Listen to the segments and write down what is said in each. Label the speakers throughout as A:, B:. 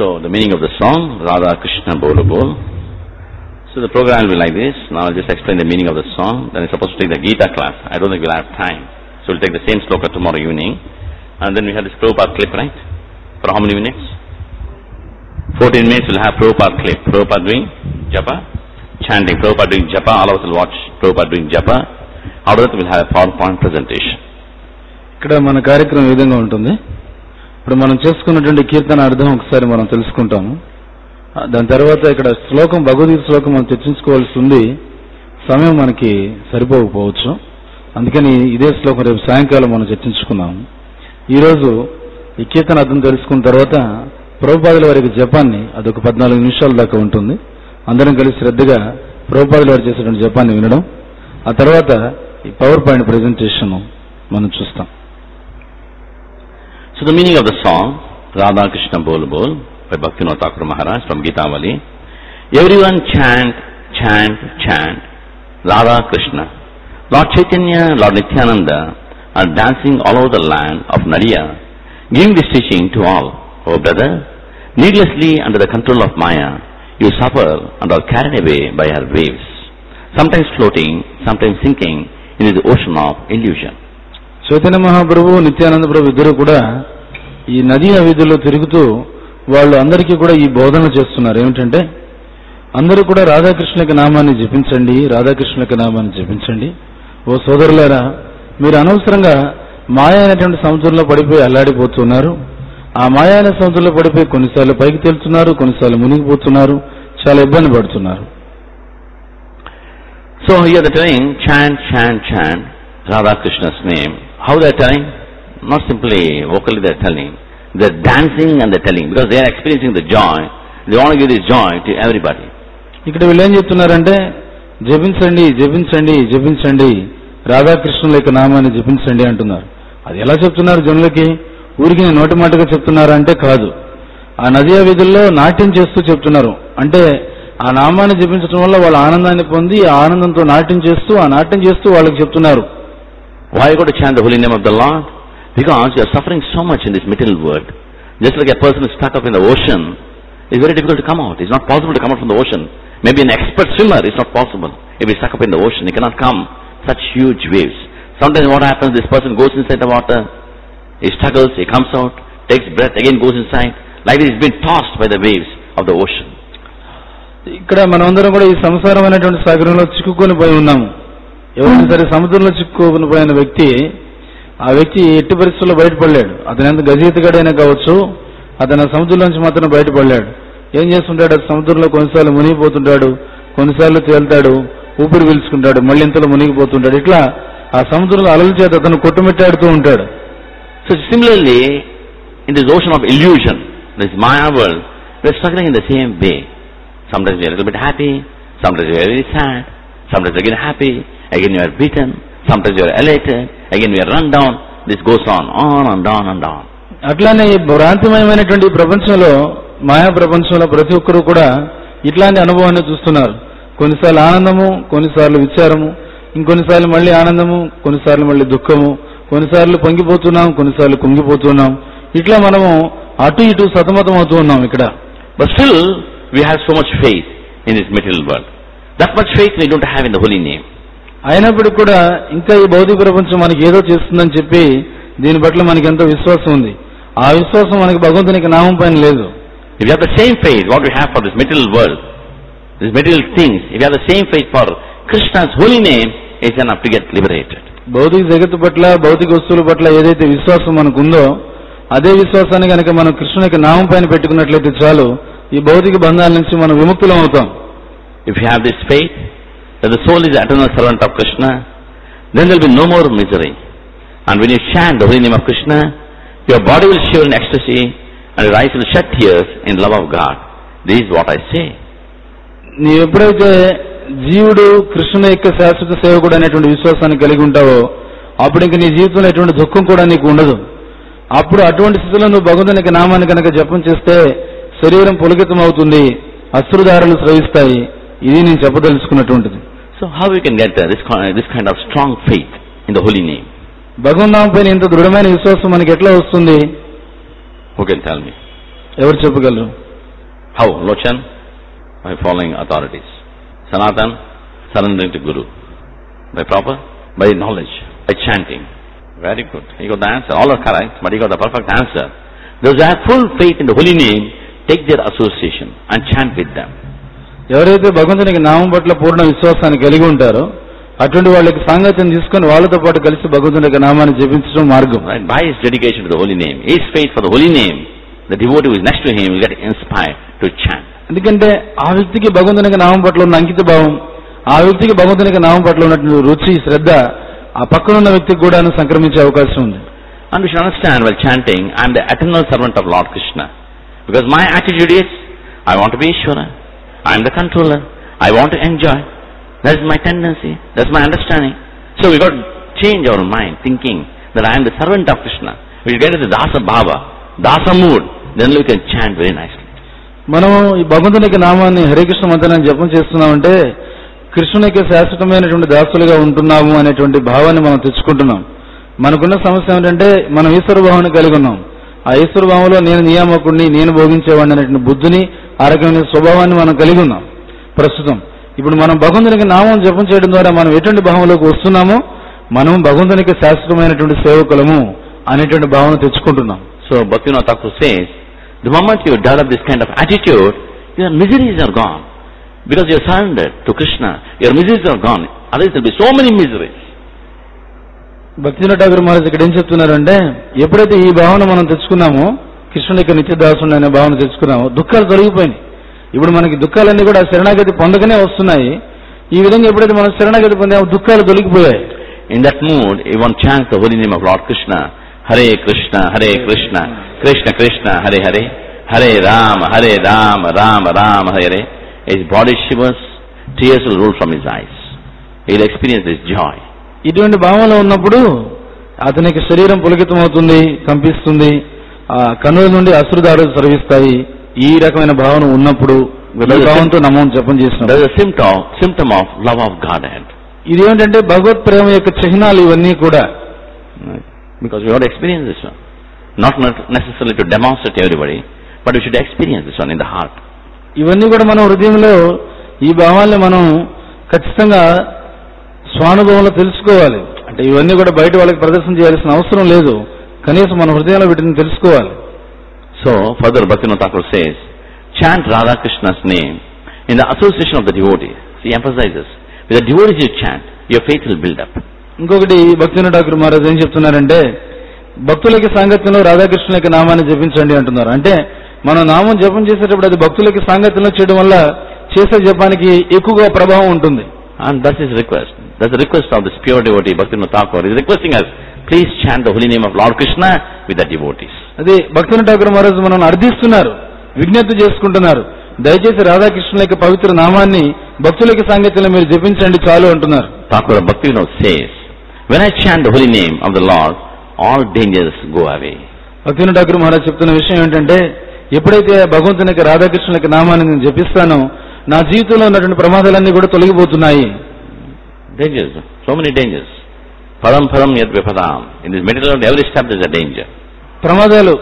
A: So the meaning of the song, Radha Krishna Bolo Bol. So the program will be like this. Now I'll just explain the meaning of the song. Then I'm supposed to take the Gita class. I don't think we'll have time. So we'll take the same sloka tomorrow evening. And then we have this Prabhupada clip, right? For how many minutes? 14 minutes we'll have Prabhupada clip. Prabhupada doing japa, chanting. Prabhupada doing japa. All of us will watch Prabhupada doing japa. Out of that we'll have a PowerPoint presentation.
B: ఇక్కడ మన కార్యక్రమం ఈ విధంగా ఉంటుంది ఇప్పుడు మనం చేసుకున్నటువంటి కీర్తన అర్థం ఒకసారి మనం తెలుసుకుంటాము ఆ, దాని తర్వాత ఇక్కడ శ్లోకం భగవద్గీత శ్లోకం మనం చర్చించుకోవాల్సి ఉంది సమయం మనకి సరిపోకపోవచ్చు అందుకని ఇదే శ్లోకం రేపు సాయంకాలం మనం చర్చించుకున్నాము ఈరోజు ఈ కీర్తన అర్థం తెలుసుకున్న తర్వాత ప్రభుపాదుల వారికి జపాన్ని అదొక పద్నాలుగు నిమిషాల దాకా ఉంటుంది అందరం కలిసి శ్రద్ధగా ప్రభుపాదుల వారు చేసేటువంటి జపాన్ని వినడం ఆ తర్వాత ఈ పవర్ పాయింట్ ప్రెజెంటేషన్ మనం చూస్తాం
A: So the meaning of the song, Radha Krishna Bol Bol, by Bhaktivinoda Thakur Maharaj from Gitavali. Everyone chant, chant, chant, Radha Krishna. Lord Chaitanya, Lord Nityananda are dancing all over the land of Nadia, giving this teaching to all. Oh brother, needlessly under the control of Maya, you suffer and are carried away by her waves, sometimes floating, sometimes sinking in the ocean of illusion.
B: Chaitanya మహాప్రభు నిత్యానంద ప్రభు ఇద్దరు కూడా ఈ నదీ వీధుల్లో తిరుగుతూ వాళ్ళు అందరికీ కూడా ఈ బోధన చేస్తున్నారు ఏమిటంటే అందరూ కూడా రాధాకృష్ణులకి నామాన్ని జపించండి రాధాకృష్ణులకి నామాన్ని జపించండి ఓ సోదరులారా మీరు అనవసరంగా మాయ అనేటువంటి సముద్రంలో పడిపోయి అల్లాడిపోతున్నారు ఆ మాయ అనే సముద్రంలో పడిపోయి కొన్నిసార్లు పైకి తేలుతున్నారు కొన్నిసార్లు మునిగిపోతున్నారు చాలా ఇబ్బంది పడుతున్నారు
A: So here they're telling, chant, chant, chant, Radha Krishna's name. How they're telling? Not simply vocally they're telling. They're dancing and they're telling because they are experiencing the joy. They want to give this joy to everybody.
B: ఇక్కడ వీళ్ళు ఏం చెప్తున్నారంటే జపించండి జపించండి జపించండి రాధాకృష్ణుల యొక్క నామాన్ని జపించండి అంటున్నారు అది ఎలా చెప్తున్నారు జనులకి ఊరికి నోటి మాటగా చెప్తున్నారా అంటే కాదు ఆ నదియా వీధుల్లో నాట్యం చేస్తూ చెప్తున్నారు అంటే ఆ నామాన్ని జపించడం వల్ల వాళ్ళ ఆనందాన్ని పొంది ఆ ఆనందంతో నాట్యం చేస్తూ ఆ నాట్యం చేస్తూ వాళ్ళకి చెప్తున్నారు
A: Why you got to chant the holy name of the Lord? Because you are suffering so much in this material world. Just like a person is stuck up in the ocean, it's very difficult to come out. It's not possible to come out from the ocean. Maybe an expert swimmer, it's not possible. If he's stuck up in the ocean, he cannot come. Such huge waves. Sometimes what happens, this person goes inside the water, he struggles, he comes out, takes breath, again goes inside. Like this, he's been tossed by the waves of the ocean.
B: ఇక్కడ మనమందరం కూడా ఈ సంసారమైనటువంటి సాగరంలో చిక్కుకొని పోయి ఉన్నాము ఎవరైనా సరే సముద్రంలో చిక్కుకొని పోయిన వ్యక్తి ఆ వ్యక్తి ఎట్టి పరిస్థితుల్లో బయటపడలేడు అతను ఎంత గజీతగాడైనా కావచ్చు అతను ఆ సముద్రంలోంచి మాత్రం బయటపడలేడు ఏం చేస్తుంటాడు ఆ సముద్రంలో కొన్నిసార్లు మునిగిపోతుంటాడు కొన్నిసార్లు తేలుతాడు ఊపిరి పీల్చుకుంటాడు మళ్ళీ ఇంతలో మునిగిపోతుంటాడు ఇట్లా ఆ సముద్రంలో అలల చేత అతను కొట్టుమిట్టాడుతూ ఉంటాడు
A: So similarly, in this ocean of illusion, this Maya world, we're struggling in the same way. Sometimes we are a little bit happy, sometimes we are very sad, sometimes again happy, again you are beaten, sometimes you are elated, again we are run down. This goes on, on and on and on.
B: అట్లానే ఈ భ్రాంతిమయమైనటువంటి ఈ ప్రపంచంలో మాయా ప్రపంచంలో ప్రతి ఒక్కరూ కూడా ఇట్లాంటి అనుభవాన్ని చూస్తున్నారు కొన్నిసార్లు ఆనందము కొన్నిసార్లు విచారము ఇంకొన్నిసార్లు మళ్ళీ ఆనందము కొన్నిసార్లు మళ్ళీ దుఃఖము కొన్నిసార్లు పొంగిపోతున్నాం కొన్నిసార్లు కుంగిపోతున్నాం ఇట్లా మనము అటు ఇటు సతమతం అవుతూ ఉన్నాం ఇక్కడ
A: But still, we have so much faith in this material world. That much faith we don't have in the holy name.
B: అయినప్పటికీ కూడా ఇంకా ఈ భౌతిక ప్రపంచం మనకి ఏదో చేస్తుందని చెప్పి దీని పట్ల మనకి ఎంతో విశ్వాసం ఉంది ఆ విశ్వాసం మనకి భగవంతునికి నామం పైన లేదు
A: If you have the same faith, what we have for this material world, these material things, if you have the same faith for Krishna's holy name, it's enough to get liberated.
B: భౌతిక జగత్తు పట్ల భౌతిక వస్తువుల పట్ల ఏదైతే విశ్వాసం మనకుందో అదే విశ్వాసాన్ని కనుక మనం కృష్ణునికి నామం పైన పెట్టుకున్నట్లయితే చాలు ఈ భౌతిక బంధాల నుంచి మనం విముక్తులం అవుతాం
A: If you have this faith that the soul is the eternal servant of Krishna, then there will be no more misery. And when you chant the holy name of Krishna, your body will shiver in ecstasy and your eyes will shed tears in love of God. This is what I say.
B: నీవు ఎప్పుడైతే జీవుడు కృష్ణుని యొక్క శాశ్వత సేవకుడు అనేటువంటి విశ్వాసాన్ని కలిగి ఉంటావో అప్పుడు ఇంక నీ జీవితంలో ఎటువంటి దుఃఖం కూడా నీకు ఉండదు అప్పుడు అటువంటి స్థితిలో నువ్వు భగవంతునికి నామాన్ని కనుక జపం చేస్తే శరీరం పులకితం అవుతుంది అశ్రుధారలు స్రవిస్తాయి ఇది నేను చెప్పదలుచుకున్నటువంటిది
A: So how we can get uh, this, kind- this kind of strong faith in the holy name?
B: భగవంతనామం పైన ఇంత దృఢమైన విశ్వాసం మనకి ఎట్లా వస్తుంది
A: Who can tell me?
B: ఎవరు చెప్పగలరు
A: How? Lochan? By following authorities. Sanatan? Surrendering to Guru. By proper? By knowledge. By chanting. Very good. He got the answer. All are correct, but he got the perfect answer. Those who have full faith in the holy name, take their association and chant with them.
B: ఎవరైతే భగవంతునికి నామం పట్ల పూర్ణ విశ్వాసాన్ని కలిగి ఉంటారో అటువంటి వాళ్ళకి సాంగత్యం తీసుకొని వాళ్ళతో పాటు కలిసి భగవంతుని యొక్క నామాన్ని జపించడం మార్గం
A: Right? By his dedication to the holy name, his faith for the holy name, the devotee who is next to him will get inspired to chant.
B: ఎందుకంటే ఆ వ్యక్తికి భగవంతునికి నామం పట్ల ఉన్న అంకిత భావం ఆ వ్యక్తికి భగవంతునికి నామం పట్ల ఉన్నటువంటి రుచి శ్రద్ధ ఆ పక్కన ఉన్న వ్యక్తికి కూడా సంక్రమించే అవకాశం ఉంది
A: And we should understand while chanting, I am the eternal servant of Lord Krishna. Because my attitude is, I want to be Ishvara. I am the controller. I want to enjoy. That's my tendency. That's my understanding. So we got to change our mind, thinking that I am the servant of Krishna. We get into Dasa Bhava, Dasa mood, then we can chant very nicely.
B: మనం ఈ భగవంతుని యొక్క నామాన్ని హరికృష్ణ మంత్రాన్ని జపం చేస్తున్నామంటే కృష్ణునికి శాశ్వతమైనటువంటి దాసులుగా ఉంటున్నాము అనేటువంటి భావాన్ని మనం తెచ్చుకుంటున్నాం మనకున్న సమస్య ఏమిటంటే మనం ఈశ్వర భావాన్ని కలిగి ఉన్నాం ఆ ఈశ్వర భావంలో నేను నియామకుడిని నేను భోగించేవాడిని అనేటువంటి బుద్ధిని ఆ రకమైన స్వభావాన్ని మనం కలిగి ఉన్నాం ప్రస్తుతం ఇప్పుడు మనం భగవంతునికి నామం జపం చేయడం ద్వారా మనం ఎటువంటి భావంలోకి వస్తున్నామో మనం భగవంతునికి శాశ్వతమైనటువంటి సేవకులము అనేటువంటి భావన తెచ్చుకుంటున్నాం
A: So Bhaktivinoda Thakur says, the moment you develop this kind of attitude, your miseries are gone. Because you are surrendered to Krishna, your miseries are gone. Otherwise there will be so many miseries.
B: భక్తిన Tagore Maharaj ఇక్కడ ఏం చెప్తున్నారంటే ఎప్పుడైతే ఈ భావన మనం తెచ్చుకున్నామో కృష్ణుడి యొక్క నిత్యదాసుని అనే భావన తెచ్చుకున్నామో దుఃఖాలు తొలగిపోయినాయి ఇప్పుడు మనకి దుఃఖాలన్నీ కూడా శరణాగతి పొందకనే వస్తున్నాయి ఈ విధంగా ఎప్పుడైతే మనం శరణాగతి పొందామో దుఃఖాలు తొలగిపోయాయి
A: In that mood, you want to chant the holy name of Lord Krishna. Hare Krishna, Hare Krishna, Krishna Krishna, Hare Hare, Hare Rama, Hare Rama, Rama Rama, Hare Hare. His body shivers, tears will roll from his eyes. He will experience this joy.
B: ఇటువంటి భావంలో ఉన్నప్పుడు అతనికి శరీరం పులకితమవుతుంది కంపిస్తుంది ఆ కన్నుల నుండి అశ్రుదారులు స్రవిస్తాయి ఈ రకమైన భావన ఉన్నప్పుడు ఈ భావంతో నమోదు జపం చేస్తున్నాం
A: There is a symptom, symptom of love of Godhead.
B: ఇది ఏంటంటే భగవత్ ప్రేమ యొక్క చిహ్నాలు ఇవన్నీ కూడా
A: Right? Because we ought to experience this one. Not not necessarily to demonstrate to everybody, but we should experience this one in the heart.
B: ఇవన్నీ కూడా మన హృదయంలో ఈ భావాల్ని మనం ఖచ్చితంగా స్వానుభవంలో తెలుసుకోవాలి అంటే ఇవన్నీ కూడా బయట వాళ్ళకి ప్రదర్శన చేయాల్సిన అవసరం లేదు కనీసం మన హృదయంలో వీటిని తెలుసుకోవాలి
A: So, further Bhaktivinoda Thakur says, chant Radha Krishna's name in the association of the devotees. He emphasizes, with the devotees you chant, your faith will build up.
B: ఇంకొకటి భక్తిన ఠాకూర్ మహారాజ్ ఏం చెప్తున్నారంటే భక్తులకి సాంగత్యంలో రాధాకృష్ణుల యొక్క నామాన్ని జపించండి అంటున్నారు అంటే మనం నామం జపం చేసేటప్పుడు అది భక్తులకి సాంగత్యంలో చేయడం వల్ల చేసే జపానికి ఎక్కువగా ప్రభావం ఉంటుంది
A: And that's his request. That's the request of this pure devotee, Bhaktivinoda Thakur. He's requesting us, please chant the holy name of Lord Krishna with the devotees.
B: అది భక్తిన ఠాకూర్ మహారాజ్ మనల్ని అర్థిస్తున్నారు విజ్ఞప్తి చేసుకుంటున్నారు దయచేసి రాధాకృష్ణుల యొక్క పవిత్ర నామాన్ని భక్తులకి సాంగత్యంలో మీరు జపించండి చాలు అంటున్నారు
A: Thakur Bhaktivinoda says, when I chant the holy name of the Lord, all dangers go away.
B: భక్తిన Thakur Maharaj చెప్తున్న విషయం ఏంటంటే ఎప్పుడైతే భగవంతుని యొక్క రాధాకృష్ణుల యొక్క నామాన్ని నేను జపిస్తానో నా జీవితంలో ఉన్నటువంటి ప్రమాదాలన్నీ కూడా తొలగిపోతున్నాయి
A: Dangers, so many dangers. Param param yad vipadam. In this material world, every step there is a danger.
B: ప్రమాదాలు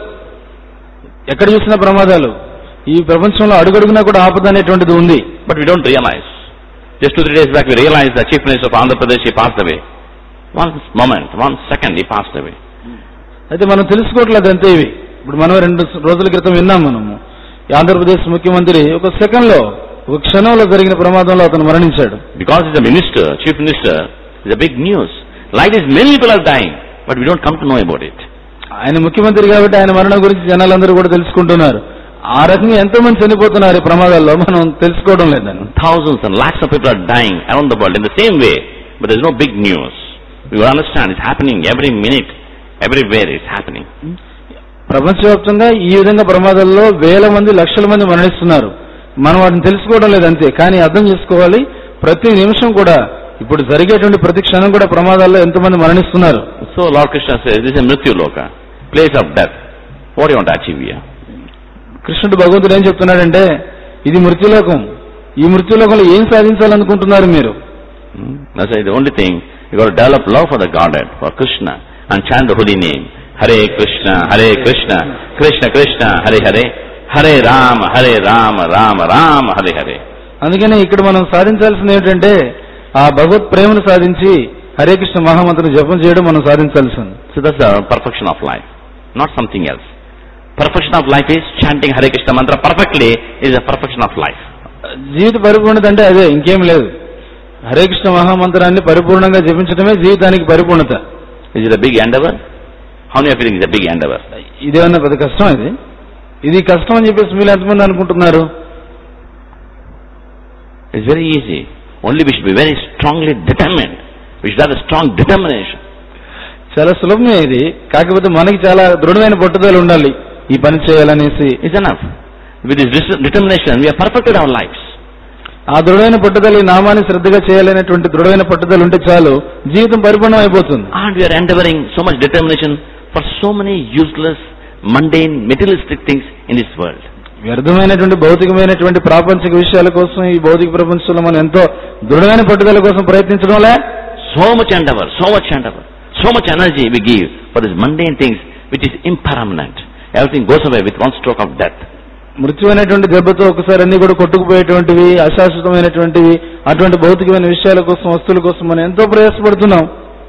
B: ఎక్కడ చూసినా ప్రమాదాలు ఈ ప్రపంచంలో అడుగడుగునా కూడా ఆపద అనేటువంటిది ఉంది
A: But we don't realize. Just two, three days back, we realized the chief minister of Andhra Pradesh, he passed away. One moment, one second, he passed away.
B: అయితే మనం తెలుసుకోవట్లేదు అంతే ఇవి ఇప్పుడు మనం రెండు రోజుల క్రితం విన్నాం మనము ఈ ఆంధ్రప్రదేశ్ ముఖ్యమంత్రి ఒక సెకండ్ లో ఒక క్షణంలో జరిగిన ప్రమాదంలో అతను మరణించాడు
A: Because he's a minister, chief minister, it's a big news. Like this, many people are dying, but we don't come to know about it.
B: ఆయన ముఖ్యమంత్రి కాబట్టి ఆయన మరణం గురించి జనాలందరూ కూడా తెలుసుకుంటున్నారు ఆ రకంగా ఎంతో మంది చనిపోతున్నారు ఈ ప్రమాదాల్లో మనం తెలుసుకోవడం లేదని
A: Thousands and lakhs of people are dying around the world in the same way, but there's no big news. We will understand it's happening every minute, everywhere it's happening.
B: ప్రపంచవ్యాప్తంగా ఈ విధంగా ప్రమాదాల్లో వేల మంది లక్షల మంది మరణిస్తున్నారు మనం వాటిని తెలుసుకోవడం లేదు అంతే కానీ అర్థం చేసుకోవాలి ప్రతి నిమిషం కూడా ఇప్పుడు జరిగేటువంటి ప్రతి క్షణం కూడా ప్రమాదాల్లో ఎంతమంది మరణిస్తున్నారు
A: So Lord Krishna says, this is a Mrityu Loka, place of death. What do you want to achieve here?
B: కృష్ణుడు భగవంతుడు ఏం చెప్తున్నాడంటే ఇది మృత్యులోకం ఈ మృత్యులోకంలో ఏం సాధించాలనుకుంటున్నారు మీరు
A: Hmm? That's why the only thing, you got to develop love for the Godhead, for Krishna, and chant the holy name. Hare Krishna, Hare Krishna, Krishna Krishna, Hare Hare, Hare Rama, Hare Rama, Rama Rama, Hare Hare.
B: అందుకనే ఇక్కడ మనం సాధించాల్సింది ఏంటంటే ఆ భగవత్ ప్రేమను సాధించి హరే కృష్ణ మహామంత్రం జపం చేయడం మనం సాధించాల్సింది
A: So that's the perfection of life, not something else. Perfection of life is chanting Hare Krishna mantra perfectly is the perfection of life.
B: జీవిత పరిపూర్ణత అంటే అదే ఇంకేం లేదు హరే కృష్ణ మహామంత్రాన్ని పరిపూర్ణంగా జపించడమే జీవితానికి పరిపూర్ణత
A: Is it a big endeavor? How many of you think it's a big endeavor?
B: ఇదేమన్నా పెద్ద కష్టం ఇది ఇది కష్టం అని చెప్పేసి మీరు ఎంతమంది అనుకుంటున్నారు
A: It's very easy. Only we should be very strongly determined. We should have a strong determination.
B: చాలా సులభమే ఇది కాకపోతే మనకి చాలా దృఢమైన పట్టుదల ఉండాలి ఈ పని చేయాలనేసి
A: It's enough. With this dis- determination, we have perfected our lives.
B: ఆ దృఢమైన పట్టుదల ఈ నామాన్ని శ్రద్ధగా చేయాలనేటువంటి దృఢమైన పట్టుదల ఉంటే చాలు జీవితం పరిపూర్ణం అయిపోతుంది
A: And we are endeavoring so much determination for so many useless, mundane, materialistic things in this world.
B: వ్యర్థమైనటువంటి భౌతికమైనటువంటి ప్రాపంచిక విషయాల కోసం ఈ భౌతిక ప్రపంచంలో మనం ఎంతో దృఢమైన పట్టుదల కోసం ప్రయత్నించడంలే
A: So much endeavor, so much endeavor, so much energy we give for these mundane things which is impermanent. Everything goes away with one stroke of death.
B: మృత్యువైనటువంటి దెబ్బతో ఒకసారి అన్ని కూడా కొట్టుకుపోయేటువంటివి అశాశ్వతమైనటువంటివి అటువంటి భౌతికమైన విషయాల కోసం వస్తువుల కోసం మనం ఎంతో ప్రయాసపడుతున్నాం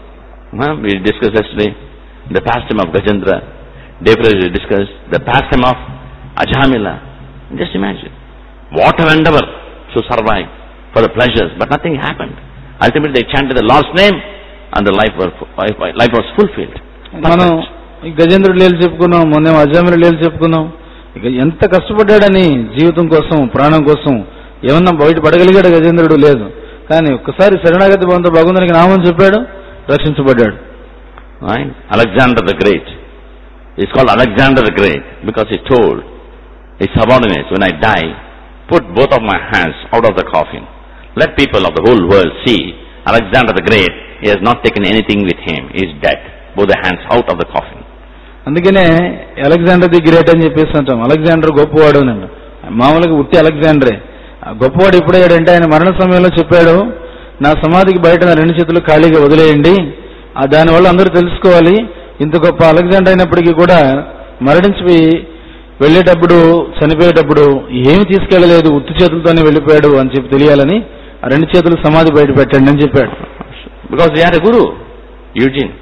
A: Huh? We discussed yesterday the pastime of Gajendra. Day before we discussed the pastime of Ajamila. Just imagine. What an endeavor to survive for the pleasures, but nothing happened. Ultimately they chanted the Lord's name and the life was, life was fulfilled.
B: మనం
A: Perfect.
B: ఈ గజేంద్రుడు లేలు చెప్పుకున్నాం మొన్న అజామిరి లేలు చెప్పుకున్నాం ఇక ఎంత కష్టపడ్డాడని జీవితం కోసం ప్రాణం కోసం ఏమన్నా బయట పడగలిగాడు గజేంద్రుడు లేదు కానీ ఒక్కసారి శరణాగతి బంధు భగవంతునికి నామం చెప్పాడు రక్షించబడ్డాడు
A: Right? Alexander the Great. He's called Alexander the Great because he told his subordinates, when I die, put both of my hands out of the coffin. Let people of the whole world see Alexander the Great. He has not taken anything with him. He is dead. Both the hands out of the coffin.
B: అందుకనే Alexander the great అని చెప్పేసి అంటాం Alexander గొప్పవాడు అని అంటాం. మామూలుగా ఉట్టి అలెగ్జాండరే ఆ గొప్పవాడు ఎప్పుడయ్యాడంటే ఆయన మరణ సమయంలో చెప్పాడు నా సమాధికి బయట నా రెండు చేతులు ఖాళీగా వదిలేయండి ఆ దానివల్ల అందరూ తెలుసుకోవాలి ఇంత గొప్ప అలెగ్జాండర్ అయినప్పటికీ కూడా మరణించిపోయి వెళ్ళేటప్పుడు చనిపోయేటప్పుడు ఏమి తీసుకెళ్లలేదు ఉత్తి చేతులతోనే వెళ్ళిపోయాడు అని చెప్పి తెలియాలని ఆ రెండు చేతులు సమాధి బయట పెట్టండి అని చెప్పాడు
A: Because he had a guru, Eugene.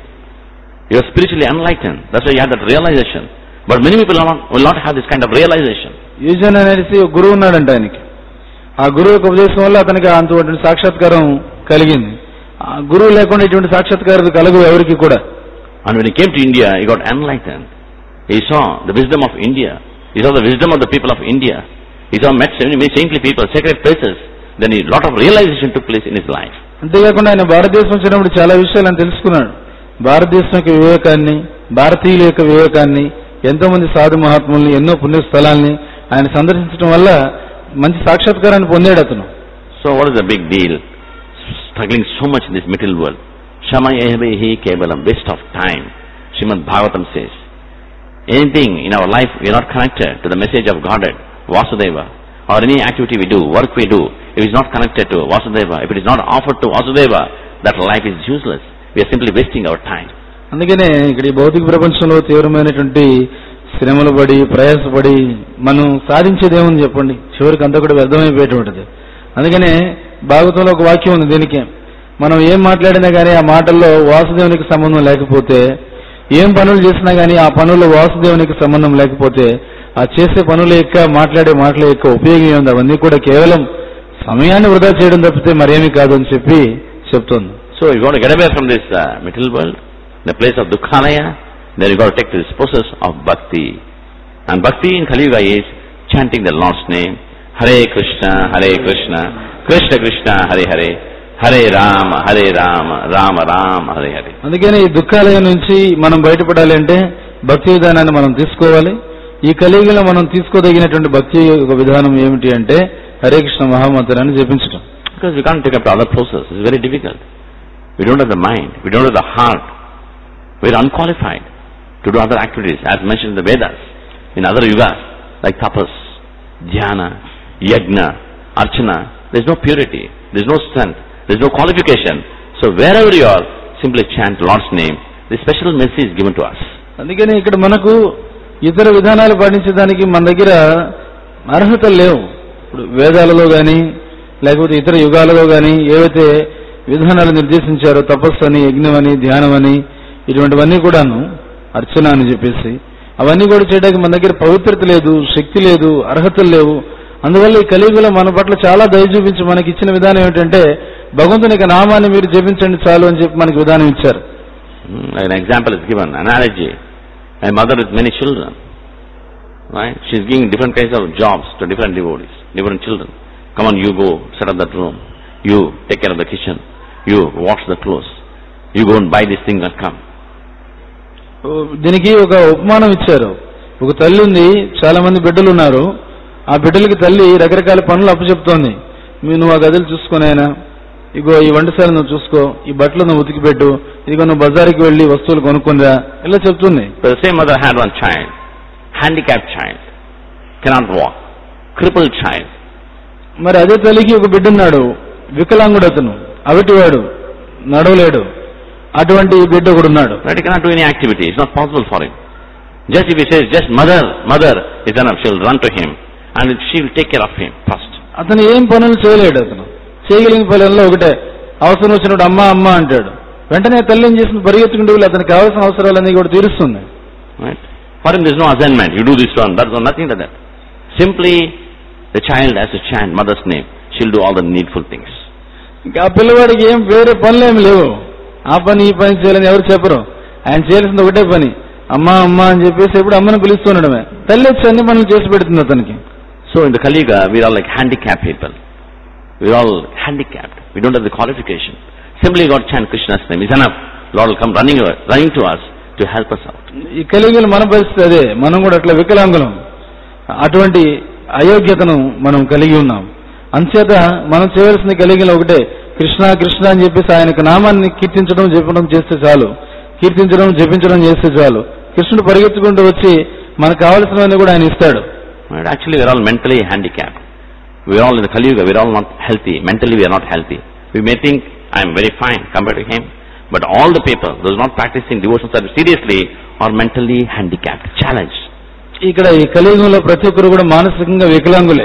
A: He was spiritually enlightened. That's why he had that realization. But many people will not, will not have this kind of realization.
B: యూజన్ అనేసి ఒక గురువు ఉన్నాడంట ఆయనకి ఆ గురువు యొక్క ఉపదేశం వల్ల అతనికి అంతటువంటి సాక్షాత్కారం కలిగింది ఆ గురువు లేకుండా ఇటువంటి సాక్షాత్కారాలు కలగవు ఎవరికి కూడా
A: And when he came to India, he got enlightened. He saw the wisdom of India. He saw the wisdom of the people of India. He saw met many, many saintly people, sacred places. Then a lot of realization took place in his life.
B: అంతేకాకుండా ఆయన భారతదేశం వచ్చినప్పుడు చాలా విషయాలు ఆయన తెలుసుకున్నాడు భారతదేశం యొక్క వివేకాన్ని భారతీయుల యొక్క వివేకాన్ని ఎంతో మంది సాధు మహాత్ముల్ని ఎన్నో పుణ్య స్థలాల్ని ఆయన సందర్శించడం వల్ల మంచి సాక్షాత్కారాన్ని పొందాడు అతను
A: So what is the big deal? Struggling so much in this material world. Shamayehi kevalam, waste of time. Srimad Bhagavatam says. Anything in our life we are not connected to the message of Godhead, Vasudeva, or any activity we do, work we do, if it is not connected to Vasudeva, if it is not offered to Vasudeva, that life is useless. We are simply wasting our time.
B: అందుకనే ఇక్కడ ఈ భౌతిక ప్రపంచంలో తీవ్రమైనటువంటి శ్రమలు పడి ప్రయాసపడి మనం సాధించేది ఏముంది చెప్పండి చివరికి అంతా కూడా వ్యర్థమైపోయేటువంటిది అందుకనే భాగవతంలో ఒక వాక్యం ఉంది దీనికి మనం ఏం మాట్లాడినా కానీ ఆ మాటల్లో వాసుదేవునికి సంబంధం లేకపోతే ఏం పనులు చేసినా కానీ ఆ పనుల్లో వాసుదేవునికి సంబంధం లేకపోతే ఆ చేసే పనుల యొక్క మాట్లాడే మాటల యొక్క ఉపయోగం ఉంది అవన్నీ కూడా కేవలం సమయాన్ని వృధా చేయడం తప్పితే మరేమీ కాదు అని చెప్పి చెప్తుంది
A: So you want to get away from this uh, material world, the place of Dukhanaya, then you got to take this process of bhakti. And bhakti in Kali Yuga is chanting the Lord's name, Hare Krishna, Hare Krishna, Krishna Krishna, Hare Hare, Hare Rama, Hare Rama, Rama Rama, Hare Hare.
B: అందుకని ఈ దుఃఖాలయం నుంచి మనం బయటపడాలి అంటే భక్తి విధానాన్ని మనం తీసుకోవాలి ఈ కలియుగంలో మనం తీసుకోదగినటువంటి భక్తి యొక్క విధానం ఏమిటి అంటే Hare Krishna మహామంత్రాన్ని జపించడం
A: Because we can't take up the other process. It's very difficult. We don't have the mind. We don't have the heart. We're unqualified to do other activities as mentioned in the Vedas, in other yugas, like tapas, dhyana, yajna, archana. There's no purity. There's no strength. There's no qualification. So wherever you are, simply chant Lord's name. This special mercy is given to us.
B: అందుకని ఇక్కడ మనకు ఇతర విధానాలు పాటించడానికి మన దగ్గర అర్హతలు లేవు ఇప్పుడు వేదాలలో గాని లేకపోతే ఇతర యుగాలలో గాని ఏవైతే విధానాలు నిర్దేశించారో తపస్సు అని యజ్ఞం అని ధ్యానం అని ఇటువంటివన్నీ కూడాను అర్చన అని చెప్పేసి అవన్నీ కూడా చేయడానికి మన దగ్గర పవిత్రత లేదు శక్తి లేదు అర్హతలు లేవు అందువల్ల ఈ కలియుగలో మన పట్ల చాలా దయ చూపించి మనకి ఇచ్చిన విధానం ఏమిటంటే భగవంతుని యొక్క నామాన్ని మీరు జపించండి చాలు అని చెప్పి మనకి విధానం ఇచ్చారు
A: Hmm, An example is given, analogy. A mother with many children, right? She's giving different kinds of jobs to different devotees, different children. Come on, you go set up that room. You take care of the kitchen. You wash the clothes. You go and buy this thing and come.
B: దీనికి ఒక ఉపమానం ఇచ్చారు ఒక తల్లి ఉంది చాలా మంది బిడ్డలు ఉన్నారు ఆ బిడ్డలకి తల్లి రకరకాల పనులు అప్పచెప్తోంది మీ నువ్వు ఆ గదులు చూసుకుని ఆయన ఇగో ఈ వంటశాల నువ్వు చూసుకో ఈ బట్టలు నువ్వు ఉతికి పెట్టు ఇదిగో నువ్వు బజార్కి వెళ్లి వస్తువులు కొనుక్కొనిరా ఇలా చెప్తుంది
A: But the same mother had one child, handicapped child, cannot walk, crippled child.
B: మరి అదే తల్లికి ఒక బిడ్డ ఉన్నాడు వికలాంగుడు అతను అవిటివాడు నడవలేడు అటువంటి బిడ్డ ఒకడు ఉన్నాడు
A: Right? He cannot do any activity. It's not possible for him. Just if he says, just mother, mother, is enough. She'll run to him and she will take care of him first.
B: అతను ఏం పనులు చేయలేడు అతను చేయగలిగిన పనుల్లో ఒకటే అవసరం వచ్చినప్పుడు అమ్మ అమ్మ అంటాడు వెంటనే తల్లి ఏం చేసిన పరిగెత్తుకుంటూ వెళ్ళి అతనికి కావాల్సిన అవసరాలన్నీ కూడా తీరుస్తుంది
A: Right? For him, there's no assignment. You do this one, that's one, nothing like that. Simply, the child has to chant mother's name. She'll do all the needful things.
B: ఇంకా ఆ పిల్లవాడికి ఏం వేరే పనులు ఏమి లేవు ఆ పని ఈ పని చేయాలని ఎవరు చెప్పరు ఆయన చేయాల్సింది ఒకటే పని అమ్మ అమ్మ అని చెప్పేసి ఎప్పుడు అమ్మని పిలుస్తుండడమే తల్లి వచ్చి అన్ని పనులు చేసి పెడుతుంది అతనికి
A: So in the Kali Yuga, we're all like handicapped people. We're all handicapped. We don't have the qualification. Simply God chant Krishna's name is enough. Lord will come running, running to us to help us out.
B: ఈ కలిగిన మన పరిస్థితి అదే మనం కూడా అట్లా వికలాంగులం అటువంటి అయోగ్యతను మనం కలిగి ఉన్నాం అంచేత మనం చేయవలసిన కలిగిన ఒకటే కృష్ణ కృష్ణ అని చెప్పేసి ఆయనకు నామాన్ని కీర్తించడం జపించడం చేస్తే చాలు కీర్తించడం జపించడం చేస్తే చాలు కృష్ణుడు పరిగెత్తుకుంటూ వచ్చి మనకు కావలసినవన్నీ కూడా ఆయన ఇస్తాడు
A: Right? Actually, we're all mentally handicapped. We're all in the Kali Yuga, we're all not healthy. Mentally, we are not healthy. We may think, I'm very fine compared to him. But all the people, those not practicing devotional service seriously, are mentally handicapped, challenged.
B: ఇక్కడ ఈ కలియుగంలో ప్రతి ఒక్కరు కూడా మానసికంగా వికలాంగులే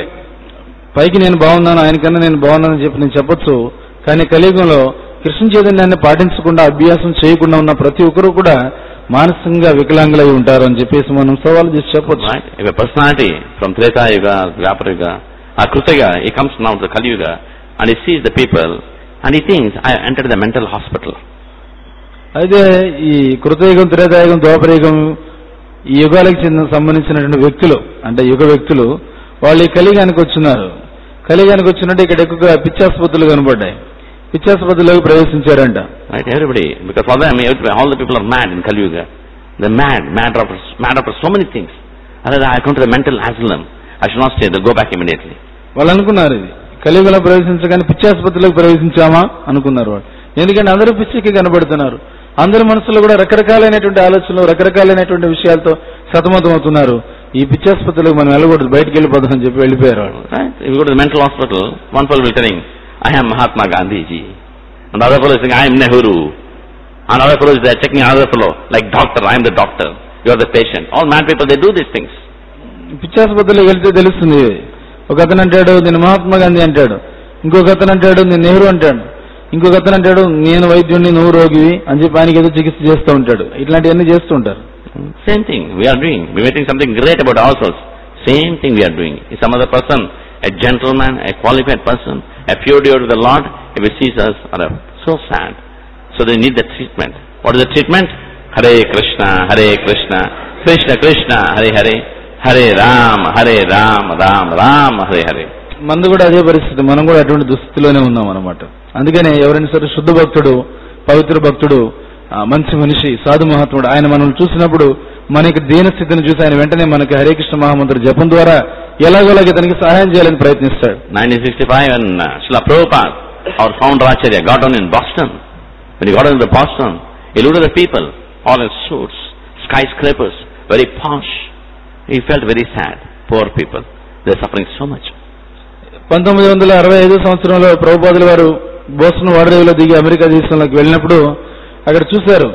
B: పైకి నేను బాగున్నాను ఆయనకన్నా నేను బాగున్నానని చెప్పి నేను చెప్పొచ్చు కానీ కలియుగంలో కృష్ణ చైతన్యాన్ని పాటించకుండా అభ్యాసం చేయకుండా ఉన్న ప్రతి ఒక్కరు కూడా మానసికంగా వికలాంగులై ఉంటారు అని చెప్పేసి మనం సవాల్ చేసి చెప్పొచ్చు
A: Right? If a personality from Treta Yuga, Dwapara Yuga, or Kruta Yuga, he comes now to the Kali Yuga, and he sees the people, and he thinks, I entered the mental hospital.
B: అయితే ఈ కృతయుగం త్రేతాయుగం ద్వాపరయుగం ఈ యుగాలకు చెందిన సంబంధించినటువంటి వ్యక్తులు అంటే యుగ వ్యక్తులు వాళ్ళు ఈ కలిగానికి వచ్చినారు కలిగానికి వచ్చినట్టు ఇక్కడ ఎక్కువగా పిచ్చాసుపత్రులు కనబడ్డాయి పిచ్చాసుపత్రులకు ప్రవేశించారంట
A: Right? Everybody, because for them, everybody, all the people are mad in Kali Yuga. They're mad, mad after, mad after so many things. Other I come to the mental asylum. I should not stay, they'll go back immediately.
B: వాళ్ళు అనుకున్నారు ఇది కలియుగంలో ప్రవేశించగానే పిచ్చాసుపత్రులకు ప్రవేశించామా అనుకున్నారు వాళ్ళు ఎందుకంటే అందరూ పిచ్చికి కనబడుతున్నారు అందరి మనసులో కూడా రకరకాలైనటువంటి ఆలోచనలు రకరకాలైనటువంటి విషయాలతో సతమతం అవుతున్నారు ఈ పిచ్చాసుపత్రులకు మనం వెళ్ళకూడదు బయటికి వెళ్ళిపోదాం అని చెప్పి వెళ్ళిపోయారు వాళ్ళు
A: Right? If you go to the mental hospital, one fellow will be telling, I am Mahatma Gandhi ji. And the other fellow is saying, I am Nehru. And other fellow is there checking another fellow, like doctor, I am the doctor. You are the patient. All mad people, they do these things.
B: పిచ్చాసుపత్రిలోకి వెళ్తే తెలుస్తుంది ఒక అతను అంటాడు నేను మహాత్మా గాంధీ అంటాడు ఇంకొక అతను అంటాడు నేను నెహ్రూ అంటాడు ఇంకొక అతను అంటాడు నేను వైద్యుడిని నువ్వు రోగివి అని చెప్పి ఆయనకి ఏదో చికిత్స చేస్తూ ఉంటాడు ఇట్లాంటివన్నీ చేస్తూ ఉంటారు
A: Same thing we are doing. We are making something great about ourselves. Same thing we are doing. If some other person, a gentleman, a qualified person, a pure devotee to the Lord, if he sees us, are so sad. So they need the treatment. What is the treatment? Hare Krishna, Hare Krishna, Krishna Krishna, Hare Hare, Hare Ram, Hare Ram, Ram Ram, Hare Hare.
B: మనది కూడా అదే పరిస్థితి మనం కూడా అటువంటి దుస్థితిలోనే ఉన్నాం అనమాట అందుకనే ఎవరైనా సరే శుద్ధ భక్తుడు పవిత్ర భక్తుడు ఆ, మంచి మనిషి సాధు మహాత్ముడు ఆయన మనల్ని చూసినప్పుడు మనకి దీన స్థితిని చూసి ఆయన వెంటనే మనకి హరే కృష్ణ మహామంత్ర జపం ద్వారా ఎలాగోలాగ ఇతనికి సహాయం చేయాలని ప్రయత్నిస్తాడు
A: 1965 when uh, Srila Prabhupada, our founder Acharya, got down in Boston. When he got down to Boston, he looked at the people, all in suits, skyscrapers, very posh. He felt very sad. Poor people. They're suffering so much.
B: పంతొమ్మిది వందల అరవై ఐదో సంవత్సరంలో ప్రభుపాదుల వారు Boston వాడరేవులో దిగి America దేశంలోకి వెళ్ళినప్పుడు అక్కడ చూశారు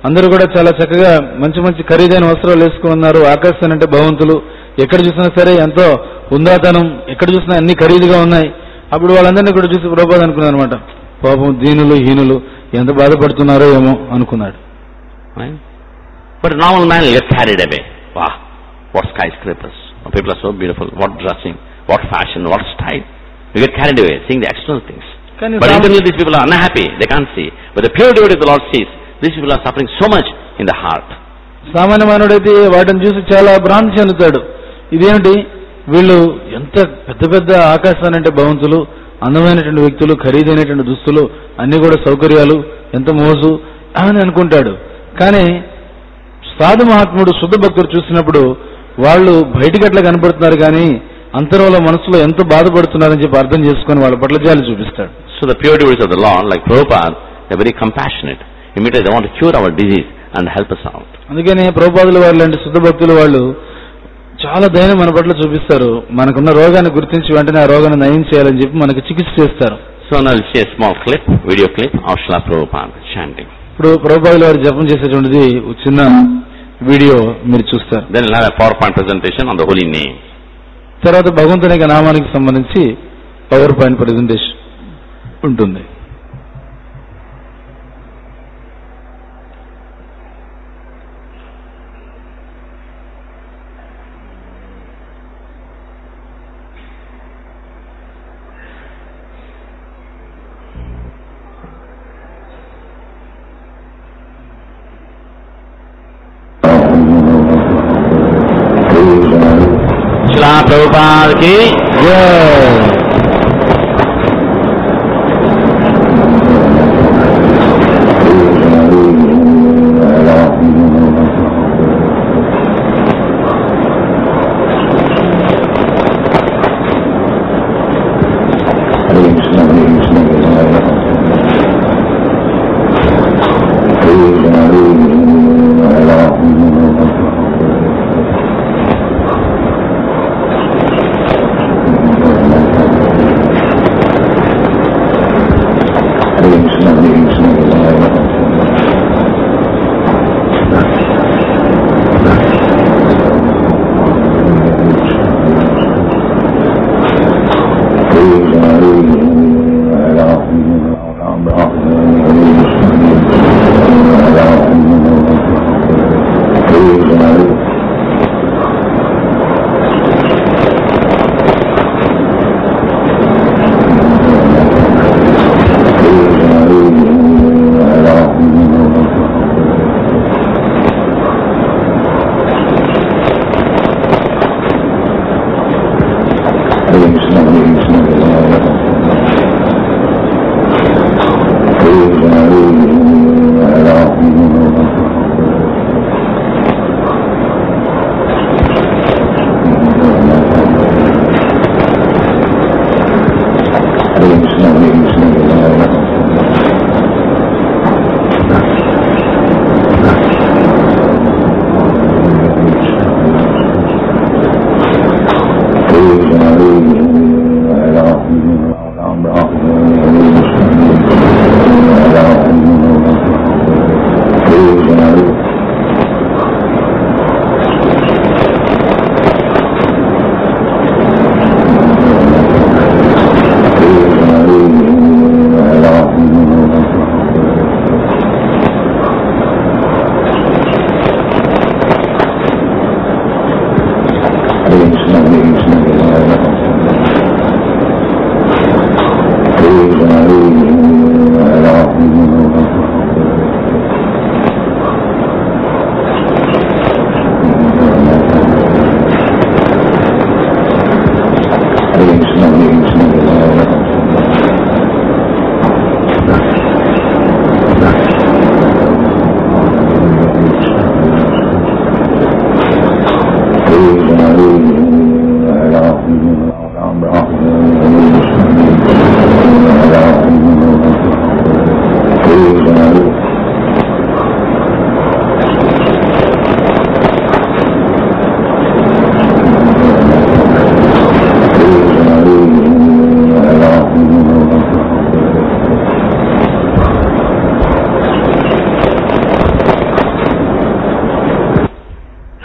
B: అందరూ కూడా చాలా చక్కగా మంచి మంచి ఖరీదైన వస్త్రాలు వేసుకున్నారు ఆకాశం అంటే భగవంతులు ఎక్కడ చూసినా సరే ఎంతో ఉందాతనం ఎక్కడ చూసినా అన్ని ఖరీదుగా ఉన్నాయి అప్పుడు వాళ్ళందరినీ కూడా చూసి ప్రభుపాద అనుకున్నాను అనమాట పాపం దీనులు హీనులు ఎంత బాధపడుతున్నారో ఏమో అనుకున్నాడు
A: Right? But a normal man will get carried away. Wow, what skyscrapers. Oh, people are so beautiful. What dressing, what fashion, what style. You get carried away seeing the external things.
B: కానీ
A: But
B: సామ-
A: internally these people are unhappy. They can't see. But the pure devotee of the Lord sees. These people are suffering so much in the heart.
B: సామాన్య మానవుడైతే వాటిని చూసి చాలా భ్రాంతి చెందుతాడు ఇదేమిటి వీళ్ళు ఎంత పెద్ద పెద్ద ఆకాశాన్ని అంటే భవంతులు అందమైనటువంటి వ్యక్తులు ఖరీదైనటువంటి దుస్తులు అన్ని కూడా సౌకర్యాలు ఎంత మోజు అని అనుకుంటాడు కానీ సాధు మహాత్ముడు శుద్ధ భక్తుడు చూసినప్పుడు వాళ్ళు బయటికి అట్లా కనపడుతున్నారు కానీ అంతరంలో మనసులో ఎంత బాధపడుతున్నారని చెప్పి అర్థం చేసుకొని వాళ్ళ పట్ల జాలి చూపిస్తాడు
A: So the pure devotees of the Lord, like Prabhupada, they're very compassionate. Immediately they want to cure our disease and help us out.
B: అందుకని ప్రభుపాదుల వారు లాంటి శుద్ధ భక్తులు వాళ్ళు చాలా దయని మన పట్ల చూపిస్తారు మనకున్న రోగాన్ని గుర్తించి వెంటనే ఆ రోగాన్ని నయం చేయాలని చెప్పి మనకు చికిత్స చేస్తారు
A: So now we'll see a small clip, video clip of Srila Prabhupada chanting.
B: ఇప్పుడు ప్రభుపాదుల వారు జపం చేసేటువంటిది ఒక చిన్న వీడియో మీరు చూస్తారు
A: Then we'll have a PowerPoint presentation on the holy name.
B: తర్వాత భగవంతుని యొక్క నామానికి సంబంధించి పవర్ పాయింట్ ప్రజెంటేషన్ ఉంటుంది
A: Srila Prabhupada ki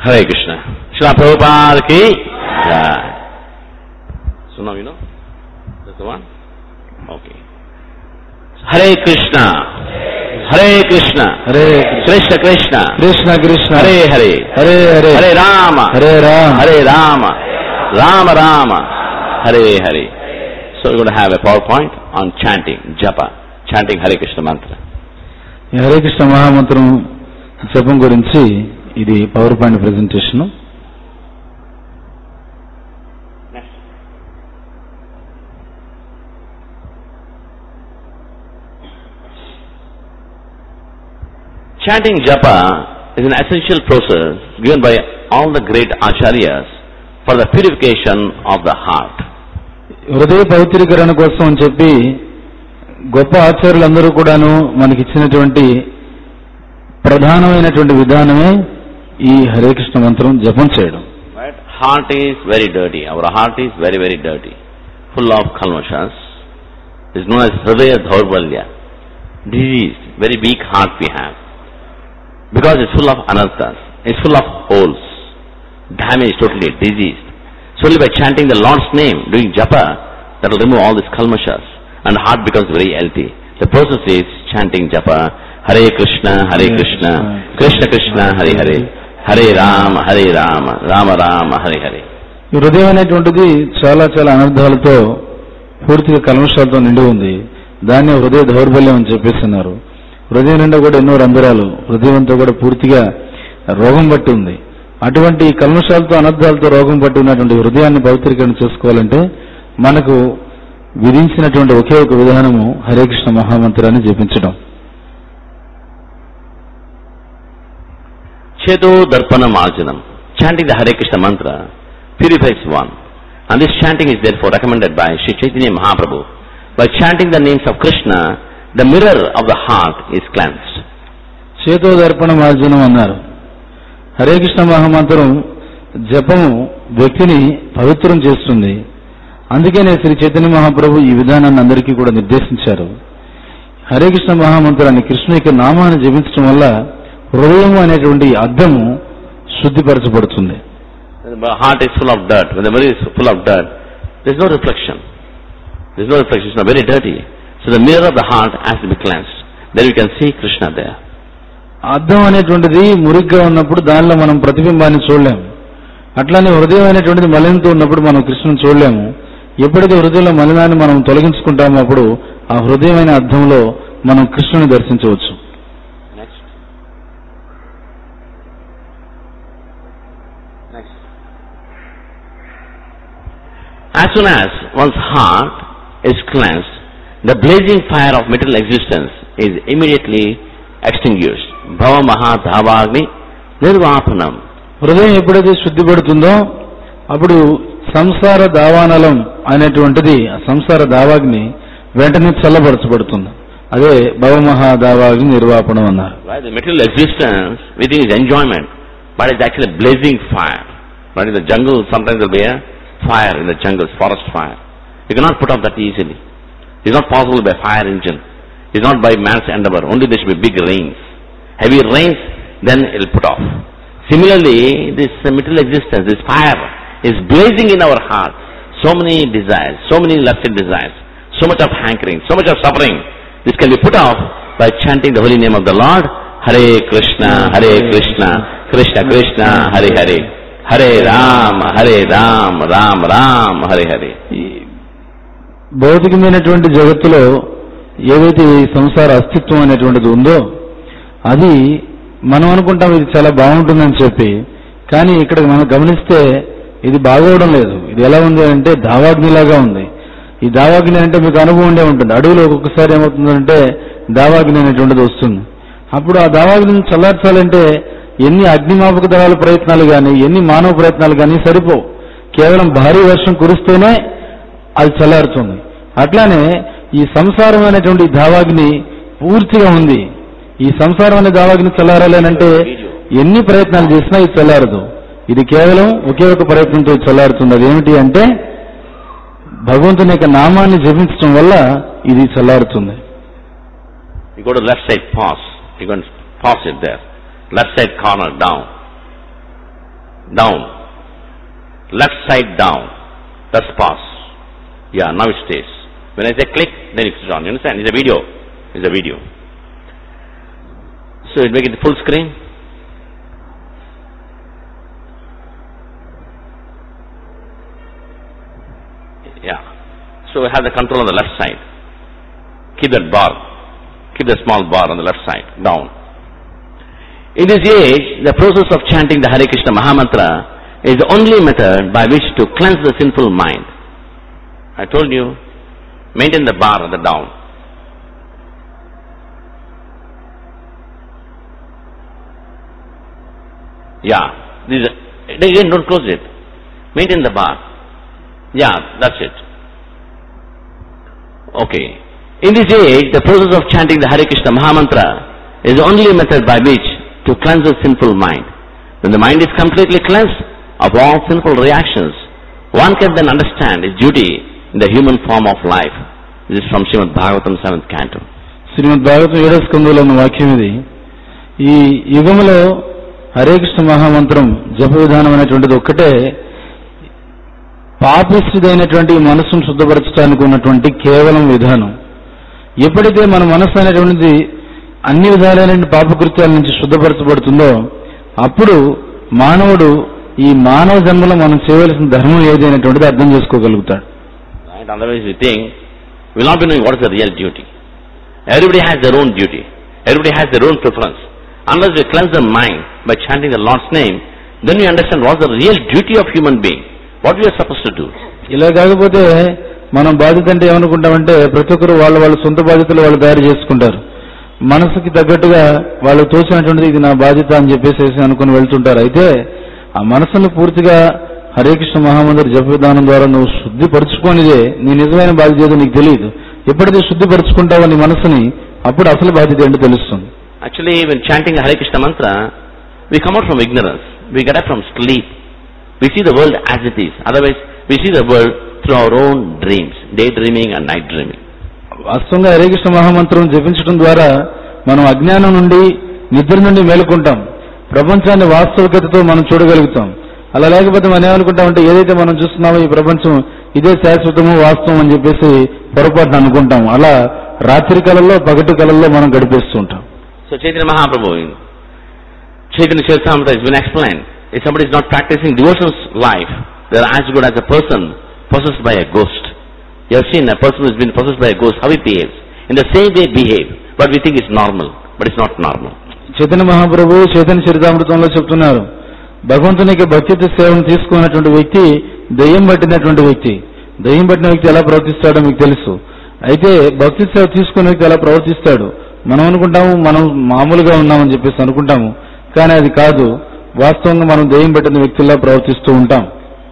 A: Hare Krishna. Srila Prabhupada ki jai. So now you know? That's the one? Okay. Hare Krishna. Hare Krishna.
B: Hare
A: Krishna Krishna.
B: Krishna Krishna
A: Hare Hare.
B: Hare Hare
A: Hare Rama.
B: Hare Ram
A: Hare Rama. Rama Rama. Hare Hare. So we're going to have a PowerPoint on chanting, japa, chanting Hare Krishna mantra.
B: ఈ హరే కృష్ణ మహామంత్రం జపం గురించి ఇది power point presentation
A: Chanting japa is an essential process given by all the great acharyas for the purification of the heart.
B: హృదయ పవిత్రీకరణ కోసం అని చెప్పి గొప్ప ఆచార్యులందరూ కూడాను మనకిచ్చినటువంటి ప్రధానమైనటువంటి విధానమే ఈ హరే కృష్ణ మంత్రం జపం చేయడం
A: Right? Heart is very dirty. Our heart is very, very dirty. Full of kalmashas. It's known as Hridaya Dhaurbalya. Disease. Very weak heart we have. Because it's full of anarthas. It's full of holes. Damaged totally, diseased. So only by chanting the Lord's name, doing japa, that will remove all these kalmashas. And the heart becomes very healthy. The process is chanting japa, Hare Krishna, Hare Krishna, Krishna Krishna, Hare Hare, Hare Rama, Hare Rama, Rama Rama, Hare Hare.
B: ఈ హృదయం అనేటువంటిది చాలా చాలా అనర్థాలతో పూర్తిగా కల్మషాలతో నిండి ఉంది దాన్ని హృదయ దౌర్బల్యం అని చెప్పేస్తున్నారు హృదయం నిండా కూడా ఎన్నో రంధ్రాలు హృదయం అంతా కూడా పూర్తిగా రోగం పట్టి ఉంది అటువంటి కల్మషాలతో అనర్థాలతో రోగం పట్టి ఉన్నటువంటి హృదయాన్ని పవిత్రీకరణ చేసుకోవాలంటే మనకు విధించినటువంటి ఒకే ఒక విధానము Hare Krishna మహామంత్రాన్ని జపించడం
A: Cheto Darpana Marjanam. Chanting the Hare Krishna mantra purifies one. And this chanting is therefore recommended by Sri Chaitanya Mahaprabhu. By chanting the names of Krishna, the mirror of the heart is cleansed.
B: చేతో దర్పణ మార్జనం అన్నారు హరే కృష్ణ మహామంత్రం జపము వ్యక్తిని పవిత్రం చేస్తుంది అందుకనే శ్రీ చైతన్య మహాప్రభు ఈ విధానాన్ని అందరికీ కూడా నిర్దేశించారు హరే కృష్ణ మహామంత్రాన్ని కృష్ణ యొక్క నామాన్ని జపించడం వల్ల హృదయం అనేటువంటి అద్దము శుద్ధిపరచబడుతుంది
A: When the heart is full of dirt, when the mirror is full of dirt, there is no reflection. There is no reflection, it's not very dirty. So the mirror of the heart has to be cleansed. Then we can see Krishna there.
B: అద్దం అనేటువంటిది మురిగ్గా ఉన్నప్పుడు దానిలో మనం ప్రతిబింబాన్ని చూడలేము అట్లానే హృదయం అనేటువంటిది మలినంతో ఉన్నప్పుడు మనం కృష్ణుని చూడలేము ఎప్పుడైతే హృదయంలో మలినాన్ని మనం తొలగించుకుంటామో అప్పుడు ఆ హృదయమైన అర్థంలో మనం కృష్ణుని దర్శించవచ్చు
A: Next. Next. As soon as one's heart is cleansed, the blazing fire of material existence is immediately extinguished. Bhava Maha Dhavagni Nirvapanam.
B: హృదయం ఎప్పుడైతే శుద్ధిపడుతుందో అప్పుడు సంసార దావానలం అనేటువంటిది ఆ సంసార దావాగ్ని వెంటనే చల్లబరచబడుతుంది అదే భవమహా దావాగ్ని నిర్వాపణం అన్నారు
A: Right? The material existence we think is enjoyment, but it's actually blazing fire. Right? In the jungle, sometimes there'll be a fire in the jungles, forest fire. You cannot put off that easily. It's not possible by fire engine. It's not by man's endeavor. Only there should be big rains. Heavy rains, then it'll put off. Similarly, this uh, material existence, this fire, is blazing in our heart. So many desires, so many lusted desires, so much of hankering, so much of suffering. This can be put off by chanting the holy name of the Lord. Hare Krishna, Hare Krishna, Krishna Krishna, Hare Hare. Hare Ram, Hare Ram, Ram Ram, Hare Hare.
B: ఈ భౌతికమైనటువంటి జగత్తులో ఏదైతే ఈ సంసార అస్తిత్వం అనేటువంటిది ఉందో అది మనం అనుకుంటాం ఇది చాలా బాగుంటుందని చెప్పి కానీ ఇక్కడ మనం గమనిస్తే ఇది బాగోవడం లేదు ఇది ఎలా ఉంది అంటే దావాగ్నిలాగా ఉంది ఈ దావాగ్ని అంటే మీకు అనుభవం ఉండే ఉంటుంది అడవిలో ఒక్కొక్కసారి ఏమవుతుందంటే దావాగ్ని అనేటువంటిది వస్తుంది అప్పుడు ఆ దావాగ్నిని చల్లార్చాలంటే ఎన్ని అగ్నిమాపక దళాల ప్రయత్నాలు కానీ ఎన్ని మానవ ప్రయత్నాలు కానీ సరిపోవు కేవలం భారీ వర్షం కురిస్తేనే అది చల్లారుతుంది అట్లానే ఈ సంసారం అనేటువంటి ఈ దావాగ్ని పూర్తిగా ఉంది ఈ సంసారం అనే దావాగ్ని చల్లారాలనంటే ఎన్ని ప్రయత్నాలు చేసినా ఇది చల్లారదు ఇది కేవలం ఒకే ఒక ప్రయత్నంతో ఇది చల్లారుతుంది అదేమిటి అంటే భగవంతుని యొక్క నామాన్ని జపించడం వల్ల ఇది చల్లారుతుంది
A: You go to left side pause. You can pause it there. Left side corner down. down. Left side down. That's pause. Yeah, now it stays. When I say click, then it switches on. You understand? It's a video. It's a video. So it make it full screen. Yeah. So we have the control on the left side. Keep that bar. Keep the small bar on the left side, down. In this age, the process of chanting the Hare Krishna Mahamantra is the only method by which to cleanse the sinful mind. I told you, maintain the bar on the down. Yeah, this is, again don't close it. Maintain the bar. Yeah, that's it. Okay. In this age, the process of chanting the Hare Krishna Mahamantra is the only method by which to cleanse the sinful mind. When the mind is completely cleansed of all sinful reactions, one can then understand his duty in the human form of life. This is from Srimad Bhagavatam 7th canto.
B: శ్రీమద్ భాగవతం ఏడో స్కంధంలో ఉన్న వాక్యం ఇది ఈ యుగంలో హరే కృష్ణ మహామంత్రం జప విధానం అనేటువంటిది ఒక్కటే పాపిస్తుడైనటువంటి ఈ మనస్సును శుద్ధపరచడానికి ఉన్నటువంటి కేవలం విధానం ఎప్పుడైతే మన మనస్సు అనేటువంటిది అన్ని విధాలైన పాపకృత్యాల నుంచి శుద్ధపరచబడుతుందో అప్పుడు మానవుడు ఈ మానవ జన్మలో మనం చేయవలసిన ధర్మం ఏది అనేటువంటిది అర్థం చేసుకోగలుగుతాడు
A: Right? Otherwise we think, we will not be knowing what is the real duty. Everybody has their own duty. Everybody has their own preference. Unless we cleanse the mind by chanting the Lord's name, then we understand what is the real duty of human being. What we are supposed to do.
B: ఇలా కాకపోతే మనం బాధ్యత అంటే ఏమనుకుంటామంటే ప్రతి ఒక్కరు వాళ్ళ వాళ్ళ సొంత బాధ్యతలు వాళ్ళు తయారు చేసుకుంటారు మనసుకి తగ్గట్టుగా వాళ్ళు తోచినటువంటిది ఇది నా బాధ్యత అని చెప్పేసి అనుకుని వెళ్తుంటారు అయితే ఆ మనసును పూర్తిగా హరే కృష్ణ మహామందిర జప విధానం ద్వారా నువ్వు శుద్ధిపరచుకోనిదే నీ నిజమైన బాధ్యత ఏదో నీకు తెలియదు ఎప్పుడైతే శుద్ధిపరచుకుంటావో నీ మనసుని అప్పుడు అసలు బాధ్యత ఏంటో తెలుస్తుంది
A: Actually, when chanting the Hare Krishna mantra, we come out from ignorance. We get up from sleep. We see the world as it is. Otherwise, we see the world through our own dreams, daydreaming and night dreaming.
B: వాస్తవంగా హరే కృష్ణ మహామంత్రం జపించడం ద్వారా మనం అజ్ఞానం నుండి నిద్ర నుండి మేలుకుంటాం ప్రపంచాన్ని వాస్తవికతతో మనం చూడగలుగుతాం అలా లేకపోతే మనం ఏమనుకుంటామంటే ఏదైతే మనం చూస్తున్నామో ఈ ప్రపంచం ఇదే శాశ్వతము వాస్తవం అని చెప్పేసి పొరపాటున అనుకుంటాం అలా రాత్రి కళల్లో పగటి కళల్లో మనం గడిపేస్తూ ఉంటాం
A: So Chaitanya Mahaprabhu in Chaitanya Charitamrita has been explained. If somebody is not practicing devotion's life, they are as good as a person possessed by a ghost. You have seen a person who has been possessed by a ghost, how he behaves. In the same way behave, but we think it's normal, but it's not normal.
B: Chaitanya మహాప్రభు చైతన్య చరితామృతంలో చెప్తున్నారు భగవంతునికి భక్తితో సేవను తీసుకున్నటువంటి వ్యక్తి దయ్యం పట్టినటువంటి వ్యక్తి దయ్యం పట్టిన వ్యక్తి ఎలా ప్రవర్తిస్తాడో మీకు తెలుసు అయితే భక్తి సేవ తీసుకున్న వ్యక్తి ఎలా ప్రవర్తిస్తాడు మనం అనుకుంటాము మనం మామూలుగా ఉన్నామని చెప్పేసి అనుకుంటాము కానీ అది కాదు వాస్తవంగా మనం దయ్యం పట్టిన వ్యక్తుల్లా ప్రవర్తిస్తూ ఉంటాం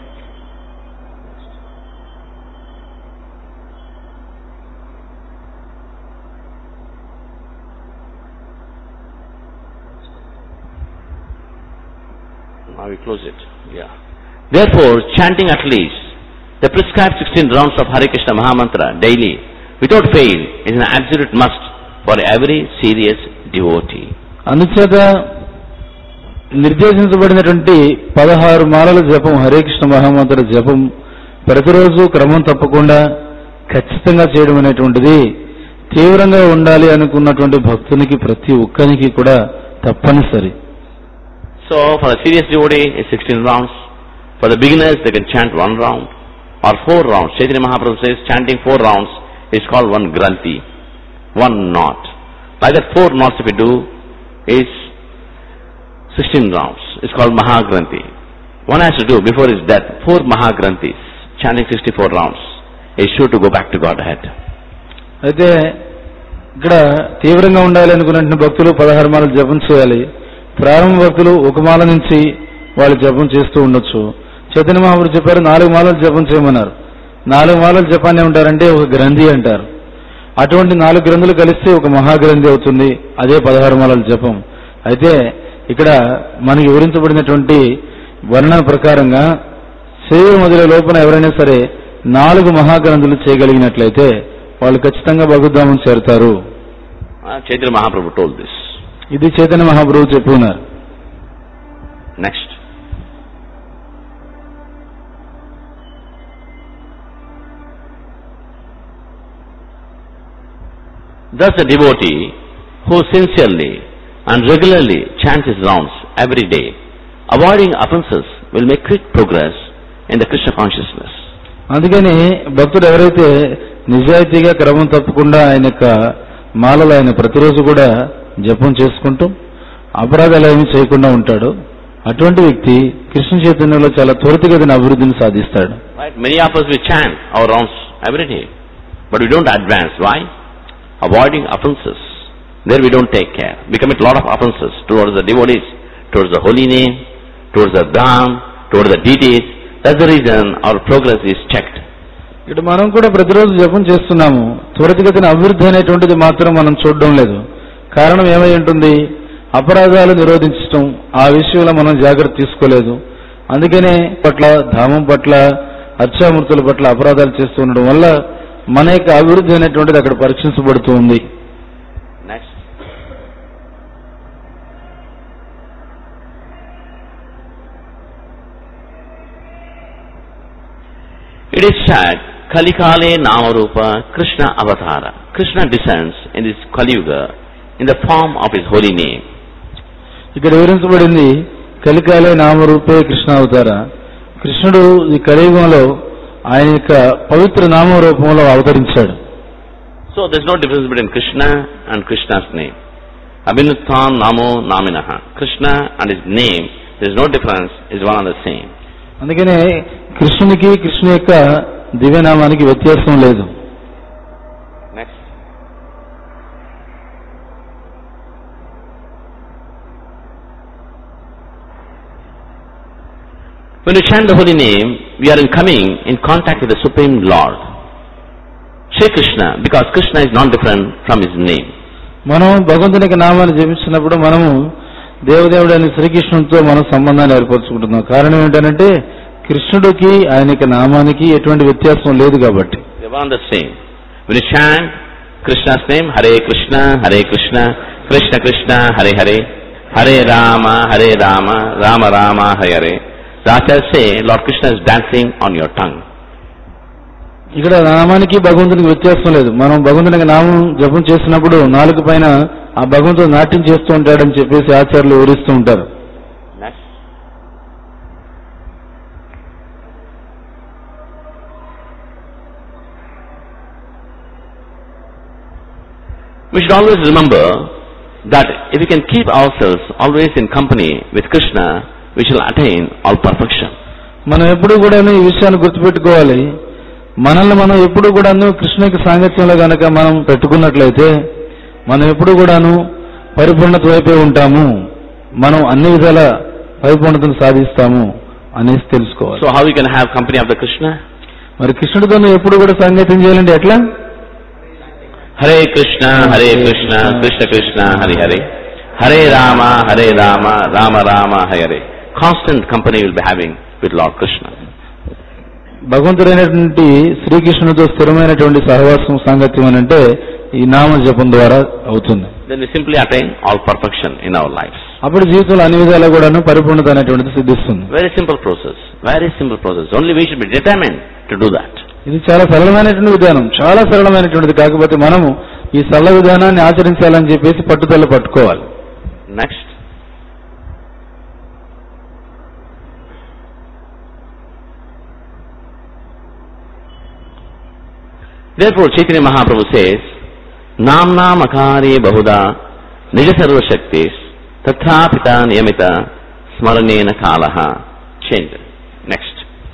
A: Now we close it. Yeah. Therefore, chanting at least the prescribed 16 rounds of Hare Krishna Mahamantra daily without fail is an absolute must for every serious devotee.
B: అందుచేత నిర్దేశించబడినటువంటి పదహారు మాలల జపం హరే కృష్ణ మహామంత్ర జపం ప్రతిరోజు క్రమం తప్పకుండా ఖచ్చితంగా చేయడం అనేటువంటిది తీవ్రంగా ఉండాలి అనుకున్నటువంటి భక్తునికి ప్రతి ఒక్కరికి కూడా తప్పనిసరి
A: So, for a serious devotee, it's 16 rounds. For the beginners, they can chant one round or four rounds. Chaitanya Mahaprabhu says chanting four rounds is called one granthi, one knot. Like that, four knots if you do is 16 rounds. It's called Mahagranthi. One has to do before his death four Mahagranthis, chanting 64 rounds. Is sure to go back to Godhead.
B: అయితే ఇక్కడ తీవ్రంగా ఉండాలి అనుకున్న భక్తులు పదహారు మాలలు జపం చేయాలి ప్రారంభ భక్తులు ఒక మాల నుంచి వాళ్ళు జపం చేస్తూ ఉండొచ్చు చైతన్య మహాపురు చెప్పారు నాలుగు మాలలు జపం చేయమన్నారు నాలుగు మాలలు జపాన్ని ఏమంటారంటే ఒక గ్రంథి అంటారు అటువంటి నాలుగు గ్రంథులు కలిస్తే ఒక మహాగ్రంథి అవుతుంది అదే పదహారు మాలల జపం అయితే ఇక్కడ మనకి వివరించబడినటువంటి వర్ణన ప్రకారంగా శరీరం మొదల లోపల ఎవరైనా సరే నాలుగు మహాగ్రంథులు చేయగలిగినట్లయితే వాళ్ళు ఖచ్చితంగా భగవద్ధామం చేరుతారు
A: Uh, Chaitanya Mahaprabhu told this.
B: ఇది చైతన్య మహాప్రభు చెప్పి ఉన్నారు
A: Next. Thus a devotee who sincerely and regularly chants his rounds every day, avoiding offenses, will make quick progress in the Krishna consciousness.
B: అందుకని భక్తుడు ఎవరైతే నిజాయితీగా క్రమం తప్పకుండా ఆయన యొక్క మాలలు ఆయన ప్రతిరోజు కూడా జపం చేసుకుంటూ అపరాధాలు ఏమి చేయకుండా ఉంటాడు అటువంటి వ్యక్తి కృష్ణ చైతన్యంలో చాలా త్వరితగతిన అభివృద్ధిని సాధిస్తాడు
A: Right? Many of us we chant our rounds every day, but we don't advance. Why? Avoiding offenses. There we don't take care. We commit a lot of offenses towards the devotees, towards the holy name, towards the dham, towards the deities. That's the reason our progress is checked.
B: ఇటు మనం కూడా ప్రతిరోజు జపం చేస్తున్నాము త్వరితగతిన అభివృద్ధి అనేటువంటిది మాత్రం మనం చూడడం లేదు కారణం ఏమై ఉంటుంది అపరాధాలు నిరోధించటం ఆ విషయంలో మనం జాగ్రత్త తీసుకోలేదు అందుకనే పట్ల ధామం పట్ల అర్చామూర్తుల పట్ల అపరాధాలు చేస్తూ ఉండడం వల్ల మన యొక్క అభివృద్ధి అనేటువంటిది అక్కడ పరీక్షించబడుతూ ఉంది
A: Next. It is said, Kalikale Namarupa Krishna Avatara. Krishna descends in this Kali Yuga in the form of his holy name.
B: ఇక్కడ వివరించబడింది కలికాలే నామరూపే కృష్ణ అవతార కృష్ణుడు ఈ కలియుగంలో ఆయన యొక్క పవిత్ర నామరూపంలో అవతరించాడు
A: So there's no difference between Krishna and Krishna's name. Abhinuttham Namo Naminaha. Krishna and his name, there's no difference, is one and the same.
B: అందుకనే కృష్ణునికి కృష్ణ యొక్క దివ్యనామానికి వ్యత్యాసం లేదు
A: Next. When we chant the holy name, we are in coming in contact with the Supreme Lord. Shri Krishna, because Krishna is not different from his name.
B: మనం భగవంతుని యొక్క నామాన్ని జపించినప్పుడు మనము దేవదేవుడు అని శ్రీకృష్ణుడితో మనం సంబంధాన్ని ఏర్పరచుకుంటున్నాం కారణం ఏంటంటే కృష్ణుడికి ఆయన యొక్క నామానికి ఎటువంటి వ్యత్యాసం లేదు కాబట్టి
A: They are all the same. When you chant Krishna's name, Hare Krishna, Hare Krishna, Krishna Krishna, Hare Hare, Hare Rama, Hare Rama, Rama Rama, Hare Hare. The Acharyas say, Lord Krishna is dancing on your tongue.
B: ఇక్కడ నామానికి భగవంతునికి వ్యత్యాసం లేదు మనం భగవంతునికి నామం జపం చేసినప్పుడు నాలుగు పైన ఆ భగవంతుడు నాట్యం చేస్తూ ఉంటాడని చెప్పేసి ఆచార్యులు వివరిస్తూ ఉంటారు
A: Next. We should always remember that if we can keep ourselves always in company with Krishna, we shall attain all perfection.
B: మనం ఎప్పుడు కూడా ఈ విషయాన్ని గుర్తుపెట్టుకోవాలి మనల్ని మనం ఎప్పుడు కూడాను కృష్ణునికి సాంగత్యంలో గనక మనం పెట్టుకున్నట్లయితే మనం ఎప్పుడు కూడాను పరిపూర్ణత వైపే ఉంటాము మనం అన్ని విధాల పరిపూర్ణతను సాధిస్తాము అనేసి తెలుసుకోవాలి
A: So how we can have company of the Krishna?
B: మరి కృష్ణుడితో నువ్వు ఎప్పుడు కూడా సాంగత్యం చేయాలంటే ఎట్లా
A: Hare Krishna, Hare Krishna, Krishna Krishna, Hare Hare. Hare Rama, Hare Rama, Rama Rama, Hare Hare. Constant company we'll be having with Lord Krishna.
B: భగవంతుడైనటువంటి శ్రీకృష్ణుడితో స్థిరమైనటువంటి సహవాసం సాంగత్యం అని అంటే ఈ నామ జపం ద్వారా అవుతుంది
A: Then we simply attain all perfection in our lives.
B: అప్పుడు జీవితంలో అన్ని విధాలా కూడాను పరిపూర్ణత అనేటువంటిది సిద్ధిస్తుంది
A: Very simple process. Very simple process. Only we should be determined to do that.
B: ఇది చాలా సరళమైనటువంటి విధానం చాలా సరళమైనటువంటిది కాకపోతే మనము ఈ సరళ విధానాన్ని ఆచరించాలని చెప్పేసి పట్టుదల పట్టుకోవాలి
A: Next. Therefore, Chaitanya Mahaprabhu says, Namna makare bahuda nija sarva shaktis tathapita niyamita smaranena kalaha. Change. it. Next.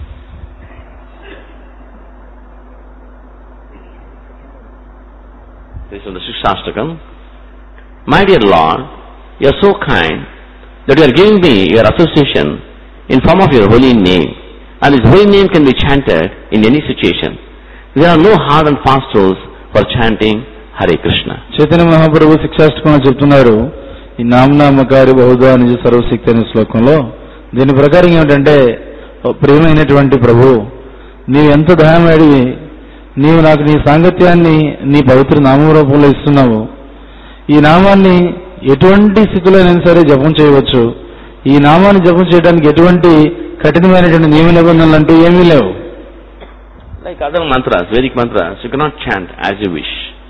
A: This is from the Shikshashtakam. My dear Lord, you are so kind that you are giving me your association in form of your holy name. And this holy name can be chanted in any situation. There are no hard and fast rules for chanting Hare Krishna.
B: Chaitanya మహాప్రభు శిక్షాష్టకంలో చెప్తున్నారు ఈ నామనామకారి బహుదా నిజ సర్వశక్తి అనే శ్లోకంలో దీని ప్రకారం ఏమిటంటే "ఓ ప్రియమైనటువంటి ప్రభు నీవు ఎంత దయామేడివి నీవు నాకు నీ సాంగత్యాన్ని నీ పవిత్ర నామం రూపంలో ఇస్తున్నావు ఈ నామాన్ని ఎటువంటి స్థితిలోనైనా సరే జపం చేయవచ్చు ఈ నామాన్ని జపం చేయడానికి ఎటువంటి కఠినమైనటువంటి నియమ నిబంధనలు అంటూ ఏమీ లేవు
A: Like other mantras, Vedic mantras, you cannot chant as you wish.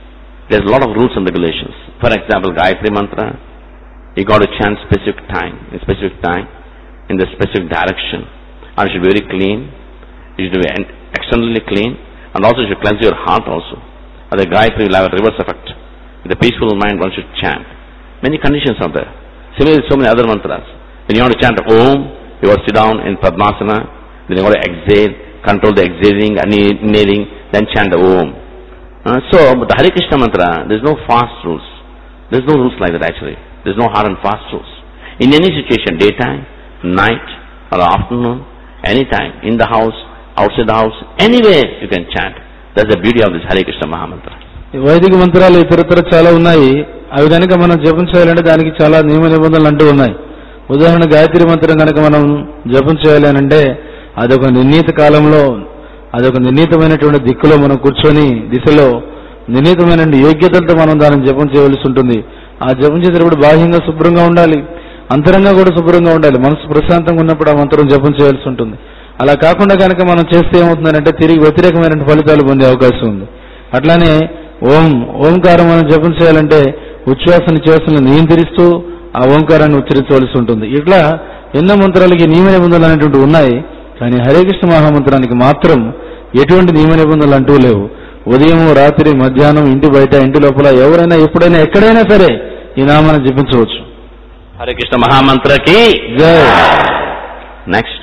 A: there's a lot of rules and regulations. For example, Gayatri Mantra, you got to chant specific time, in specific time, in the specific direction. And it should be very clean, it should be en- externally clean, and also you should cleanse your heart also. And the Gayatri will have a reverse effect. With a peaceful mind, one should chant. Many conditions are there. Similarly, so many other mantras. When you want to chant Om, you got to sit down in Padmasana, then you got to exhale, control the exhaling and inhaling, then chant the Om. Uh, so, but the Hare Krishna mantra, there's no fast rules. There's no rules like that actually. There's no hard and fast rules. In any situation, daytime, night, or afternoon, anytime, in the house, outside the house, anywhere you can chant. That's the beauty of this Hare Krishna Mahamantra.
B: ఈ వైదిక మంత్రాలు ఇతరత్ర చాలా ఉన్నాయి అవి కనుక మనం జపం చేయాలంటే దానికి చాలా నియమ నిబంధనలు అంటూ ఉన్నాయి ఉదాహరణ గాయత్రి మంత్రం కనుక మనం జపం చేయాలి అని అంటే అదొక నిర్ణీత కాలంలో అదొక నిర్ణీతమైనటువంటి దిక్కులో మనం కూర్చొని దిశలో నిర్ణీతమైన యోగ్యతలతో మనం దాన్ని జపం చేయవలసి ఉంటుంది ఆ జపం చేసేటప్పుడు బాహ్యంగా శుభ్రంగా ఉండాలి అంతరంగా కూడా శుభ్రంగా ఉండాలి మనసు ప్రశాంతంగా ఉన్నప్పుడు ఆ మంత్రం జపం చేయాల్సి ఉంటుంది అలా కాకుండా కనుక మనం చేస్తే ఏమవుతుందంటే తిరిగి వ్యతిరేకమైన ఫలితాలు పొందే అవకాశం ఉంది అట్లానే ఓం ఓంకారం మనం జపం చేయాలంటే ఉచ్ఛ్వాస నిశ్వాసను నియంత్రిస్తూ ఆ ఓంకారాన్ని ఉచ్చరించవలసి ఉంటుంది ఇట్లా ఎన్నో మంత్రాలకి నియమ నిబంధనలు అనేటువంటి ఉన్నాయి కానీ హరే కృష్ణ మహామంత్రానికి మాత్రం ఎటువంటి నియమ నిబంధనలు అంటూ లేవు ఉదయం రాత్రి మధ్యాహ్నం ఇంటి బయట ఇంటి లోపల ఎవరైనా ఎప్పుడైనా ఎక్కడైనా సరే ఈ నామాన్ని జపించవచ్చు
A: Hare Krishna Mahamantra ki
B: జై
A: Next.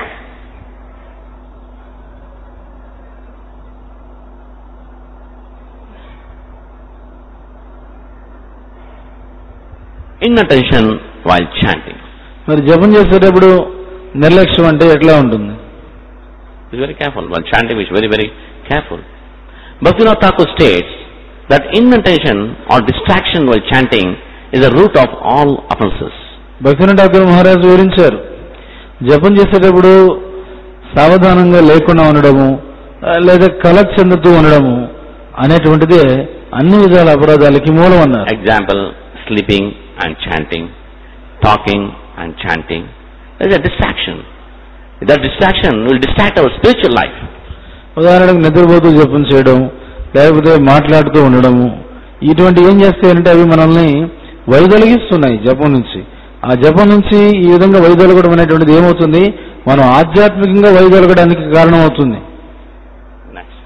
A: Inattention while chanting.
B: మరి జపం చేసేటప్పుడు నిర్లక్ష్యం అంటే ఎట్లా ఉంటుంది
A: Be very careful. While chanting, we should be very, very careful. Bhaktivinoda Thakur states that inattention or distraction while chanting is the root of all offenses.
B: భక్తిన Thakur మహారాజు వివరించారు జపం చేసేటప్పుడు సావధానంగా లేకుండా ఉండడము ఆ, లేదా కల చెందుతూ ఉండడము అనేటువంటిదే అన్ని విధాల అపరాధాలకి మూలం అన్నారు
A: Example, sleeping and chanting, talking and chanting. There is a distraction. That distraction will distract our spiritual life.
B: ఉదాహరణకు నిద్రపోతూ జపం చేయడం లేకపోతే మాట్లాడుతూ ఉండడము ఇటువంటి ఏం చేస్తాయంటే అవి మనల్ని వైదొలగిస్తున్నాయి జపం నుంచి ఆ జపం నుంచి ఈ విధంగా వైదొలగడం అనేటువంటిది ఏమవుతుంది మనం ఆధ్యాత్మికంగా వైదొలగడానికి కారణం అవుతుంది
A: Next.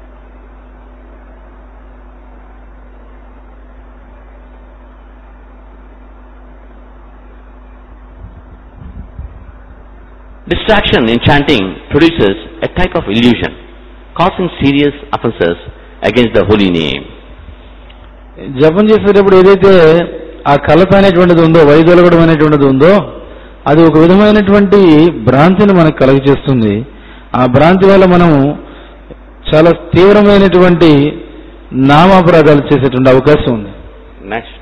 A: Distraction in chanting produces a type of illusion, causing serious offenses against the holy name.
B: జపం చేసేటప్పుడు ఏదైతే ఆ కలత అనేటువంటిది ఉందో వైదొలగడం అనేటువంటిది ఉందో అది ఒక విధమైనటువంటి భ్రాంతిని మనకు కలుగజేస్తుంది ఆ భ్రాంతి వల్ల మనం చాలా తీవ్రమైనటువంటి నామాపరాధాలు చేసేటువంటి అవకాశం ఉంది
A: Next.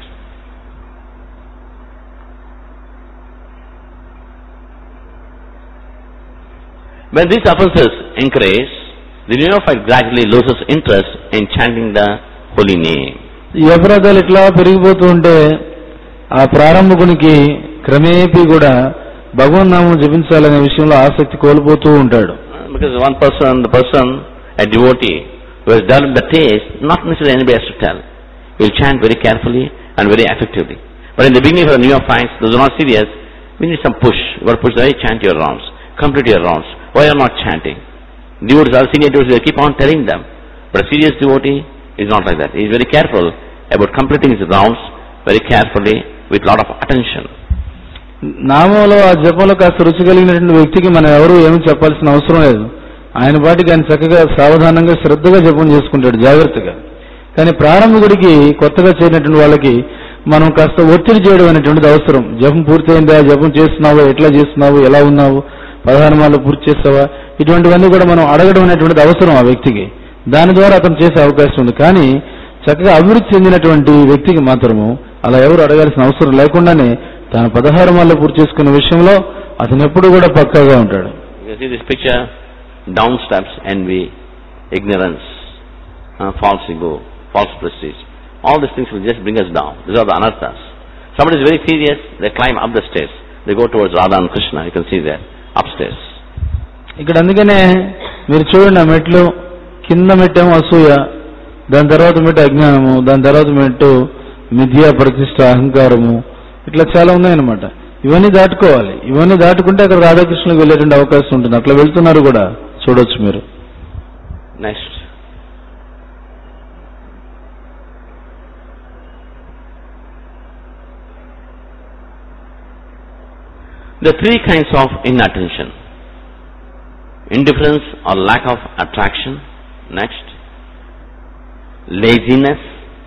A: When these offenses increase, the neophyte gradually loses interest in chanting the holy name.
B: ఈ అపరాధాలు ఇట్లా పెరిగిపోతూ ఉంటే ఆ ప్రారంభకునికి క్రమేపీ కూడా భగవన్ నామం జపించాలనే విషయంలో ఆసక్తి కోల్పోతూ ఉంటాడు
A: Because one person, the person, a devotee, who has developed the taste, not necessarily anybody has to tell. He will chant very carefully and very effectively. But in the beginning for the neophytes, those who are not serious, we need some push. You got to push, hey, chant your rounds, complete your rounds. Why are you not chanting? Devotees, all senior devotees, they keep on telling them. But a serious devotee is not like that. He is very careful about completing his rounds very carefully with lot of attention.
B: నామంలో ఆ జపంలో కాస్త రుచి కలిగినటువంటి వ్యక్తికి మనం ఎవరు ఏమి చెప్పాల్సిన అవసరం లేదు ఆయన పాటికి ఆయన చక్కగా సావధానంగా శ్రద్ధగా జపం చేసుకుంటాడు జాగ్రత్తగా కానీ ప్రారంభకుడికి కొత్తగా చేరినటువంటి వాళ్ళకి మనం కాస్త ఒత్తిడి చేయడం అనేటువంటిది అవసరం జపం పూర్తయిందా జపం చేస్తున్నావా ఎట్లా చేస్తున్నావు ఎలా ఉన్నావు పదహారు మాలు పూర్తి చేస్తావా ఇటువంటివన్నీ కూడా మనం అడగడం అనేటువంటిది అవసరం ఆ వ్యక్తికి దాని ద్వారా అతను చేసే అవకాశం ఉంది కానీ చక్కగా అభివృద్ధి చెందినటువంటి వ్యక్తికి మాత్రము అలా ఎవరు అడగాల్సిన అవసరం లేకుండానే తాను పదహారు మాలు పూర్తి చేసుకున్న విషయంలో అతను ఎప్పుడు కూడా పక్కాగా ఉంటాడు
A: You see this picture, down steps, envy, ignorance, uh, false ego, false prestige. All these things will just bring us down. These are the anarthas. Somebody is very serious, they climb up the stairs. They go towards Radha and Krishna, you can see there, upstairs.
B: ఇక్కడ అందుకనే మీరు చూడండి ఆ మెట్లు కింద మెట్టేమో అసూయ దాని తర్వాత మెట్టు అజ్ఞానము దాని తర్వాత మెట్టు మిథ్యా ప్రతిష్ట అహంకారము ఇట్లా చాలా ఉన్నాయన్నమాట ఇవన్నీ దాటుకోవాలి ఇవన్నీ దాటుకుంటే అక్కడ రాధాకృష్ణులకు వెళ్ళేటువంటి అవకాశం ఉంటుంది అట్లా వెళ్తున్నారు కూడా చూడొచ్చు మీరు
A: Next. The three kinds of inattention. Indifference or lack of attraction. Next. Laziness.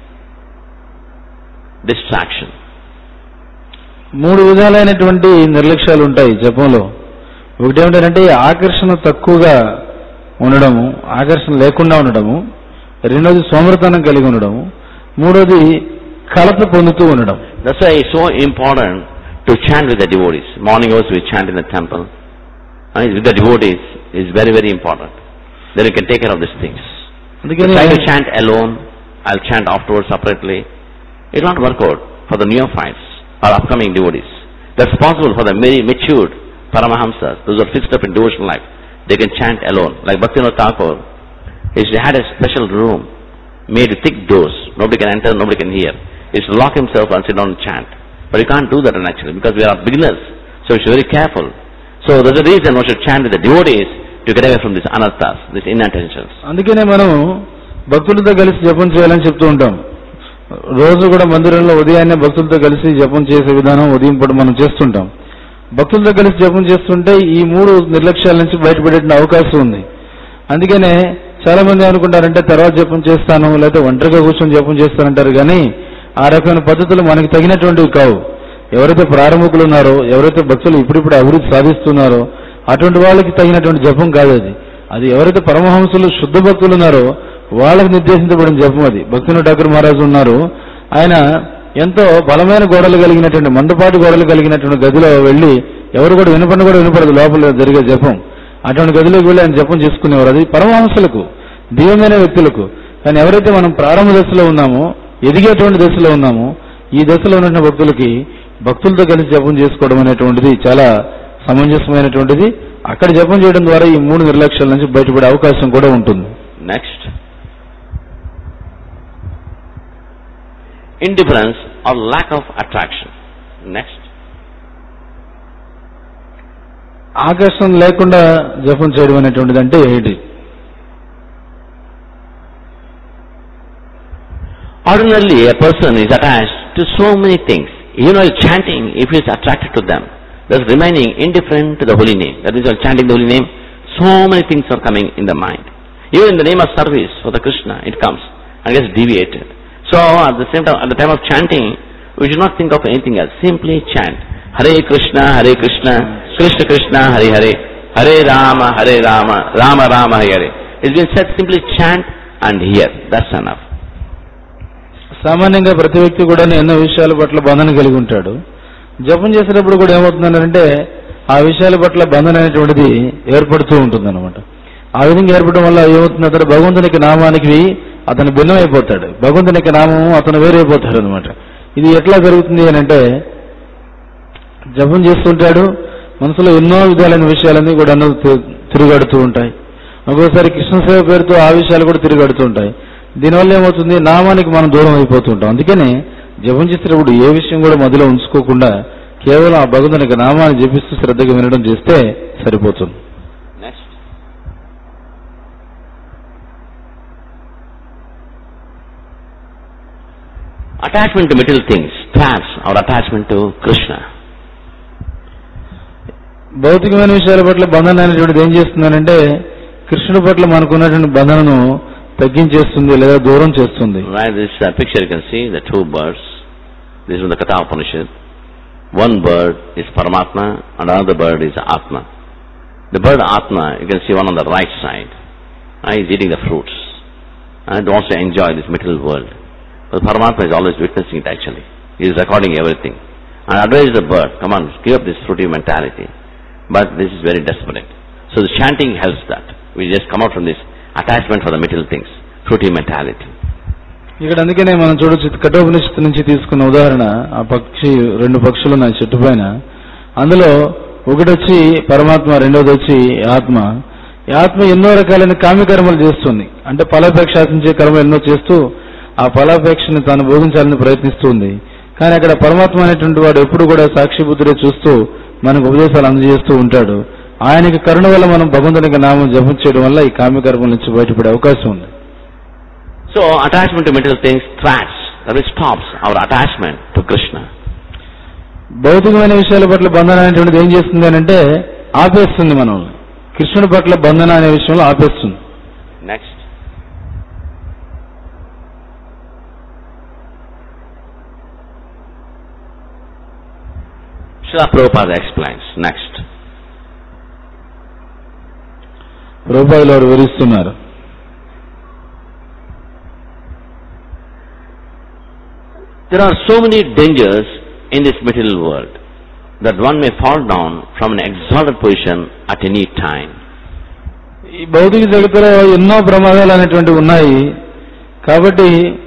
A: Distraction.
B: మూడు విధాలైనటువంటి నిర్లక్ష్యాలు ఉంటాయి జపంలో ఒకటి ఏమిటంటే ఆకర్షణ తక్కువగా ఉండడము ఆకర్షణ లేకుండా ఉండడము రెండోది సోమరతనం కలిగి ఉండడము మూడోది కలత పొందుతూ ఉండడం
A: That's why it's so important to chant with the devotees. Morning hours we chant in the temple. And with the devotees is very, very important. Then you can take care of these things.
B: అందుకని
A: Try to chant alone, I'll chant afterwards separately. It will not work out for the neophytes or upcoming devotees. That's possible for the very matured Paramahamsas, those who are fixed up in devotional life. They can chant alone. Like Bhaktivinoda Thakur, he had a special room made with thick doors. Nobody can enter, nobody can hear. He used to lock himself and sit down and chant. But you can't do that naturally because we are beginners. So we should be very careful. So there's a reason one should chant with the devotees to get away from these anarthas, these inattentions.
B: అందుకనే మనం భక్తులతో కలిసి జపం చేయాలని చెప్తూ ఉంటాం రోజు కూడా మందిరంలో ఉదయాన్నే భక్తులతో కలిసి జపం చేసే విధానం ఉదయం పూట మనం చేస్తుంటాం భక్తులతో కలిసి జపం చేస్తుంటే ఈ మూడు నిర్లక్ష్యాల నుంచి బయటపడే అవకాశం ఉంది అందుకనే చాలా మంది అనుకుంటారంటే తర్వాత జపం చేస్తాను లేకపోతే ఒంటరిగా కూర్చొని జపం చేస్తానంటారు కానీ ఆ రకమైన పద్ధతులు మనకి తగినటువంటివి కావు ఎవరైతే ప్రారంభకులు ఉన్నారో ఎవరైతే భక్తులు ఇప్పుడిప్పుడు అభివృద్ధి సాధిస్తున్నారో అటువంటి వాళ్ళకి తగినటువంటి జపం కాదు అది అది ఎవరైతే పరమహంసులు శుద్ధ భక్తులు ఉన్నారో వాళ్ళకి నిర్దేశించబడిన జపం అది భక్తుని ఠాకూర్ మహారాజు ఉన్నారు ఆయన ఎంతో బలమైన గోడలు కలిగినటువంటి మందపాటి గోడలు కలిగినటువంటి గదిలో వెళ్ళి ఎవరు కూడా వినపడిన కూడా వినపడదు లోపల జరిగే జపం అటువంటి గదిలోకి వెళ్ళి ఆయన జపం చేసుకునేవారు అది పరమహంసులకు దివ్యమైన వ్యక్తులకు కానీ ఎవరైతే మనం ప్రారంభ దశలో ఉన్నామో ఎదిగేటువంటి దశలో ఉన్నామో ఈ దశలో ఉన్న భక్తులకి భక్తులతో కలిసి జపం చేసుకోవడం అనేటువంటిది చాలా సమంజసమైనటువంటిది అక్కడ జపం చేయడం ద్వారా ఈ మూడు నిర్లక్ష్యాల నుంచి బయటపడే అవకాశం కూడా ఉంటుంది
A: Next. Indifference or lack of attraction. Next.
B: ఆకర్షణ లేకుండా జపం చేయడం అనేటువంటిది అంటే ఏంటి
A: Ordinarily, a person is attached to so many things. Even while chanting, if he is attracted to them, thus remaining indifferent to the holy name. That is, while chanting the holy name, so many things are coming in the mind. Even in the name of service for the Krishna, it comes and gets deviated. So, at the same time, at the time of chanting, we should not think of anything else. Simply chant. Hare Krishna, Hare Krishna, Krishna Krishna, Hare Hare, Hare Rama, Hare Rama, Rama Rama, Hare Hare. It's been said simply chant and hear. That's enough.
B: సామాన్యంగా ప్రతి వ్యక్తి కూడా ఎన్నో విషయాల పట్ల బంధన కలిగి ఉంటాడు జపం చేసేటప్పుడు కూడా ఏమవుతుందంటే ఆ విషయాల పట్ల బంధన అనేటువంటిది ఏర్పడుతూ ఉంటుందన్నమాట ఆ విధంగా ఏర్పడడం వల్ల ఏమవుతుందంటే భగవంతునికి నామానికి అతను భిన్నమైపోతాడు భగవంతునికి నామము అతను వేరైపోతాడు అనమాట ఇది ఎట్లా జరుగుతుంది అని అంటే జపం చేస్తుంటాడు మనసులో ఎన్నో విధాలైన విషయాలన్నీ కూడా అన్నది తి- తిరుగాడుతూ ఉంటాయి ఒక్కోసారి కృష్ణసేవ పేరుతో ఆ విషయాలు కూడా తిరుగాడుతూ ఉంటాయి దీనివల్ల ఏమవుతుంది నామానికి మనం దూరం అయిపోతూ ఉంటాం అందుకని జపం చేసేటప్పుడు ఏ విషయం కూడా మధ్యలో ఉంచుకోకుండా కేవలం ఆ భగవంతునికి నామాన్ని జపిస్తూ శ్రద్ధగా వినడం చేస్తే సరిపోతుంది
A: Next. Attachment to material things traps our attachment to Krishna.
B: భౌతికమైన విషయాల పట్ల బంధన అనేటువంటిది ఏం చేస్తుందనంటే కృష్ణుడి పట్ల మనకున్నటువంటి బంధనను తగ్గించేస్తుంది లేదా దూరం చేస్తుంది
A: Right, this uh, picture you can see the two birds. This is from the Katha Upanishad. One bird is Paramatma and another bird is Atma. The bird Atma, you can see one on the right side. Uh, he's eating the fruits and wants to enjoy this material world. But Paramatma is always witnessing it actually. He is recording everything. And advise the bird, come on, give up this fruity mentality. But this is very desperate. So the chanting helps that. We just come out from this attachment for the material things, fruity mentality.
B: ఇక్కడ అందుకనే మనం చూడొచ్చు కఠోపనిషత్తు నుంచి తీసుకున్న ఉదాహరణ ఆ పక్షి రెండు పక్షులు ఉన్నాయి చెట్టు పైన అందులో ఒకటి వచ్చి పరమాత్మ రెండోది వచ్చి ఆత్మ ఈ ఆత్మ ఎన్నో రకాలైన కామ్యకర్మలు చేస్తుంది అంటే ఫలాపేక్ష ఆశించే కర్మ ఎన్నో చేస్తూ ఆ ఫలాపేక్షని తాను భోగించాలని ప్రయత్నిస్తుంది కానీ అక్కడ పరమాత్మ అనేటువంటి వాడు ఎప్పుడు కూడా సాక్షిబుద్ధుడే చూస్తూ మనకు ఉపదేశాలు అందజేస్తూ ఉంటాడు ఆయనకి కరుణ వల్ల మనం భగవంతునికి నామం జపం చేయడం వల్ల ఈ కామ్యకర్మల నుంచి బయటపడే అవకాశం ఉంది
A: So attachment to material things thwarts, that is stops our attachment to Krishna.
B: భౌతికమైన విషయాల పట్ల బంధన అనేటువంటిది ఏం చేస్తుంది అని అంటే ఆపేస్తుంది మనల్ని కృష్ణుడి పట్ల బంధన అనే విషయంలో ఆపేస్తుంది
A: Next. Srila Prabhupada explains next.
B: రూపాయలు వారు వివరిస్తున్నారు
A: There are so many dangers in this material world that one may fall down from an exalted position at any time.
B: ఈ భౌతిక జగత్తులో ఎన్నో ప్రమాదాలు అనేటువంటివి ఉన్నాయి కాబట్టి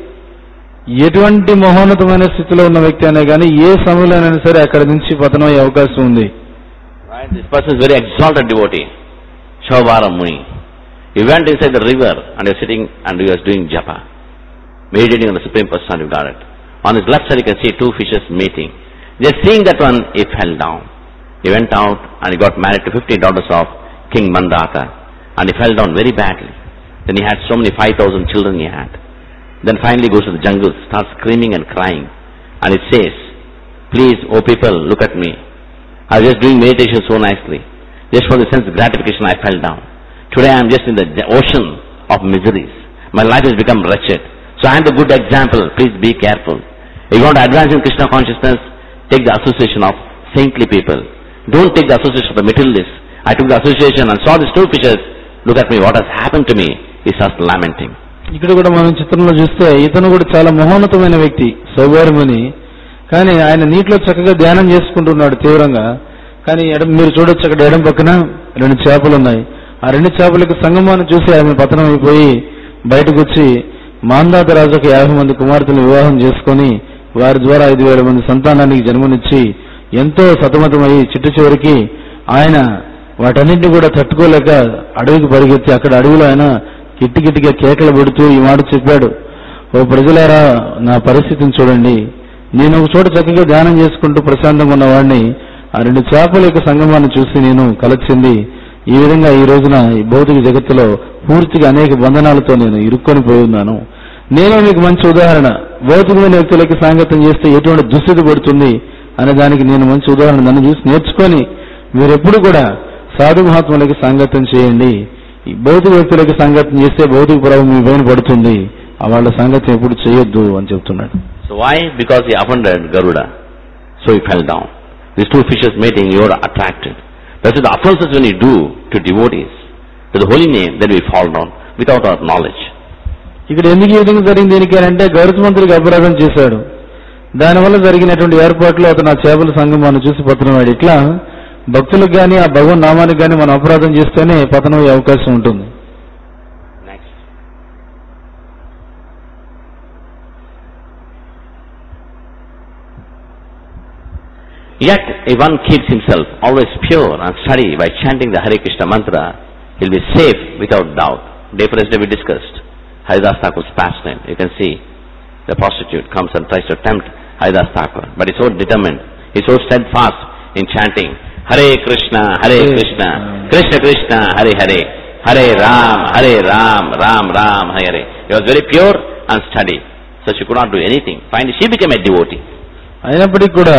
B: ఎటువంటి మహోన్నతమైన స్థితిలో ఉన్న వ్యక్తి అనే కానీ ఏ సమయంలోనైనా సరే అక్కడి నుంచి పతనం అయ్యే అవకాశం ఉంది
A: Right? This person is very exalted devotee, Shaubara Muni. He went inside the river and he was sitting and he was doing japa, meditating on the Supreme Personality of Godhead. On his left side you can see two fishes meeting. Just seeing that one, he fell down. He went out and he got married to 50 daughters of King Mandaka and he fell down very badly. Then he had so many 5,000 children he had. Then finally goes to the jungle, starts screaming and crying and he says, Please, oh people, look at me. I was just doing meditation so nicely. Just for the sense gratification, I fell down. Today I am just in the ocean of miseries. My life has become wretched. So I am the good example. Please be careful. If you want to advance in Krishna consciousness, take the association of saintly people. Don't take the association of the materialists. I took the association and saw these two fishes. Look at me, what has happened to me? He starts lamenting.
B: ఇక్కడ కూడా మనం చిత్రంలో చూస్తే ఇతను కూడా చాలా మహోన్నతమైన వ్యక్తి సౌభార్యమని కానీ ఆయన నీటిలో చక్కగా ధ్యానం చేసుకుంటున్నాడు తీవ్రంగా కానీ ఎడం మీరు చూడొచ్చు అక్కడ ఎడం పక్కన రెండు చేపలు ఉన్నాయి ఆ రెండు చేపలకు సంగమాన్ని చూసి ఆమె పతనం అయిపోయి బయటకు వచ్చి మాందాత రాజుకు యాభై మంది కుమార్తెలు వివాహం చేసుకొని వారి ద్వారా ఐదు వేల మంది సంతానానికి జన్మనిచ్చి ఎంతో సతమతమయ్యి చిట్టు చివరికి ఆయన వాటన్నింటినీ కూడా తట్టుకోలేక అడవికి పరిగెత్తి అక్కడ అడవిలో ఆయన కిట్టి కిట్టిగా కేకలు పెడుతూ ఈ మాట చెప్పాడు ఓ ప్రజలారా నా పరిస్థితిని చూడండి నేను ఒక చోట చక్కగా ధ్యానం చేసుకుంటూ ప్రశాంతంగా ఉన్నవాడిని ఆ రెండు చేపల యొక్క సంగమాన్ని చూసి నేను కలచింది ఈ విధంగా ఈ రోజున ఈ భౌతిక జగత్తులో పూర్తిగా అనేక బంధనాలతో నేను ఇరుక్కొని పోయి ఉన్నాను నేను మీకు మంచి ఉదాహరణ భౌతికమైన వ్యక్తులకి సాంగత్యం చేస్తే ఎటువంటి దుస్థితి పడుతుంది అనే దానికి నేను మంచి ఉదాహరణ నన్ను చూసి నేర్చుకొని మీరెప్పుడు కూడా సాధు మహాత్ములకి సాంగత్యం చేయండి ఈ భౌతిక వ్యక్తులకి సాంగత్యం చేస్తే భౌతిక ప్రభావం మీ పైన పడుతుంది ఆ వాళ్ళ సాంగత్యం ఎప్పుడు చేయొద్దు అని చెప్తున్నాడు
A: So why? Because he offended Garuda. So he fell down. These two fishes meeting, you are attracted. That's the offenses when you do to devotees, to the holy name, then we fall down without our knowledge.
B: ఇక్కడ ఎందుకు ఈ విధంగా జరిగింది దీనికి అంటే గౌరవ మంత్రికి అపరాధం చేశాడు దానివల్ల జరిగినటువంటి ఏర్పాట్లు అతను ఆ చేపల సంగమాన్ని చూసి పతనమాడు ఇట్లా భక్తులకు గాని ఆ భగవన్ నామానికి గాని మనం అపరాధం చేస్తేనే పతనం అయ్యే అవకాశం ఉంటుంది
A: Next. Yet, if one keeps himself always pure and steady by chanting the Hare Krishna mantra, he'll be safe without doubt. Day for yesterday we discussed Haridas Thakur's pastime. You can see the prostitute comes and tries to tempt Haridas Thakur, but he's so determined, he's so steadfast in chanting Hare Krishna, Hare
B: Hare
A: Krishna,
B: Krishna.
A: Krishna Krishna, Hare Hare, Hare Ram, Hare Ram, Ram Ram, Hare Hare. He was very pure and steady, so she could not do anything. Finally, she became a devotee.
B: అయినప్పటికీ కూడా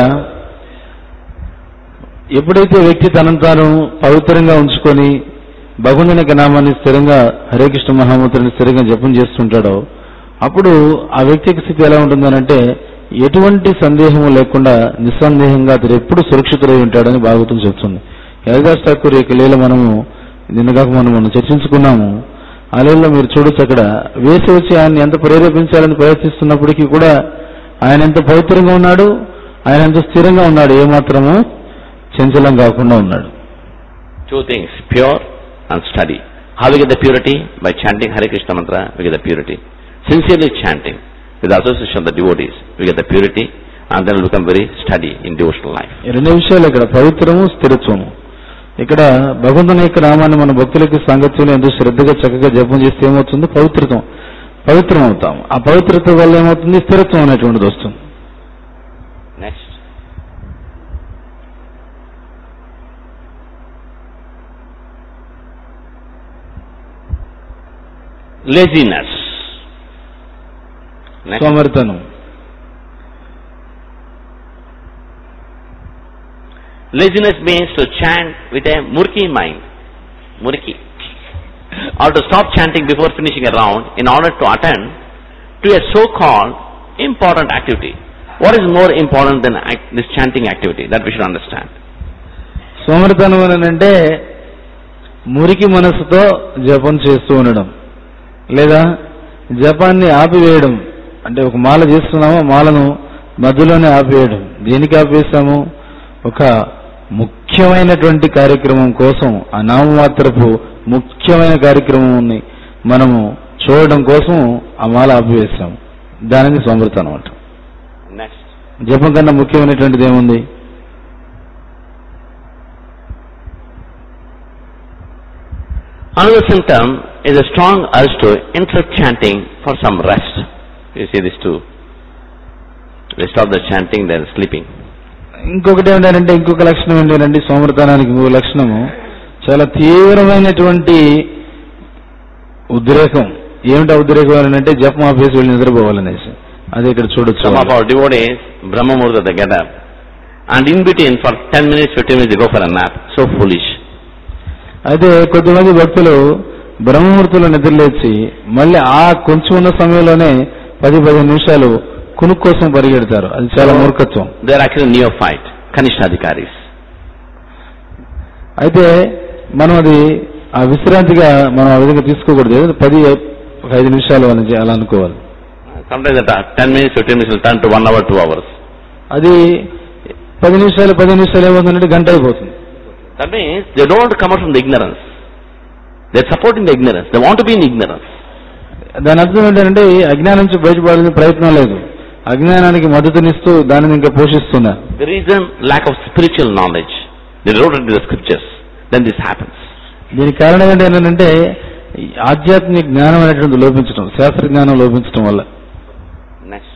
B: ఎప్పుడైతే వ్యక్తి తనను తాను పవిత్రంగా ఉంచుకొని భగవంతుని యొక్క నామాన్ని స్థిరంగా హరే కృష్ణ మహామంత్రిని స్థిరంగా జపం చేస్తుంటాడో అప్పుడు ఆ వ్యక్తి యొక్క స్థితి ఎలా ఉంటుందనంటే ఎటువంటి సందేహము లేకుండా నిస్సందేహంగా అతడు ఎప్పుడు సురక్షితుడై ఉంటాడని భాగవతం చెప్తుంది హరిదాస్ ఠాకూర్ యొక్క లీల మనము నిన్నగాక మనం మనం చర్చించుకున్నాము ఆ లీలలో మీరు చూడొచ్చు అక్కడ వేసి వచ్చి ఆయన్ని ఎంత ప్రేరేపించాలని ప్రయత్నిస్తున్నప్పటికీ కూడా ఆయన ఎంత పవిత్రంగా ఉన్నాడు ఆయన ఎంత స్థిరంగా ఉన్నాడు ఏమాత్రము చంచలం కాకుండా ఉన్నాడు
A: Two things, pure and steady. How we get the purity? By chanting Hare Krishna mantra, we get the purity. Sincerely chanting, with the association of the devotees, we get the purity, and then we become very steady in devotional life.
B: ఈ రెండు విషయాలు ఇక్కడ పవిత్రము స్థిరత్వము ఇక్కడ భగవంతుని యొక్క నామాన్ని మన భక్తులకి సాంగత్యంలో ఎంతో శ్రద్ధగా చక్కగా జపం చేస్తే ఏమవుతుంది పవిత్రతం పవిత్రం అవుతాం ఆ పవిత్రత వల్ల ఏమవుతుంది స్థిరత్వం అనేటువంటిది వస్తుంది
A: Next. Laziness. Next.
B: సోమరితనం
A: Laziness means to chant with a murky mind. Murky. Or to stop chanting before finishing a round in order to attend to a so-called important activity. What is more important than act- this chanting activity? That we should understand.
B: సోమరితనం అని అంటే మురికి మనసుతో జపం చేస్తూ ఉండడం లేదా జపాన్ని ఆపివేయడం అంటే ఒక మాల చేస్తున్నామో మాలను మధ్యలోనే ఆపివేయడం దేనికి ఆపేస్తాము ఒక ముఖ్యమైనటువంటి కార్యక్రమం కోసం ఆ నామమాత్రపు ముఖ్యమైన కార్యక్రమం మనము చూడడం కోసం ఆ మాల ఆపివేస్తాము దానిని సోమరితనం అంటాం
A: Next.
B: జపం కన్నా ముఖ్యమైనటువంటిది ఏముంది
A: Another symptom is a strong urge to interrupt chanting for some rest. You see this too. They stop the chanting, they're sleeping.
B: ఇంకొకటి ఏంటంటే ఇంకొక లక్షణం ఏంటంటే సోమరితనానికి ఇంకొక లక్షణము చాలా తీవ్రమైనటువంటి ఉద్రేకం ఏమిటా ఉద్రేకం అని అంటే జపం ఆపేసి వెళ్ళి నిద్రపోవాలనేసి అది ఇక్కడ చూడొచ్చు
A: Some of our devotees, Brahma Murta, they get up. And in between, for 10 minutes, 15 minutes, they go for a nap. So foolish.
B: అయితే కొద్దిమంది భక్తులు బ్రహ్మముహూర్తంలో నిద్రలేచి మళ్ళీ ఆ కొంచెం ఉన్న సమయంలోనే పది పదిహేను నిమిషాలు కునుక్ కోసం పరిగెడతారు అది చాలా మూర్ఖత్వం
A: They're actually neophyte, Kanishtadhikaris.
B: అయితే మనం అది ఆ విశ్రాంతిగా మనం ఆ విధంగా తీసుకోకూడదు ఏదో పది ఒక ఐదు నిమిషాలు అని చే- అలా అనుకోవాలి
A: Sometimes that uh, 10 minutes, 15 minutes will turn to 1 hour, 2 hours.
B: అది పది నిమిషాలు పది నిమిషాలు ఏమవుతుందంటే గంట అయిపోతుంది
A: That means they don't want to come out from the ignorance. They're supporting the ignorance. They want to be in ignorance.
B: దాని అర్థం ఏంటంటే అజ్ఞానం నుంచి బయటపడాలని ప్రయత్నం లేదు అజ్ఞానానికి మద్దతునిస్తూ దానిని ఇంకా పోషిస్తున్నారు
A: The reason, lack of spiritual knowledge. They wrote into the scriptures. Then this happens.
B: దీనికి కారణం ఏంటంటే ఈ ఆధ్యాత్మిక జ్ఞానం అనేటువంటి లోపించడం శాస్త్ర జ్ఞానం లోపించడం వల్ల
A: Next.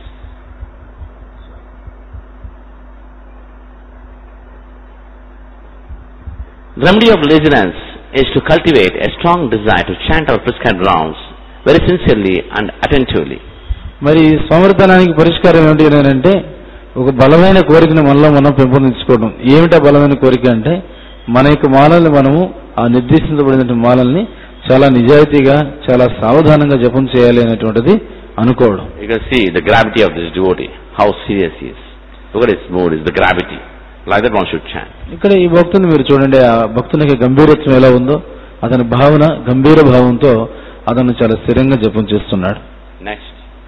A: The remedy of laziness is to cultivate a strong desire to chant our prescribed rounds very sincerely and attentively.
B: మరి సోమరితనానికి పరిష్కారం ఏమిటి అని అంటే ఒక బలమైన కోరికను మనలో మనం పెంపొందించుకోవడం ఏమిటా బలమైన కోరిక అంటే మన యొక్క మాలల్ని మనము ఆ నిర్దేశించబడిన మాలల్ని చాలా నిజాయితీగా చాలా సావధానంగా జపం చేయాలి అనేటువంటిది అనుకోవడం
A: You can see the gravity of this devotee, how serious he is. Look at his mood, is the gravity. Like that one should chant.
B: ఇక్కడ ఈ భక్తుని మీరు చూడండి ఆ భక్తునికి గంభీరత్వం ఎలా ఉందో అతని భావన గంభీర భావంతో అతను చాలా స్థిరంగా జపం చేస్తున్నాడు
A: Next.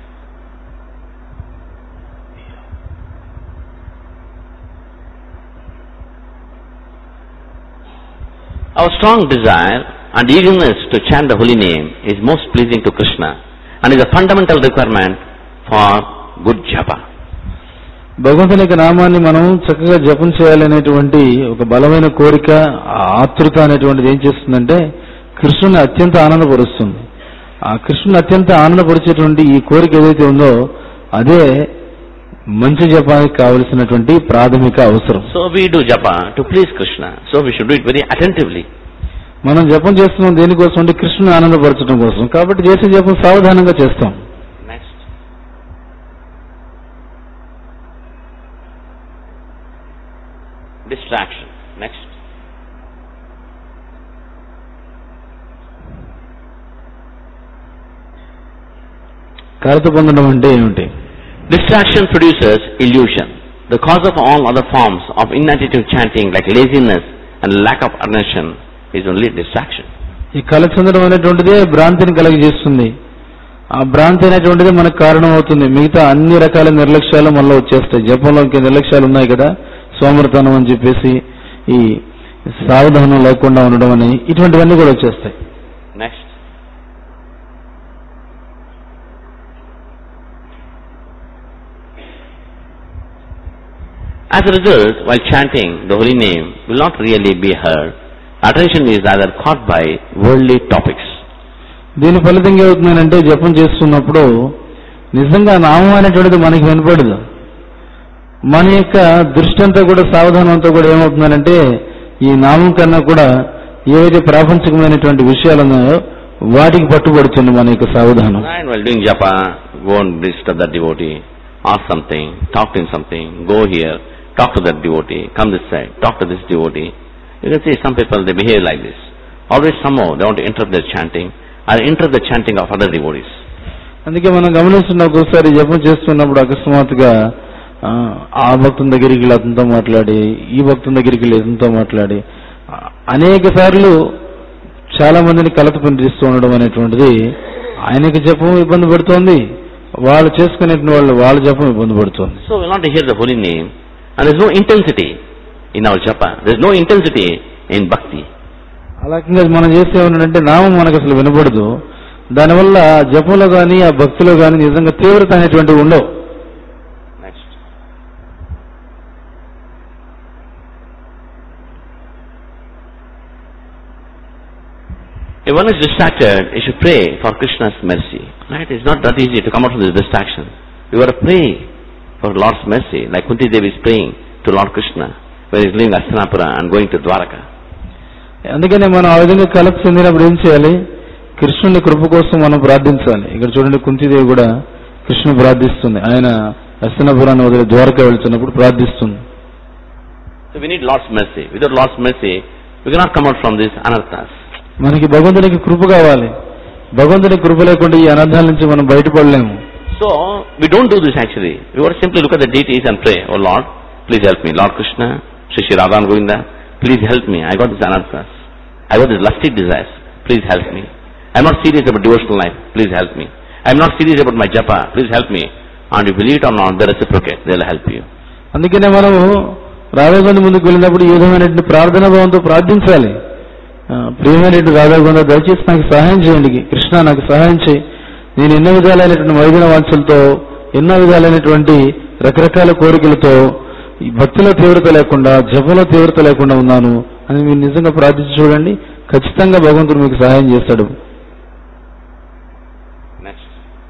A: Our strong desire and eagerness to chant the holy name is most pleasing to Krishna and is a fundamental requirement for good japa.
B: భగవంతుని యొక్క నామాన్ని మనం చక్కగా జపం చేయాలనేటువంటి ఒక బలమైన కోరిక ఆ ఆతృత అనేటువంటిది ఏం చేస్తుందంటే కృష్ణుని అత్యంత ఆనందపరుస్తుంది ఆ కృష్ణుని అత్యంత ఆనందపరిచేటువంటి ఈ కోరిక ఏదైతే ఉందో అదే మంచి జపానికి కావలసినటువంటి ప్రాథమిక అవసరం
A: So we do japa to please Krishna. So we should do it very attentively.
B: మనం జపం చేస్తున్నాం దేనికోసం అంటే కృష్ణుని ఆనందపరచడం కోసం కాబట్టి చేసే జపం సావధానంగా చేస్తాం
A: Next. Distraction. Next.
B: కలత పొందడం అంటే ఏమిటి
A: Distraction produces illusion. The cause of all other forms of inattentive chanting like laziness and lack of attention is only distraction.
B: ఈ కళ చెందడం అనేటువంటిదే భ్రాంతిని కలగజేస్తుంది ఆ భ్రాంతి అనేటువంటిది మనకు కారణం అవుతుంది మిగతా అన్ని రకాల నిర్లక్ష్యాలు మనలో వచ్చేస్తాయి జపంలో ఇంక నిర్లక్ష్యాలు ఉన్నాయి కదా సోమరతనం అని చెప్పేసి ఈ సావధానం లేకుండా ఉండడం అని ఇటువంటివన్నీ కూడా వచ్చేస్తాయి
A: Next. As a result, while chanting, the holy name will not really be heard attention is either caught by worldly topics.
B: దీని ఫలితంగా ఏమవుతుందంటే జపం చేస్తున్నప్పుడు నిజంగా నామం అనేటువంటిది మనకి వినపడదు మన యొక్క దృష్టి అంతా కూడా సావధానం అంతా కూడా ఏమవుతుందనంటే ఈ నామం కన్నా కూడా ఏవైతే ప్రాపంచికమైనటువంటి విషయాలు ఉన్నాయో వాటికి పట్టుబడుతుంది మన యొక్క సావధానం
A: And while doing japa, go and disturb that devotee, ask something, talk to him something, go here, talk to that devotee, come this side, talk to this devotee. You can see some people, they behave like this. Always somehow they want to interrupt their chanting or interrupt the chanting of other devotees.
B: అందుకే మనం గమనిస్తున్న ఒక్కోసారి జపం చేస్తున్నప్పుడు అకస్మాత్తుగా ఆ, ఆ భక్తుని దగ్గరికి వెళ్ళి అతనితో మాట్లాడి ఈ భక్తుని దగ్గరికి వెళ్ళి ఇతనితో మాట్లాడి ఆ, అనేక సార్లు చాలా మందిని కలత పనిచేస్తూ ఉండడం అనేటువంటిది ఆయనకి జపం ఇబ్బంది పడుతోంది వాళ్ళు చేసుకునేటువంటి వాళ్ళు వాళ్ళ జపం ఇబ్బంది పడుతోంది
A: So we want to hear the holy name and there's no intensity in our japa. There's no intensity in bhakti.
B: అలాగే మనం చేసే ఉన్నాడంటే నామం మనకు అసలు వినపడదు దానివల్ల జపంలో కానీ ఆ భక్తిలో కానీ నిజంగా తీవ్రత అనేటువంటివి ఉండవు
A: Next. If one is distracted, you should pray for Krishna's mercy. Right? It's not that easy to come out from this distraction. You got to pray for Lord's mercy, like Kunti Devi is praying to Lord Krishna when he's leaving Astinapura and going to Dwaraka.
B: అందుకనే మనం ఆ విధంగా కలత చెందినప్పుడు ఏం చేయాలి కృష్ణుని కృప కోసం మనం ప్రార్థించాలి ఇక్కడ చూడండి కుంతిదేవి కూడా కృష్ణుని ప్రార్థిస్తుంది ఆయన హస్తనపురాన్ని వదిలి ద్వారక వెళ్తున్నప్పుడు ప్రార్థిస్తుంది
A: So we need Lord's mercy. Without Lord's mercy, we cannot come out from these anarthas.
B: మనకి భగవంతునికి కృప కావాలి భగవంతుని కృప లేకుండా ఈ అనర్థాల నుంచి మనం బయటపడలేము
A: So, we don't do this actually. We want to simply look at the deities and pray, Oh Lord, please help me. Lord Krishna, Sri Sri Radha and Govinda, please help me. I got these anarthas. I got these lusty desires. Please help me. I'm not serious about devotional life. Please help me. I'm not serious about my japa. Please help me. And you believe it or not, they reciprocate. They'll help you.
B: అందుకనే మనము రాధాగొండ ముందుకు వెళ్ళినప్పుడు ఈ విధమైనటువంటి ప్రార్థనా భావంతో ప్రార్థించాలి ఆ, ప్రియమైనటువంటి రాధాగొండ దయచేసి నాకు సహాయం చేయండి కృష్ణ నాకు సహాయం చేయి నేను ఎన్నో విధాలైనటువంటి వైద్య వాంఛలతో ఎన్నో విధాలైనటువంటి రకరకాల కోరికలతో ఈ భక్తిలో తీవ్రత లేకుండా జపంలో తీవ్రత లేకుండా ఉన్నాను అని మీరు నిజంగా ప్రార్థించి చూడండి ఖచ్చితంగా భగవంతుడు మీకు సహాయం చేస్తాడు
A: Next.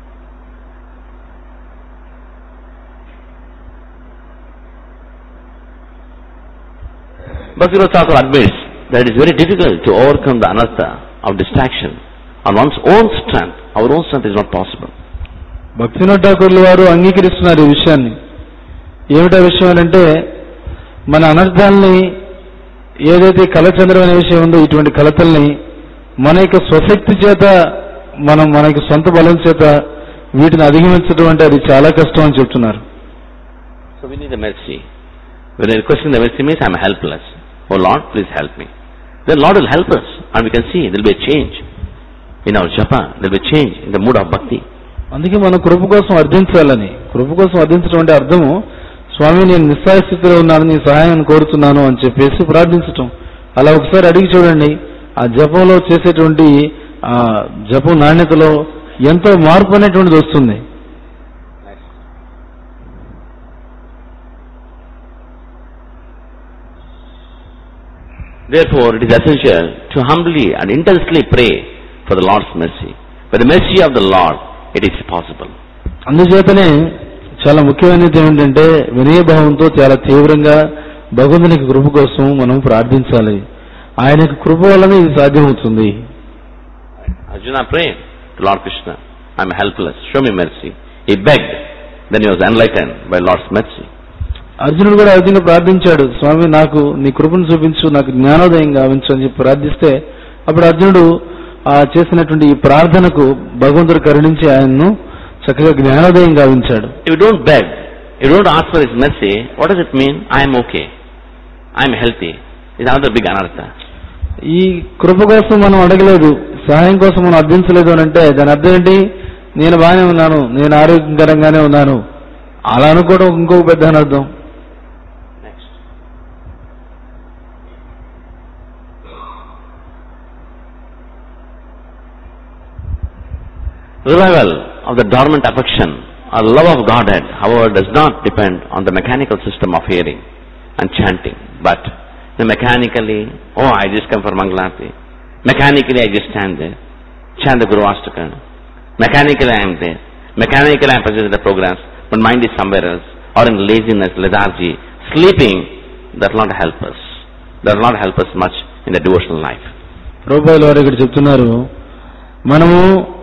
A: Bhaktivinoda Thakur admits that it is very difficult to overcome the anartha of distraction on one's own strength. Our own strength is not possible.
B: భక్తినోట్ ఠాకూర్లు వారు అంగీకరిస్తున్నారు ఈ విషయాన్ని ఏమిటా విషయం అంటే మన అనర్థాలని ఏదైతే కలచంద్రం అనే విషయం ఉందో ఇటువంటి కలతల్ని మన యొక్క స్వశక్తి చేత మనం మన యొక్క సొంత బలం చేత వీటిని అధిగమించడం అంటే అది చాలా కష్టం అని చెప్తున్నారు
A: So we need the mercy. When I requesting the mercy means I am helpless. Oh Lord, please help me. Then Lord will help us and we can see there will be a change in our japa. There will be a change in the mood of bhakti.
B: అందుకే మనం కృప కోసం అర్థించాలని కృప కోసం అర్థించడం అంటే అర్థము స్వామి నేను నిస్సాయ స్థితిలో ఉన్నాను నీ సహాయం కోరుతున్నాను అని చెప్పేసి ప్రార్థించటం అలా ఒకసారి అడిగి చూడండి ఆ జపంలో చేసేటువంటి ఆ జపం నాణ్యతలో ఎంతో మార్పు అనేటువంటిది వస్తుంది
A: Therefore, it is essential to humbly and intensely pray for the Lord's mercy. By the mercy of the Lord, it is possible.
B: అందుచేతనే చాలా ముఖ్యమైనది ఏమిటంటే వినయభావంతో చాలా తీవ్రంగా భగవంతునికి కృప కోసం మనం ప్రార్థించాలి ఆయనకు కృప వల్లనే ఇది సాధ్యమవుతుంది
A: Arjuna prayed to Lord Krishna, I am helpless, show me mercy. He begged, then he was enlightened by Lord's mercy.
B: అర్జునుడు కూడా ఆ విధంగా ప్రార్థించాడు స్వామి నాకు నీ కృపను చూపించు నాకు జ్ఞానోదయం గావించు అని చెప్పి ప్రార్థిస్తే అప్పుడు అర్జునుడు ఆ చేసినటువంటి ఈ ప్రార్థనకు భగవంతుడు కరుణించి ఆయన్ను చక్కగా జ్ఞానోదయం గావించాడు
A: If you don't beg, you don't ask for His mercy, what does it mean? I am okay. I am healthy. It's another big anartha.
B: ఈ కృప కోసం మనం అడగలేదు సహాయం కోసం మనం అర్థించలేదు అని అంటే దాని అర్థం ఏంటి నేను బాగానే ఉన్నాను నేను ఆరోగ్యకరంగానే ఉన్నాను అలా అనుకోవడం ఇంకొక పెద్ద అనర్థం
A: Next. Revival of the dormant affection or love of Godhead, however, does not depend on the mechanical system of hearing and chanting, but Then mechanically, oh, I just come for Mangalarti. Mechanically, I just stand there, chant the Guru Astaka. Mechanically, I am there. Mechanically, I am present in the programs, but mind is somewhere else, or in laziness, lethargy, sleeping. That will not help us. That will not help us much in the devotional life.
B: రూపాయల వారు ఇక్కడ చెప్తున్నారు మనము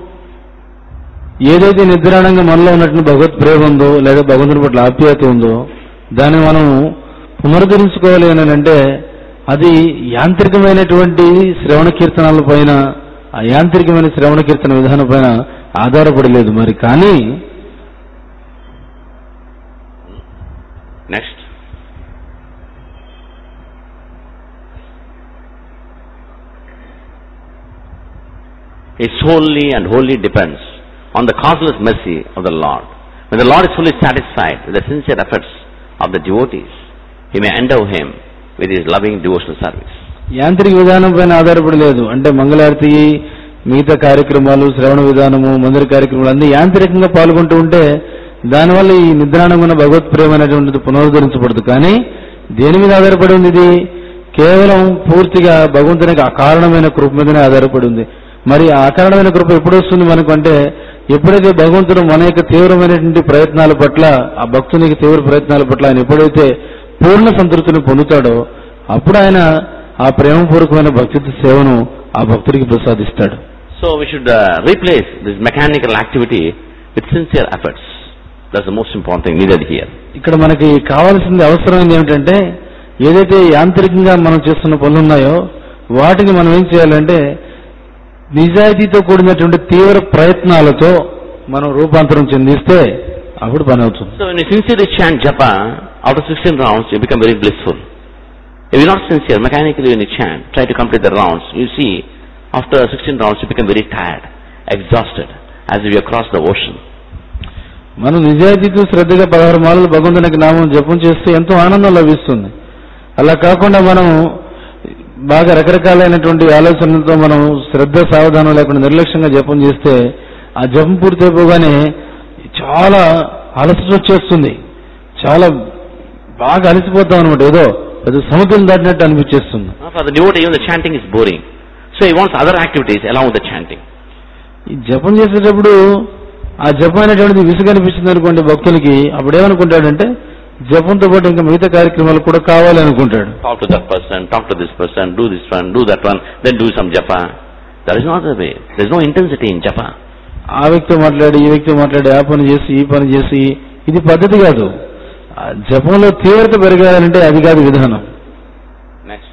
B: ఏదైతే నిద్రాణంగా మనలో ఉన్నటువంటి భగవత్ ప్రేమ ఉందో లేదా భగవంతుని పట్ల ఆప్యాయత ఉందో దాన్ని మనం పునరుద్ధరించుకోవాలి అని అంటే అది యాంత్రికమైనటువంటి శ్రవణ కీర్తనాల పైన ఆ యాంత్రికమైన శ్రవణ కీర్తన విధానం పైన ఆధారపడలేదు మరి కానీ
A: Next. It solely and wholly depends on the causeless mercy of the Lord. When the Lord is fully satisfied with the sincere efforts of the devotees, He may endow him with His loving devotional service.
B: యాంత్రిక విధానం పైన ఆధారపడలేదు అంటే మంగళారతి మిగతా కార్యక్రమాలు శ్రవణ విధానము మందిర కార్యక్రమాలు అన్ని యాంత్రికంగా పాల్గొంటూ ఉంటే దానివల్ల ఈ నిద్రాణంగా ఉన్న భగవత్ ప్రేమ అనేటువంటిది పునరుద్ధరించబడదు కానీ దేని మీద ఆధారపడి ఉంది ఇది కేవలం పూర్తిగా భగవంతునికి అకారణమైన కృప మీదనే ఆధారపడి ఉంది మరి ఆ అకారణమైన కృప ఎప్పుడు వస్తుంది మనకు అంటే ఎప్పుడైతే భగవంతుడు మన యొక్క తీవ్రమైనటువంటి ప్రయత్నాల పట్ల ఆ భక్తునికి తీవ్ర ప్రయత్నాల పట్ల ఆయన ఎప్పుడైతే పూర్ణ సంతృప్తిని పొందుతాడో అప్పుడు ఆయన ఆ ప్రేమపూర్వకమైన భక్తి సేవను ఆ భక్తుడికి ప్రసాదిస్తాడు
A: So we should uh, replace this mechanical activity with sincere efforts. That's the most important thing needed here.
B: ఇక్కడ మనకి కావాల్సింది అవసరమైంది ఏమిటంటే ఏదైతే యాంత్రికంగా మనం చేస్తున్న పనులు ఉన్నాయో వాటిని మనం ఏం చేయాలంటే నిజాయితీతో కూడినటువంటి తీవ్ర ప్రయత్నాలతో మనం రూపాంతరం చెందిస్తే అప్పుడు పని అవుతుంది
A: So when you sincerely chant japa, after 16 rounds, you become very blissful. If you're not sincere, mechanically when you chant, try to complete the rounds, you see, after 16 rounds, you become very tired, exhausted, as if you have crossed the ocean.
B: మనం నిజాయితీతో శ్రద్ధగా పదహారు మాలలు భగవంతునికి నామం జపం చేస్తే ఎంతో ఆనందం లభిస్తుంది అలా కాకుండా మనం బాగా రకరకాలైనటువంటి ఆలోచనలతో మనం శ్రద్ధ సావధానం లేకుండా నిర్లక్ష్యంగా జపం చేస్తే ఆ జపం పూర్తయిపోగానే చాలా అలసట వచ్చేస్తుంది చాలా బాగా అలసిపోతాం అనమాట ఏదో పెద్ద సముద్రం దాటినట్టు అనిపించేస్తుంది
A: Uh, For the devotee, even the chanting is boring. So he wants other activities along with the chanting.
B: ఈ జపం చేసేటప్పుడు ఆ జపం అనేటువంటిది విసుగు అనిపించింది అనుకోండి భక్తులకి అప్పుడు ఏమనుకుంటాడంటే జపంతో పాటు ఇంకా మిగతా కార్యక్రమాలు కూడా కావాలి అనుకుంటాడు
A: Talk to that person, talk to this person, do this one, do that one, then do some japa. That is not the way. There is no intensity in japa.
B: ఆ వ్యక్తితో మాట్లాడి ఈ వ్యక్తితో మాట్లాడి ఆ పని చేసి ఈ పని చేసి ఇది పద్ధతి కాదు ఆ జపంలో తీవ్రత పెరగాలంటే అది కాదు విధానం
A: Next.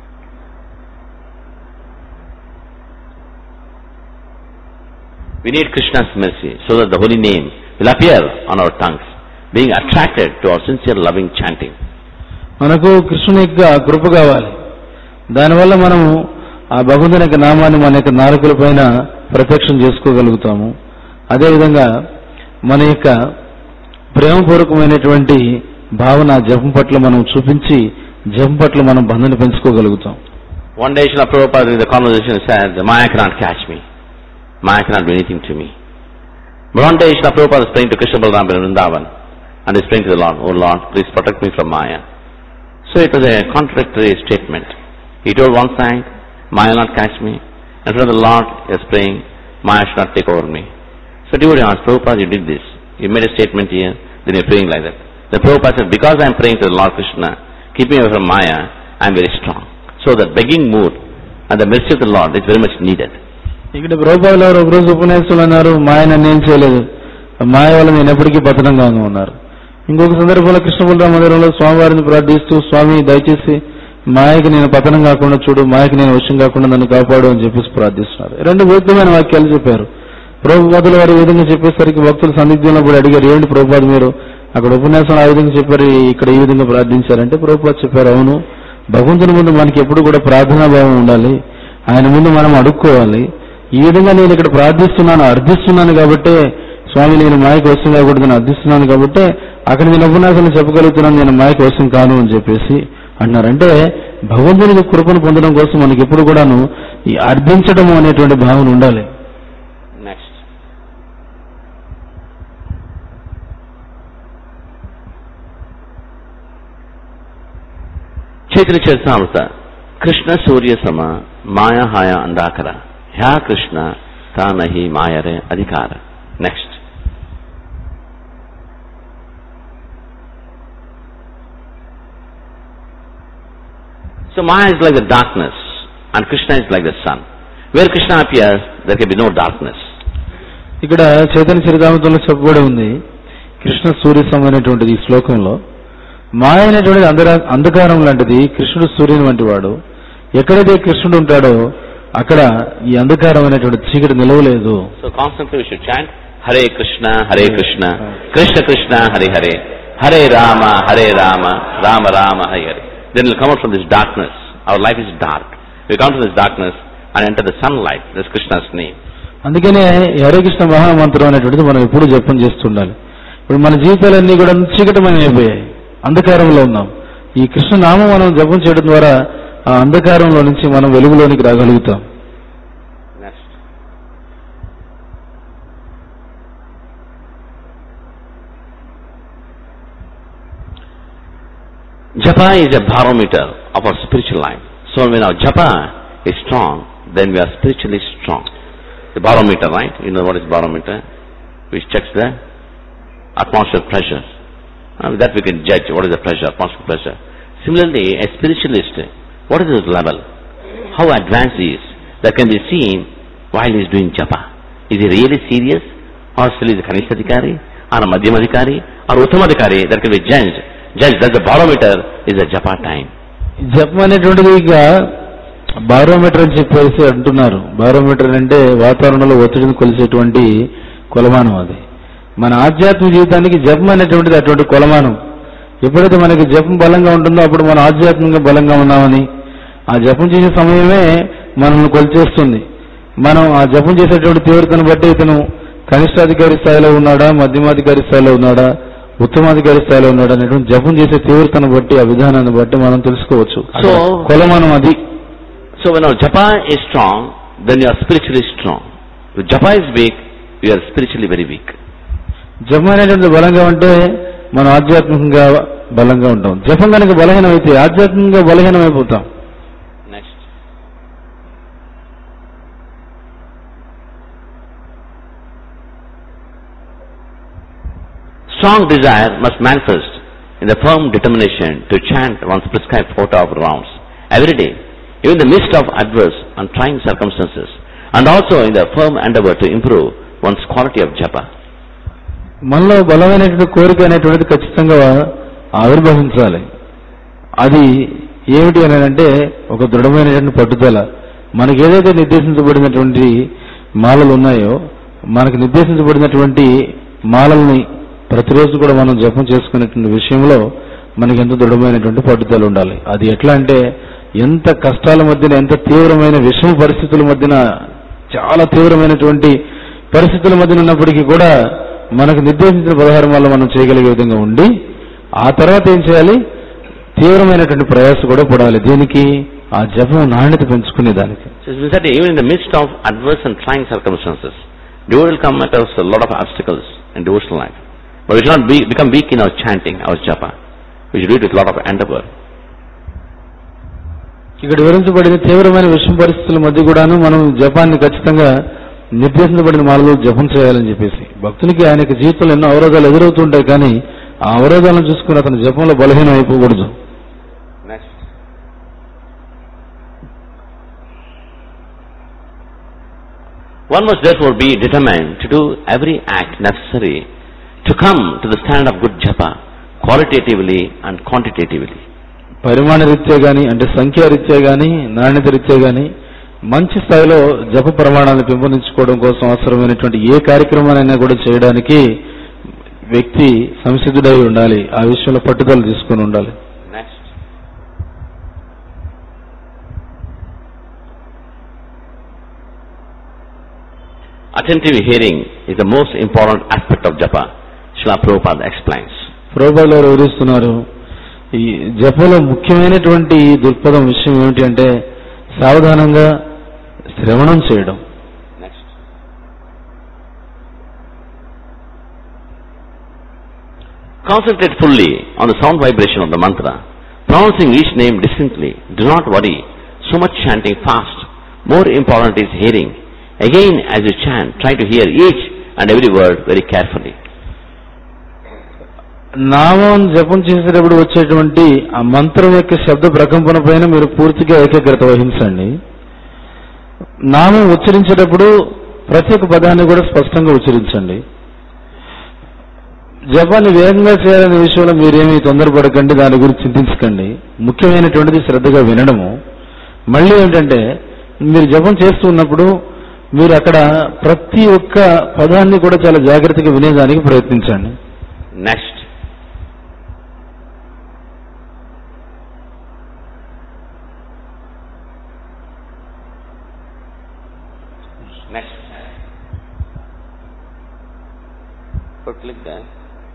A: We need Krishna's mercy so that the holy name will appear on our tongues, being attracted to our sincere loving chanting.
B: మనకు కృష్ణుని యొక్క కృప కావాలి దానివల్ల మనము ఆ భగవంతుని యొక్క నామాన్ని మన యొక్క నాలుకల పైన ప్రత్యక్షం చేసుకోగలుగుతాము అదేవిధంగా మన యొక్క ప్రేమపూర్వకమైనటువంటి భావన జపం పట్ల మనం చూపించి జపం పట్ల మనం బంధన పెంచుకోగలుగుతాం
A: One day Srila Prabhupada in the conversation said, Maya cannot catch me. Maya cannot do anything to me. But one day Srila Prabhupada was praying to Krishna Balaram in Vrindavan and he's praying to the Lord, Oh Lord, please protect me from Maya. So it was a contradictory statement. He told one side, Maya will not catch me. And from the Lord he was praying, Maya should not take over me. So devotee asked, Prabhupada, you did this. You made a statement here, then you're praying like that. The Prabhupada said, because I'm praying to the Lord Krishna, keeping away from Maya, I'm very strong. So that begging mood and the mercy of the Lord is very much needed.
B: ఇక్కడ ప్రభుపాదులు ఎవరు ఒకరోజు ఉపన్యాసంలో అన్నారు మాయ నన్ను ఏం చేయలేదు మాయ వల్ల నేను ఎప్పటికీ పతనంగా ఉన్నారు ఇంకొక సందర్భంలో కృష్ణ బలరామ మందిరంలో స్వామివారిని ప్రార్థిస్తూ స్వామి దయచేసి మాయకి నేను పతనం కాకుండా చూడు మాయకి నేను వశం కాకుండా నన్ను కాపాడు అని చెప్పేసి ప్రార్థిస్తున్నారు రెండు విరుద్ధమైన వాక్యాలు చెప్పారు ప్రభుపాదులు వారు ఈ విధంగా చెప్పేసరికి భక్తులు సందిగ్ధంలో కూడా అడిగారు ఏంటి ప్రభుపాదు మీరు అక్కడ ఉపన్యాసం ఆ విధంగా చెప్పారు ఇక్కడ ఈ విధంగా ప్రార్థించారంటే ప్రభుపాదు చెప్పారు అవును భగవంతుని ముందు మనకి ఎప్పుడు కూడా ప్రార్థనా భావం ఉండాలి ఆయన ముందు మనం అడుక్కోవాలి ఈ విధంగా నేను ఇక్కడ ప్రార్థిస్తున్నాను అర్థిస్తున్నాను కాబట్టే స్వామి నేను మాయకు వశం కాకూడదని అర్థిస్తున్నాను కాబట్టి అక్కడ నేను ఉపన్యాసాలు చెప్పగలుగుతున్నాను నేను మాయకు వశం కాను అని చెప్పేసి అంటున్నారంటే భగవంతుని కృపను పొందడం కోసం మనకి ఎప్పుడు కూడాను ఈ అర్థించడం అనేటువంటి భావన ఉండాలి
A: Next. చైతన్య చరితామృత కృష్ణ సూర్య సమ మాయా హాయ అందాకర హ్యా కృష్ణ తా నహి మాయరే అధికార next So Maya is like the darkness and Krishna is like the sun. Where Krishna appears, there can be no darkness.
B: ఇక్కడ చైతన్య చరితామృతంలో చెప్పబడి ఉంది కృష్ణ సూర్య అనేటువంటిది ఈ శ్లోకంలో మాయ అనేటువంటిది అంధరా అంధకారం లాంటిది కృష్ణుడు సూర్యుని వంటి వాడు ఎక్కడైతే కృష్ణుడు ఉంటాడో అక్కడ ఈ అంధకారం అనేటువంటి చీకటి నిలవలేదు
A: So constantly we should chant Hare Krishna, Hare Krishna, Krishna Krishna, Hare Hare, Hare Rama, Hare Rama, Rama Rama, Hare Hare. Then we'll come out from this darkness. Our life is dark. We come to this darkness and enter the sunlight. That's Krishna's name.
B: అందుకనే ఈ హరే కృష్ణ మహామంత్రం అనేటువంటిది మనం ఎప్పుడు జపం చేస్తుండాలి ఇప్పుడు మన జీవితాలన్నీ కూడా చీకటమయం అయిపోయాయి అంధకారంలో ఉన్నాం ఈ కృష్ణ నామం మనం జపం చేయడం ద్వారా ఆ అంధకారంలో నుంచి మనం వెలుగులోనికి రాగలుగుతాం
A: Next. Japa is a barometer of our spiritual life. So when our japa is strong, then we are spiritually strong. The barometer, right? You know what is barometer? Which checks the atmosphere pressure. Uh, with that we can judge what is the pressure, atmosphere pressure. Similarly, a spiritualist, what is his level? How advanced he is? That can be seen while he is doing japa. Is he really serious? Or still is a Kanishtadhikari? Or a Madhyamadhikari? Or Uttamadhikari? That can be judged. Judged. That's the barometer is the japa time.
B: జపం అనేటువంటిది ఇక barometer అని చెప్పేసి అంటున్నారు barometer అంటే వాతావరణంలో ఒత్తిడిని కొలిసేటువంటి కొలమానం అది మన ఆధ్యాత్మిక జీవితానికి జపం అనేటువంటిది అటువంటి కొలమానం ఎప్పుడైతే మనకి జపం బలంగా ఉంటుందో అప్పుడు మనం ఆధ్యాత్మికంగా బలంగా ఉన్నామని ఆ జపం చేసే సమయమే మనల్ని కొలిచేస్తుంది మనం ఆ జపం చేసేటువంటి తీవ్రతను బట్టి ఇతను కనిష్టాధికారి స్థాయిలో ఉన్నాడా మధ్యమాధికారి స్థాయిలో ఉన్నాడా ఉత్తమాధికారి స్థాయిలో ఉన్నాడా అనేటువంటి జపం చేసే తీవ్రతను బట్టి ఆ విధానాన్ని బట్టి మనం తెలుసుకోవచ్చు
A: So-
B: కొలమానం అది
A: So when our japa is strong, then you are spiritually strong. If japa is weak, you are spiritually very weak.
B: జపం అనేటువంటి బలంగా ఉంటే మనం ఆధ్యాత్మికంగా బలంగా ఉంటాం జపం కనుక బలహీనం అయితే ఆధ్యాత్మికంగా బలహీనం అయిపోతాం
A: Next. Strong desire must manifest in the firm determination to chant one's prescribed photo of rounds every day, even in the midst of adverse and trying circumstances, and also in the firm endeavor to improve one's quality of japa.
B: మనలో బలమైనటువంటి కోరిక అనేటువంటిది ఖచ్చితంగా ఆవిర్భవించాలి అది ఏమిటి అని అంటే ఒక దృఢమైనటువంటి పట్టుదల మనకి ఏదైతే నిర్దేశించబడినటువంటి మాలలు ఉన్నాయో మనకు నిర్దేశించబడినటువంటి మాలల్ని ప్రతిరోజు కూడా మనం జపం చేసుకునేటువంటి విషయంలో మనకి ఎంత దృఢమైనటువంటి పట్టుదల ఉండాలి అది ఎట్లా అంటే ఎంత కష్టాల మధ్యన ఎంత తీవ్రమైన విషమ పరిస్థితుల మధ్యన చాలా తీవ్రమైనటువంటి పరిస్థితుల మధ్యన ఉన్నప్పటికీ కూడా మనకు నిర్దేశించిన పదహారం వల్ల మనం చేయగలిగే విధంగా ఉండి ఆ తర్వాత ఏం చేయాలి తీవ్రమైనటువంటి ప్రయాస కూడా పడాలి దీనికి ఆ జపం నాణ్యత పెంచుకునే దానికి
A: So it means that even in the midst of adverse and trying circumstances, devotee will come at us a lot of obstacles in devotional life. But we should not be, become weak in our chanting, our japa. We should do it with a lot of endeavor.
B: ఇక్కడ వివరించబడిన తీవ్రమైన విషమ పరిస్థితుల మధ్య కూడాను మనం జపాన్ని ఖచ్చితంగా నిర్దేశించబడిన మాలలో జపం చేయాలని చెప్పేసి భక్తునికి ఆయన యొక్క జీవితంలో ఎన్నో అవరోధాలు ఎదురవుతుంటాయి కానీ ఆ అవరోధాలను చూసుకుని అతని జపంలో బలహీనం అయిపోకూడదు
A: Next. One must therefore be determined to do every act necessary to come to the standard of good japa, qualitatively and quantitatively.
B: పరిమాణ రీత్యా గాని అంటే సంఖ్యా రీత్యా గాని నాణ్యత రీత్యా గాని మంచి స్థాయిలో జప ప్రమాణాలను పెంపొందించుకోవడం కోసం అవసరమైనటువంటి ఏ కార్యక్రమానైనా కూడా చేయడానికి వ్యక్తి సంసిద్ధుడై ఉండాలి ఆ విషయంలో పట్టుదల తీసుకొని ఉండాలి
A: Next. Attentive hearing is the most important aspect of japa. Srila Prabhupada explains.
B: ప్రోబాల్ గారు వివరిస్తున్నారు ఈ జపంలో ముఖ్యమైనటువంటి దృక్పథం విషయం ఏమిటి అంటే సావధానంగా శ్రవణం చేయడం
A: Next. Concentrate fully on the sound vibration of the mantra. pronouncing each name distinctly. Do not worry. So much chanting fast. More important is hearing. Again, as you chant, try to hear each and every word very carefully.
B: నామం జపం చేసేటప్పుడు వచ్చేటువంటి ఆ మంత్రం యొక్క శబ్ద ప్రకంపన పైన మీరు పూర్తిగా ఏకాగ్రత వహించండి నామం ఉచ్చరించేటప్పుడు ప్రతి ఒక్క పదాన్ని కూడా స్పష్టంగా ఉచ్చరించండి జపాన్ని వేగంగా చేయాలనే విషయంలో మీరేమీ తొందరపడకండి దాని గురించి చింతించకండి ముఖ్యమైనటువంటిది శ్రద్ధగా వినడము మళ్ళీ ఏంటంటే మీరు జపం చేస్తూ ఉన్నప్పుడు మీరు అక్కడ ప్రతి ఒక్క పదాన్ని కూడా చాలా జాగ్రత్తగా వినేదానికి ప్రయత్నించండి
A: Next. Next. Put click there.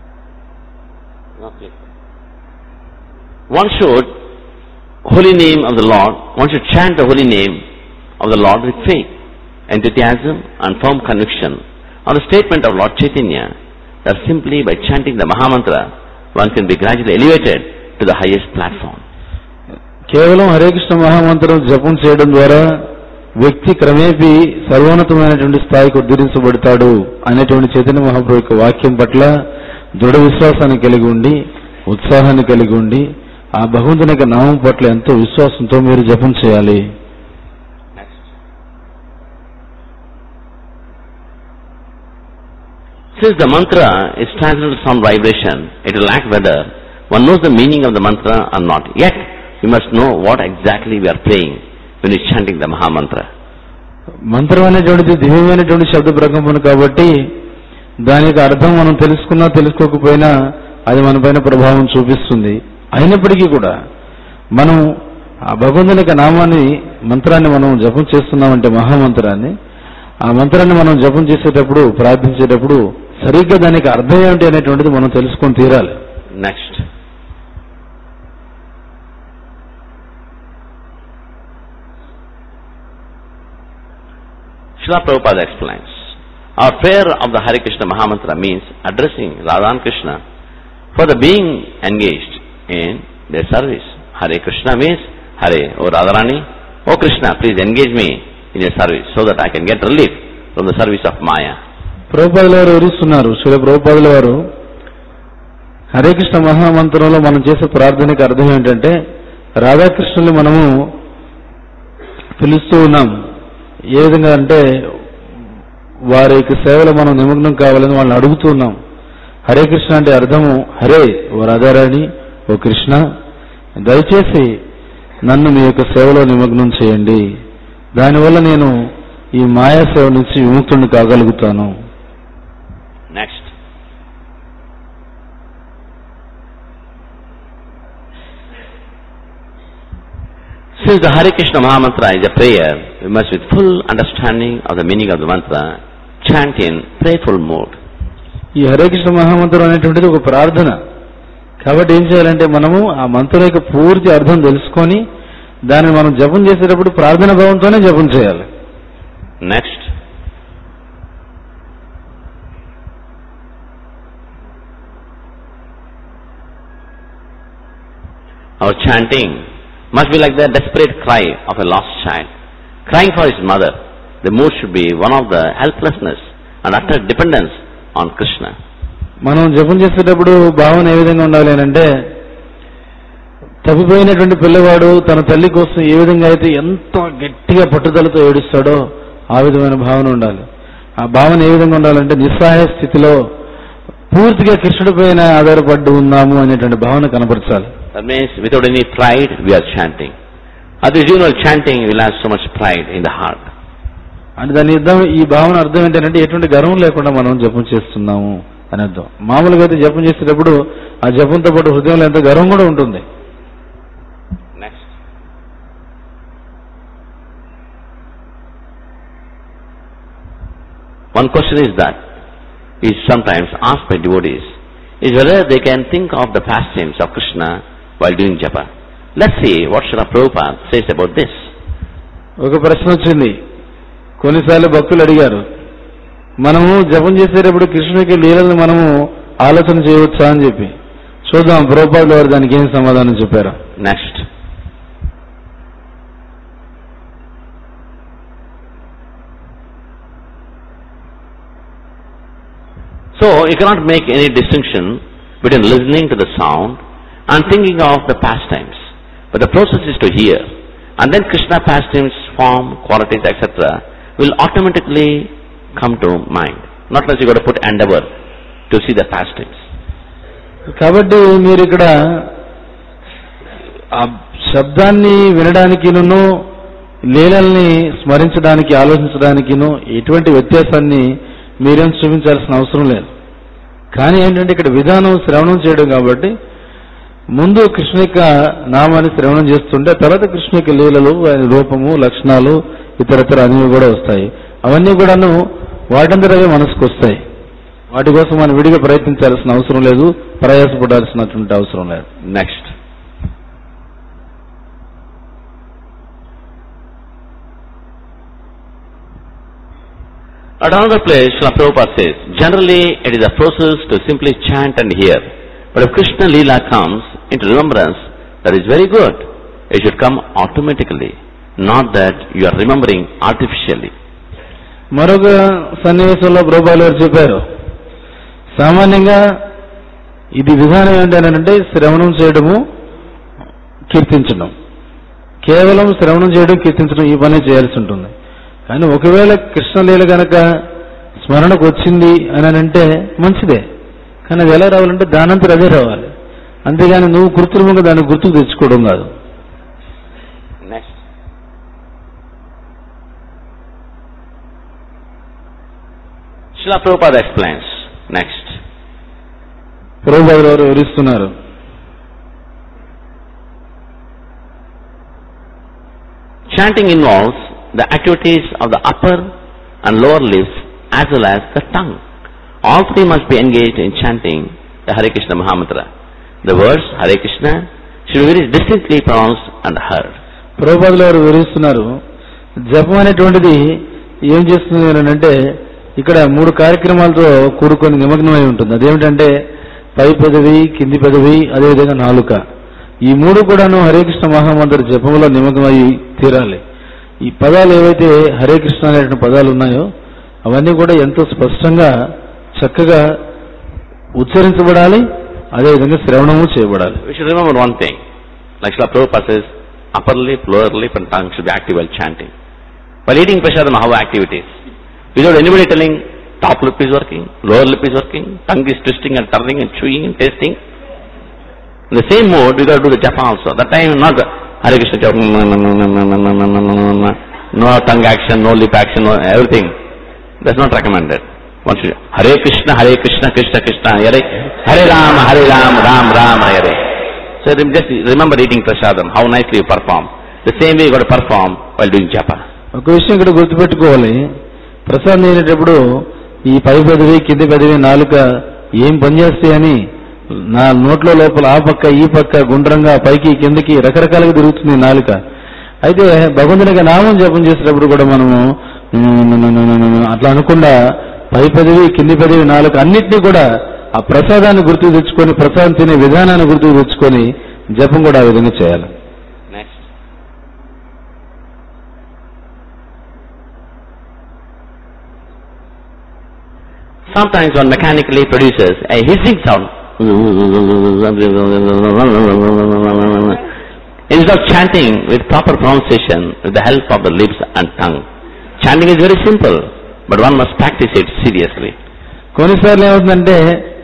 A: No click. One should holy name of the Lord. One should chant the holy name of the Lord with faith, enthusiasm, and firm conviction on the statement of Lord Chaitanya that simply by chanting the Mahamantra, one can be gradually elevated to the highest platform.
B: కేవలం హరే కృష్ణ మహామంత్రం జపం చేయడం ద్వారా వ్యక్తి క్రమేపీ సర్వోన్నతమైనటువంటి స్థాయికి ఉద్ధరించబడతాడు అనేటువంటి చైతన్య మహాప్రభు యొక్క వాక్యం పట్ల దృఢ విశ్వాసాన్ని కలిగి ఉండి ఉత్సాహాన్ని కలిగి ఉండి ఆ భగవంతుని యొక్క నామం పట్ల ఎంతో విశ్వాసంతో మీరు జపం చేయాలి
A: Since the mantra is transmitted sound vibration, it will act whether one knows the meaning of the mantra or not. Yet, we must know what exactly we are praying when we are chanting the Mahamantra.
B: మంత్రం అనేటువంటిది దివ్యమైనటువంటి శబ్ద ప్రకంపన కాబట్టి దాని యొక్క అర్థం మనం తెలుసుకున్నా తెలుసుకోకపోయినా అది మన పైన ప్రభావం చూపిస్తుంది అయినప్పటికీ కూడా మనం ఆ భగవంతుని యొక్క నామాన్ని మంత్రాన్ని మనం జపం చేస్తున్నామంటే మహామంత్రాన్ని ఆ మంత్రాన్ని మనం జపం చేసేటప్పుడు ప్రార్థించేటప్పుడు సరిగ్గా దానికి అర్థం ఏమిటి అనేటువంటిది మనం తెలుసుకొని తీరాలి
A: Next. Srila Prabhupada explains, our prayer of the Hare Krishna Mahamantra means addressing Radha and Krishna for the being engaged in their service. Hare Krishna means, Hare, O Radharani, O Krishna, please engage me in your service so that I can get relief from the service of Maya.
B: ప్రభుపాదుల వారు వివరిస్తున్నారు శిల ప్రభుపాదుల వారు హరే కృష్ణ మహామంత్రంలో మనం చేసే ప్రార్థనకి అర్థం ఏంటంటే రాధాకృష్ణుల్ని మనము పిలుస్తూ ఉన్నాం ఏ విధంగా అంటే వారి యొక్క సేవలో మనం నిమగ్నం కావాలని వాళ్ళని అడుగుతూ ఉన్నాం హరే కృష్ణ అంటే అర్థము హరే ఓ రాధారాణి ఓ కృష్ణ దయచేసి నన్ను మీ యొక్క సేవలో నిమగ్నం చేయండి దానివల్ల నేను ఈ మాయా సేవ నుంచి విముక్తుడిని కాగలుగుతాను
A: Next. Since the Hare Krishna Mahamantra is a prayer, we must with full understanding of the meaning of the mantra, chant in prayerful mode.
B: ఈ హరే కృష్ణ మహామంత్రం అనేటువంటిది ఒక ప్రార్థన కాబట్టి ఏం చేయాలంటే మనము ఆ మంత్రం యొక్క పూర్తి అర్థం తెలుసుకొని దాన్ని మనం జపం చేసేటప్పుడు ప్రార్థన భావంతోనే జపం చేయాలి
A: Next. Our chanting must be like the desperate cry of a lost child, crying for his mother. The mood should be one of the helplessness and utter dependence on Krishna.
B: మనం జపం చేసేటప్పుడు భావన ఏ విధంగా ఉండాలి అని అంటే తప్పిపోయినటువంటి పిల్లవాడు తన తల్లి కోసం ఏ విధంగా అయితే ఎంతో గట్టిగా పట్టుదలతో ఏడుస్తాడో ఆ విధమైన భావన ఉండాలి ఆ భావన ఏ విధంగా ఉండాలంటే నిస్సహాయ స్థితిలో పూర్తిగా కృష్ణుడి పైన ఆధారపడి ఉన్నాము అనేటువంటి భావన కనపరచాలి
A: That means without any pride we are chanting. At the usual chanting we will have so much pride in the heart.
B: అంటే దాని అర్థం ఈ భావన అర్థం ఏంటంటే ఎటువంటి గర్వం లేకుండా మనం జపం చేస్తున్నాము అని అర్థం మామూలుగా అయితే జపం చేసేటప్పుడు ఆ జపంతో పాటు హృదయంలో ఎంత గర్వం కూడా ఉంటుంది
A: Next. One question is that is sometimes asked by devotees is whether they can think of the pastimes of Krishna while doing japa. Let's see what Srila Prabhupada says about this.
B: ఒక ప్రశ్న వచ్చింది కొన్నిసార్లు భక్తులు అడిగారు మనము జపం చేసేటప్పుడు కృష్ణుడికి లీలలను మనము ఆలోచన చేయవచ్చా అని చెప్పి చూద్దాం ప్రభుపాదుల వారు దానికి ఏం సమాధానం చెప్పారు
A: Next. So you cannot make any distinction between listening to the sound and thinking of the pastimes. But the process is to hear. And then Krishna pastimes, form, qualities, etc. will automatically come to mind. Not unless you got to put endeavor to see the pastimes.
B: కాబట్టి మీరు ఇక్కడ ఆ శబ్దాన్ని వినడానికిను లీలల్ని స్మరించడానికి ఆలోచించడానికిను ఎటువంటి వ్యత్యాసాన్ని మీరేం చూపించాల్సిన అవసరం లేదు కానీ ఏంటంటే ఇక్కడ విధానం శ్రవణం చేయడం కాబట్టి ముందు కృష్ణ యొక్క నామాన్ని శ్రవణం చేస్తుంటే తర్వాత కృష్ణ యొక్క లీలలు ఆయన రూపము లక్షణాలు ఇతరతర అన్ని కూడా వస్తాయి అవన్నీ కూడాను వాటంతటవే మనసుకు వస్తాయి వాటి కోసం మనం విడిగా ప్రయత్నించాల్సిన అవసరం లేదు ప్రయాసపడాల్సినటువంటి అవసరం లేదు
A: Next. At another place, Srila Prabhupada says, generally it is a process to simply chant and hear. But if Krishna Leela comes into remembrance, that is very good. It should come automatically, not that you are remembering artificially.
B: మరొక సన్నివేశంలో ప్రభుపాలు గారు చెప్పారు సామాన్యంగా ఇది విధానం ఏంటంటే శ్రవణం చేయడము కీర్తించడం కేవలం శ్రవణం చేయడం కీర్తించడం ఈ పని చేయాల్సి ఉంటుంది కానీ ఒకవేళ కృష్ణలీల గనక స్మరణకు వచ్చింది అని అంటే మంచిదే కానీ అది ఎలా రావాలంటే దానంతరం అదే రావాలి అంతేగాని నువ్వు కృత్రిమంగా దాన్ని గుర్తుకు తెచ్చుకోవడం కాదు
A: Next. Srila Prabhupada explains. Next.
B: ప్రభుపాదులు వారు వివరిస్తున్నారు
A: Chanting involves the activities of the upper and lower lips as well as the tongue. All three must be engaged in chanting the Hare Krishna Mahamantra. The words Hare Krishna should be very distinctly pronounced and heard.
B: ప్రభుపాదులు వారు వివరిస్తున్నారు జపం అనేటువంటిది ఏం చేస్తుంది అని అంటే ఇక్కడ మూడు కార్యక్రమాలతో కూడుకొని నిమగ్నమై ఉంటుంది అదేమిటంటే పై పెదవి కింది పెదవి అదేవిధంగా నాలుక ఈ మూడు కూడాను హరే కృష్ణ మహామంత్ర జపంలో నిమగ్నమై తీరాలి ఈ పదాలు ఏవైతే హరే కృష్ణ అనేటువంటి పదాలు ఉన్నాయో అవన్నీ కూడా ఎంతో స్పష్టంగా చక్కగా ఉచ్చరించబడాలి అదేవిధంగా శ్రవణము చేయబడాలి
A: We should remember one thing. Like Srila Prabhupada says, upper lip, lower lip and tongue should be active while chanting. While eating prasadam, how active it is. Without anybody telling, top lip is working, lower lip is working, tongue is twisting and turning and chewing and tasting. In the same mode, you got to do the japa also. That time, not the Hare Krishna japa, no, no, no, no, no, no, no, no, no, no, no. no tongue action, no lip action, no everything. That's not recommended. One should, Hare Krishna, Hare Krishna, Krishna Krishna, Hare, Hare Rama, Hare Rama, Ram Rama, Hare. So rem- just remember eating prasadam, how nicely you perform. The same way you got to perform while doing japa.
B: ఒక విషయం ఇక్కడ గుర్తుపెట్టుకోవాలి ప్రసాదం తినేటప్పుడు ఈ పై పెదవి కింది పెదవి నాలుక ఏం పనిచేస్తాయని నా నోట్లో లోపల ఆ పక్క ఈ పక్క గుండ్రంగా పైకి కిందకి రకరకాలుగా తిరుగుతుంది ఈ నాలుక అయితే భగవంతునికి నామం జపం చేసేటప్పుడు కూడా మనము అట్లా అనకుండా పై పెదవి కింది పెదవి నాలుక అన్నిటినీ కూడా ఆ ప్రసాదాన్ని గుర్తుకు తెచ్చుకొని ప్రసాదం తినే విధానాన్ని గుర్తుకు తెచ్చుకొని జపం కూడా ఆ విధంగా చేయాలి
A: Next. Sometimes one mechanically produces a hissing sound. Instead of chanting with proper pronunciation with the help of the lips and tongue. Chanting is very simple, but one must practice it seriously.
B: కొన్నిసార్లు ఏమవుతుందంటే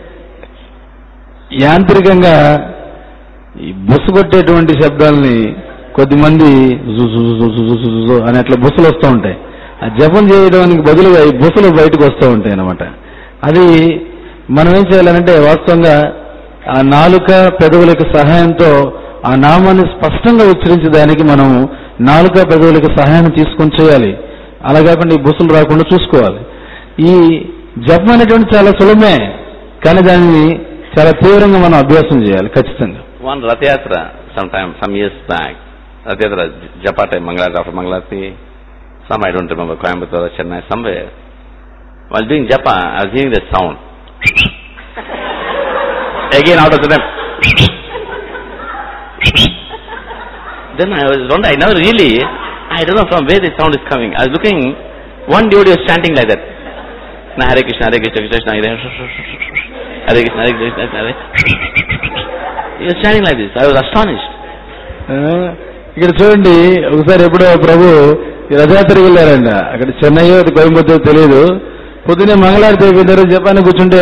B: యాంత్రికంగా ఈ బుస్సు కొట్టేటువంటి శబ్దాలని కొద్దిమంది జు జు జు జు జు జు జు జు అని అట్లా బుస్సులు వస్తూ ఉంటాయి ఆ జపం చేయడానికి బదులుగా ఈ బుస్సులు బయటకు వస్తూ ఉంటాయి అన్నమాట అది మనం ఏం చేయాలంటే వాస్తవంగా ఆ నాలుక పెదవుల యొక్క సహాయంతో ఆ నామాన్ని స్పష్టంగా ఉచ్చరించడానికి మనం నాలుక పెదవుల యొక్క సహాయాన్ని తీసుకొని చేయాలి అలా కాకుండా ఈ బుస్సులు రాకుండా చూసుకోవాలి ఈ జపం అనేటువంటి చాలా సులభమే కానీ దానిని చాలా తీవ్రంగా మనం అభ్యాసం చేయాలి ఖచ్చితంగా
A: One Rathayatra, sometime, some years back, Rathayatra, Japa time, Mangalati, after Mangalati, some I don't remember, Coimbatore, Chennai, somewhere. While doing Japa, I was hearing the sound. Again out of the them. then I was wondering, I never really, I don't know from where the sound is coming. I was looking, one devotee was chanting like that. Na Hare Krishna, Hare Krishna, Krishna, Krishna, Hare Hare Krishna, Hare Krishna, Hare He was chanting like this. I was astonished.
B: ఆ, ఇక్కడ చూడండి ఒకసారి ఎప్పుడో ప్రభు ఈ రథయాత్రకు వెళ్ళారంట అక్కడ చెన్నై అది కోయంబత్తూరు తెలియదు పొద్దున్నే మంగళారతి అయిపోయిన తర్వాత జపాన్ కూర్చుంటే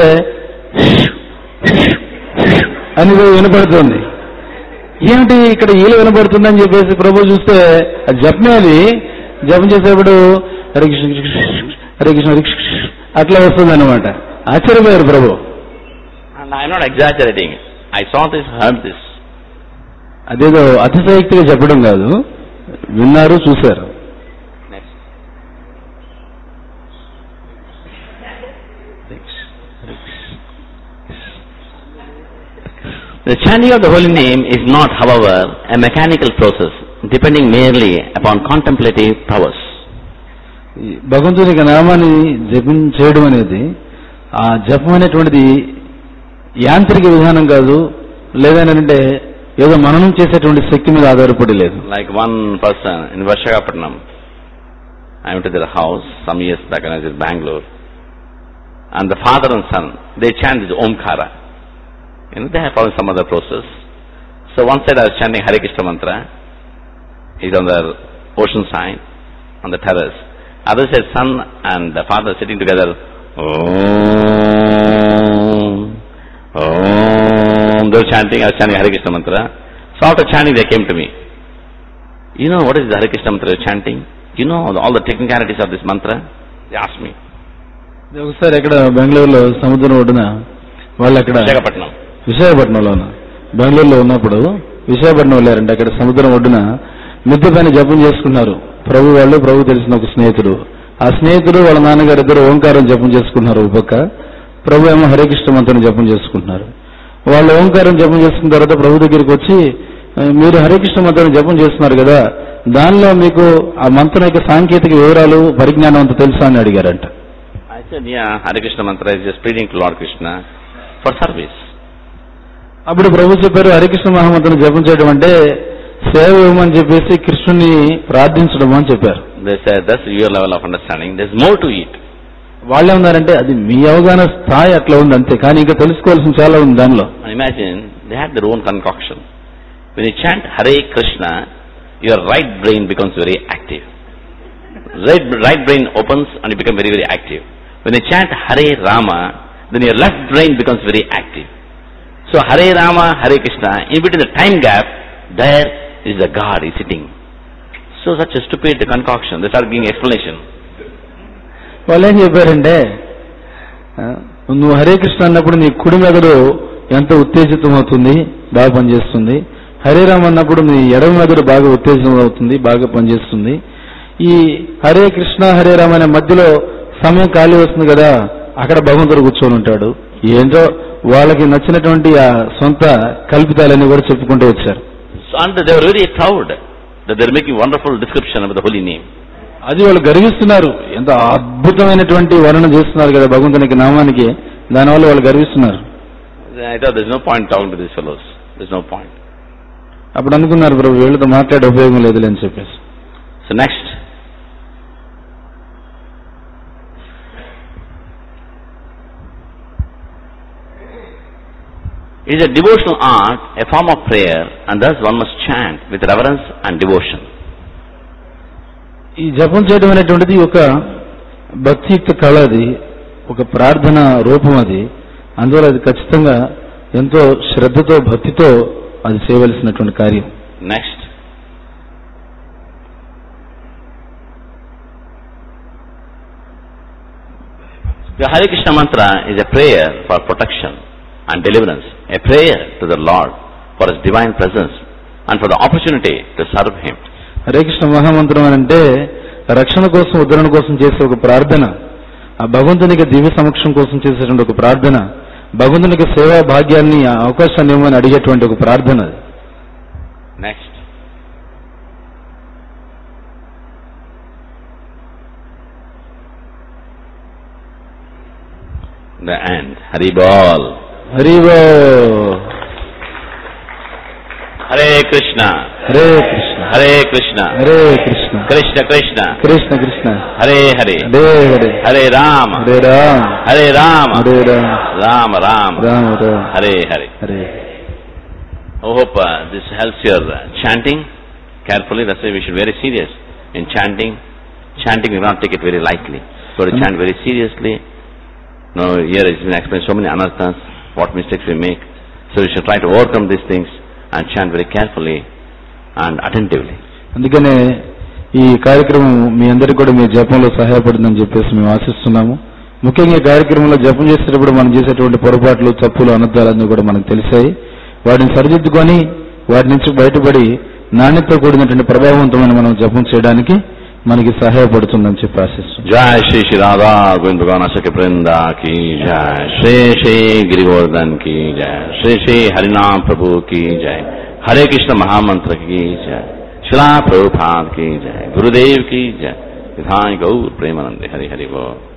B: అని వినపడుతుంది ఏమిటి ఇక్కడ ఈలు వినపడుతుందని చెప్పేసి ప్రభు చూస్తే అది జపమే అది జపం చేసేప్పుడు హరే కృష్ణ కృష్ణ, హరే కృష్ణ హరే కృష్ణ అట్లా వస్తుంది అనమాట ఆశ్చర్యపోయారు ప్రభు
A: And I'm not exaggerating. I saw this, heard this.
B: అదేదో అతిశయక్తిగా చెప్పడం కాదు విన్నారు చూశారు
A: Next. The chanting of the holy name is not, however, a mechanical process depending merely upon contemplative powers.
B: ఈ భగవంతుని యొక్క నామాన్ని జపం చేయడం అనేది ఆ జపం అనేటువంటిది యాంత్రిక విధానం కాదు లేదంటే ఏదో మననం చేసేటువంటి శక్తి మీద ఆధారపడి లేదు
A: Like one person in Vashagapatnam, I went to their house some years back when I was in Bangalore, and the father and son, they chant this Omkara. You know, they have followed some other process. So one side I was chanting Hare Krishna mantra, he's on the ocean side, on the terrace. Other side, son and the father sitting together, Om, Om, they were chanting, I was chanting Hare Krishna mantra. So after chanting, they came to me. You know what is the Hare Krishna mantra you're chanting? You know all the technicalities of this mantra? They asked me.
B: ఒకసారి ఎక్కడ బెంగళూరులో సముద్రం ఒడ్డున వాళ్ళు అక్కడ
A: Visakhapatnam.
B: విశాఖపట్నంలోన బెంగళూరులో ఉన్నప్పుడు విశాఖపట్నం వెళ్ళారంటే అక్కడ సముద్రం ఒడ్డున మిద్దె పైన జపం చేసుకున్నారు ప్రభు వాళ్ళు ప్రభు తెలిసిన ఒక స్నేహితుడు ఆ స్నేహితుడు వాళ్ళ నాన్నగారు ఇద్దరు ఓంకారం జపం చేసుకున్నారు ఒక పక్క ప్రభు ఏమో హరే కృష్ణ మంత్రం జపం చేసుకుంటున్నారు వాళ్ళు ఓంకారం జపం చేసుకున్న తర్వాత ప్రభు దగ్గరికి వచ్చి "ఆ, మీరు హరే కృష్ణ మంత్రం జపం చేస్తున్నారు కదా దానిలో మీకు ఆ మంత్రం యొక్క సాంకేతిక వివరాలు పరిజ్ఞానం అంత తెలుసా అని అడిగారంట
A: I said, yeah, Hare Krishna mantra is just pleading to Lord Krishna for service.
B: అప్పుడు ప్రభు చెప్పారు హరికృష్ణ మహామంత్రం జపం చేయడం అంటే సేవ ఇవ్వమని చెప్పేసి కృష్ణుని ప్రార్థించడం అని చెప్పారు
A: They said, that's your level of understanding. There's more to it.
B: వాళ్ళే ఉన్నారంటే అది మీ అవగాహన స్థాయి అట్లా ఉంది అంతే కానీ ఇంకా తెలుసుకోవాల్సిన చాలా ఉంది దానిలో
A: And imagine, they had their own concoction. When you chant Hare Krishna, your right brain becomes very active. Right, right brain opens and you become very, very active. When you chant Hare Rama, then your left brain becomes very active. So Hare Rama, Hare Krishna, in between the time gap, there is the God is sitting. So such a stupid concoction. They start giving explanation.
B: వాళ్ళు ఏం చెప్పారంటే ఆ, నువ్వు హరే కృష్ణ అన్నప్పుడు నీ కుడి మెదడు ఎంత ఉత్తేజితం అవుతుంది బాగా పనిచేస్తుంది హరే రామ్ అన్నప్పుడు నీ ఎడమ మెదడు బాగా ఉత్తేజితం అవుతుంది బాగా పనిచేస్తుంది ఈ హరే కృష్ణ హరే రామ్ అనే మధ్యలో సమయం ఖాళీ వస్తుంది కదా అక్కడ భగవంతుడు కూర్చొని ఉంటాడు ఏంటో వాళ్ళకి నచ్చినటువంటి ఆ సొంత కల్పితాలన్నీ కూడా చెప్పుకుంటూ వచ్చారు
A: So, and they were very proud that they're making wonderful description of the holy name.
B: అది వాళ్ళు గర్విస్తున్నారు ఎంత అద్భుతమైనటువంటి వర్ణన చేస్తున్నారు కదా భగవంతునికి నామానికి దానివల్ల వాళ్ళు గర్విస్తున్నారు
A: I thought there's no point talking to these fellows. There's no point.
B: అప్పుడు అనుకున్నారు ప్రభు వీళ్ళతో మాట్లాడే ఉపయోగం లేదులే అని చెప్పేసి
A: So next, is a devotional art, a form of prayer, and thus one must chant with reverence and devotion.
B: ఈ జపం చేయడం అనేటువంటిది ఒక భక్తియుక్త కళ అది ఒక ప్రార్థన రూపం అది అందువల్ల అది ఖచ్చితంగా ఎంతో శ్రద్ధతో భక్తితో అది చేయవలసినటువంటి కార్యం
A: Next, the Hare Krishna mantra is a prayer for protection and deliverance, a prayer to the Lord for His divine presence and for the opportunity to serve Him.
B: Hare Krishna మహామంత్రం అని అంటే రక్షణ కోసం ఉద్ధరణ కోసం చేసే ఒక ప్రార్థన ఆ భగవంతునికి దివ్య సమక్షం కోసం చేసేటువంటి ఒక ప్రార్థన భగవంతునికి సేవా భాగ్యాన్ని ఆ అవకాశాన్ని ఇవ్వమని అడిగేటువంటి ఒక ప్రార్థన అది
A: Next. The end. Hari Bol.
B: హరివో
A: Krishna,
B: Hare Krishna
A: Hare Krishna,
B: Hare Krishna
A: Krishna Krishna,
B: Krishna Krishna
A: Hare Hare,
B: Hare Hare
A: Hare Rama,
B: Hare Ram
A: Hare Rama,
B: Hare Ram
A: Rama Rama,
B: Rama Ram
A: Hare Hare.
B: Hare
A: I hope uh, this helps your uh, chanting carefully. That's why we should be very serious in chanting. Chanting, we not take it very lightly. We got to chant very seriously. Now, here it's been explained so many anarthas, what mistakes we make. So we should try to overcome these things and chant very carefully and attentively.
B: అందుకనే ఈ కార్యక్రమం మీ అందరికీ కూడా మీ జపంలో సహాయపడుతుందని చెప్పేసి మేము ఆశిస్తున్నాము ముఖ్యంగా ఈ కార్యక్రమంలో జపం చేసేటప్పుడు మనం చేసేటువంటి పొరపాట్లు తప్పులు అనర్థాలన్నీ కూడా మనకు తెలిసాయి వాటిని సరిదిద్దుకొని వాటి నుంచి బయటపడి నాణ్యతతో కూడినటువంటి ప్రభావవంతమైన మనం జపం చేయడానికి మనకి సహాయపడుతుందని చెప్పి ఆశిస్తున్నాం
A: जय श्री श्री राधा गोविंद भगवान सके वृंदा की जय श्री श्री गिरिवर्धन की जय श्री श्री हरिनाम प्रभु की जय हरे कृष्ण महामंत्र की जय शिला प्रभुपाद की जय गुरुदेव की जय विधान गौर प्रेमानंद हरि हरि बोल